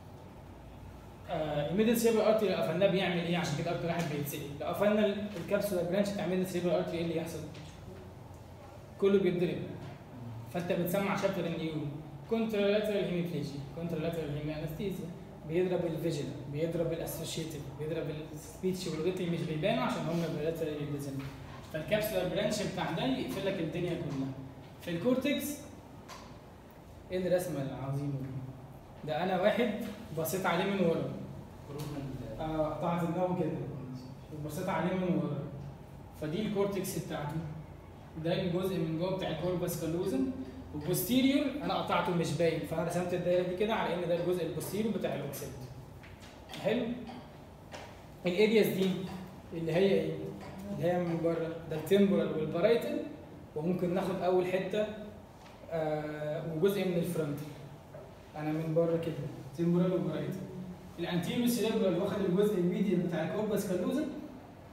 الميدل سيربرال ارتري لو قفلناه بيعمل ايه عشان كده اكتر واحد بيتسال لو قفلنا ال- الكبسوله برانش بتاع الميدل سيربرال ارتري ايه اللي يحصل؟ كله بيتضرب فانت بتسمع شابتر النيورون كونترالاترال هيميبليجيا كونترالاترال هيمي انستيزيا بيضرب الفيجن بيضرب الاسوشيتيف بيضرب السبيتش والغيتي مش بيبانوا عشان هم بيلاترال ريبريزنت فالكبسوله برانش بتاع ده يقفل لك الدنيا كلها في الكورتكس ايه الرسمه العظيمه دي؟ ده انا واحد بصيت عليه من ورا آه، قطعت دماغه كده وبصيت عليه من ورا فدي الكورتكس بتاعته ده الجزء من جوه بتاع الكوربس كالوزم وبوستيريور انا قطعته مش باين فانا رسمت الدايره دي كده على ان ده الجزء البوستيريور بتاع الاوكسيد حلو الارياس دي اللي هي ايه اللي هي من بره ده التمبورال والبرايتال وممكن ناخد اول حته آه وجزء من الفرونتال انا من بره كده تمبورال وبرايتال الانتيريو سيريبرال واخد الجزء الميديال بتاع الكوربس كالوزم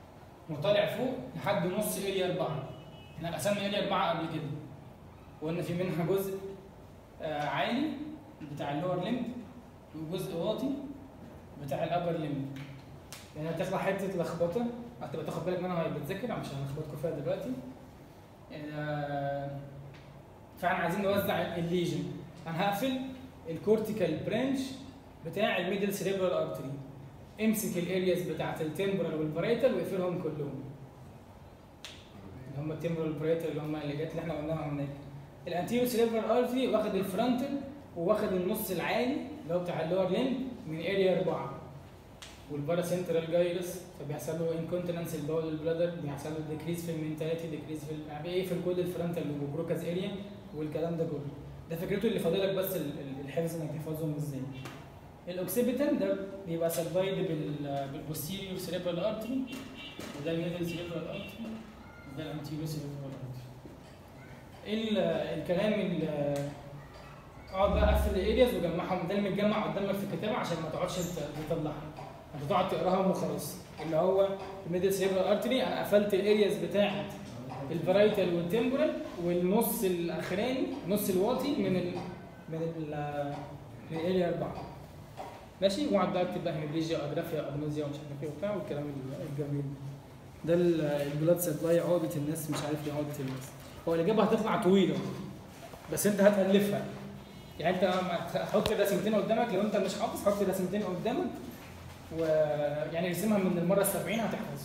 وطالع فوق لحد نص اريا 4 احنا قسمنا اريا 4 قبل كده وقلنا في منها جزء آه عالي بتاع اللور ليمب وجزء واطي بتاع الابر ليمب يعني هتطلع حته لخبطه هتبقى تاخد بالك منها وهي بتذاكر عشان هنخبطكم فيها دلوقتي آه، فاحنا عايزين نوزع الليجن انا هقفل الكورتيكال برانش بتاع الميدل سيريبرال ارتري امسك الارياز بتاعت التمبرال والبرايتال واقفلهم كلهم اللي هم التمبرال والبرايتال اللي هم اللي جت اللي احنا قلناها هناك الانتيريو سيريبرال ارتري واخد الفرونتال وواخد النص العالي اللي هو بتاع اللور ليمب من اريا 4 والبارا سنترال جايرس فبيحصل له انكونتيننس البول البلادر بيحصل له ديكريز في المنتاليتي ديكريز في ال- يعني ايه في كل الفرونتال والبروكاز اريا والكلام ده كله ده فكرته اللي فاضلك بس ال- ال- الحفظ انك تحفظهم ازاي الاوكسيبيتال ده بيبقى سبلايد بال بالبوستيريور سيريبرال ارتري وده الميدل سيريبرال ارتري وده الانتيريور سيريبرال ارتري ال- الكلام ال- اقعد بقى اقفل الارياز وجمعهم ده اللي متجمع قدامك في الكتابه عشان ما تقعدش ت- تطلعها انت تقعد تقراهم وخلاص اللي هو الميدل سيريبرال ارتري انا قفلت الارياز بتاعت الفرايتال والتمبرال والنص الاخراني النص الواطي من ال من ال من الاريا 4 ماشي واقعد بقى اكتب بقى هيمبليجيا اجرافيا اجنوزيا ومش عارف ايه وبتاع والكلام ال- الجميل ده ال- البلاد سبلاي عقده الناس مش عارف ليه عقده الناس هو الاجابه هتطلع طويله بس انت هتالفها يعني انت هتحط الرسمتين قدامك لو انت مش حافظ حط الرسمتين قدامك ويعني ارسمها من المره السبعين هتحفظ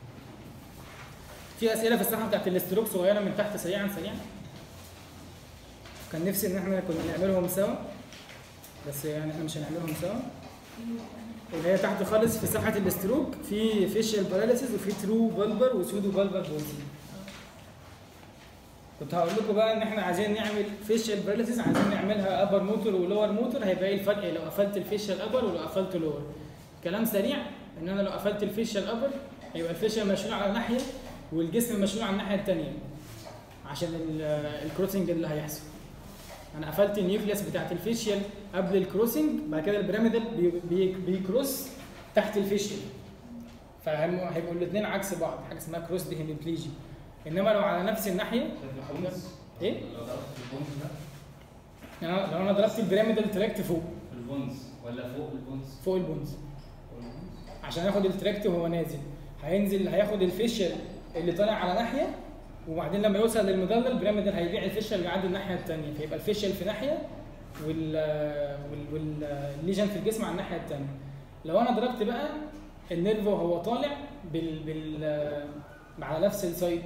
في اسئله في الصفحه بتاعت الاستروك صغيره من تحت سريعا سريعا كان نفسي ان احنا كنا نعملهم سوا بس يعني احنا مش هنعملهم سوا اللي هي تحت خالص في صفحه الاستروك في فيشيال باراليسيس وفي ترو بالبر وسودو بالبر بولسي كنت هقول لكم بقى ان احنا عايزين نعمل فيشيال باراليسيس عايزين نعملها ابر موتور ولور موتور هيبقى ايه الفرق لو قفلت الفيشيال ابر ولو قفلت لور كلام سريع ان انا لو قفلت الفيشيال ابر هيبقى الفيشيال مشلول على ناحيه والجسم مشلول على الناحيه الثانيه عشان ال- الكروسنج اللي هيحصل انا قفلت النيوكليس بتاعت الفيشيال قبل الكروسنج بعد كده البيراميدال بي بي بيكروس تحت الفيشيال فهيبقوا الاثنين عكس بعض حاجه اسمها كروس دي هيميبليجي انما لو على نفس الناحيه ايه لو ضربت في البونز ده يعني أنا- لو انا ضربت البيراميدال تراكت فوق في البونز ولا فوق البونز؟ فوق البونز فوق البونز؟ عشان ياخد التراكت وهو نازل هينزل هياخد الفيشل اللي طالع على ناحيه وبعدين لما يوصل للمدلل البيراميدال هيبيع الفيشل اللي عند الناحيه الثانيه فيبقى الفيشل في ناحيه وال وال والليجن في الجسم على الناحيه الثانيه لو انا ضربت بقى النيرف وهو طالع بال بال على نفس السايد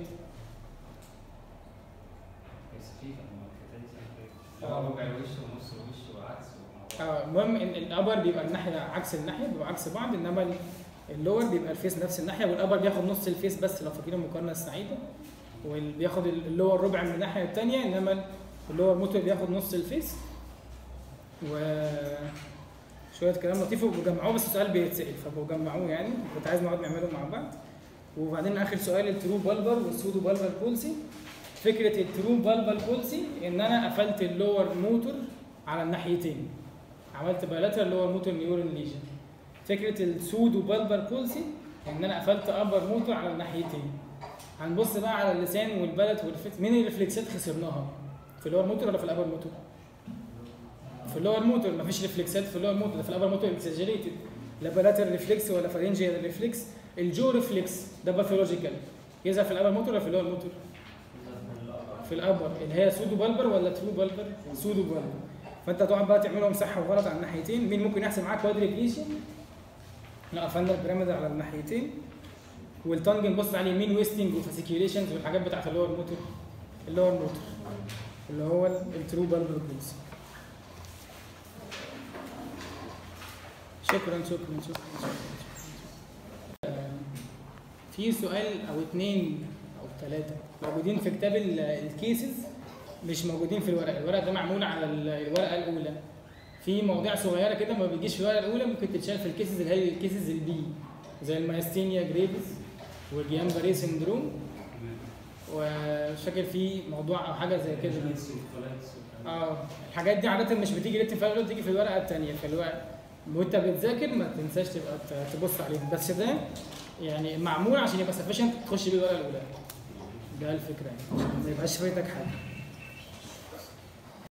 بس خفيفة ما كانتش آه. ربع الوش ونص الوش وعكس ومع بعض. اه المهم ان الابر بيبقى الناحيه عكس الناحيه بيبقى عكس بعض انما ال- اللور بيبقى الفيس نفس الناحيه والابر بياخد نص الفيس بس لو فاكرين المقارنه السعيده وبياخد اللور ربع من الناحيه الثانيه انما اللور موتور بياخد نص الفيس و شويه كلام لطيف وبجمعوه بس السؤال بيتسال فبجمعوه يعني كنت عايز نقعد نعمله مع بعض وبعدين اخر سؤال الترو بالبر والسودو بالبر بولسي فكره الترو بالبر بولسي ان انا قفلت اللور موتور على الناحيتين عملت بايلاترال اللي هو الموتور نيورون ليجن فكره السودو بالبر بولسي ان انا قفلت ابر موتور على الناحيتين هنبص بقى على اللسان والبلد والفت مين الريفلكسات خسرناها في اللور موتور ولا في الابر موتور في اللور موتور مفيش ريفلكسات في اللور موتور ده في الابر موتور اكسجريتد لا بلاتر ريفلكس ولا فارنجيال ريفلكس الجو ريفلكس ده باثولوجيكال يظهر في الابر موتور ولا في اللور موتور في الابر اللي هي سودو بالبر ولا ترو بالبر سودو بالبر فانت تقعد بقى تعملهم صح وغلط على الناحيتين مين ممكن يحصل معاك كوادريبليشن احنا قفلنا البيراميد على الناحيتين والتانج نبص على اليمين ويستنج وفاسيكيوليشنز والحاجات بتاعت اللور موتور اللور موتور اللي هو الترو بالبر بلوز شكرا شكرا شكرا, شكرا. آه، في سؤال او اتنين او ثلاثة موجودين في كتاب ال- الكيسز مش موجودين في الورق الورق ده معمول على ال- الورقة الأولى في مواضيع صغيرة كده ما بيجيش في الورقة الأولى ممكن تتشال في الكيسز اللي هي الكيسز البي زي المايستينيا جريفز والجيان باري سندروم ومش فاكر في موضوع او حاجه زي كده فلانس وفلانس والكلام ده. اه الحاجات دي عاده مش بتيجي ريتم في الأول، بتيجي في الورقه الثانيه في الورقه وانت بتذاكر ما تنساش تبقى ت- تبص عليهم بس ده يعني معمول عشان يبقى سفشنت تخش بيه الورقه الاولى ده الفكره يعني عشان ما يبقاش فايتك حاجه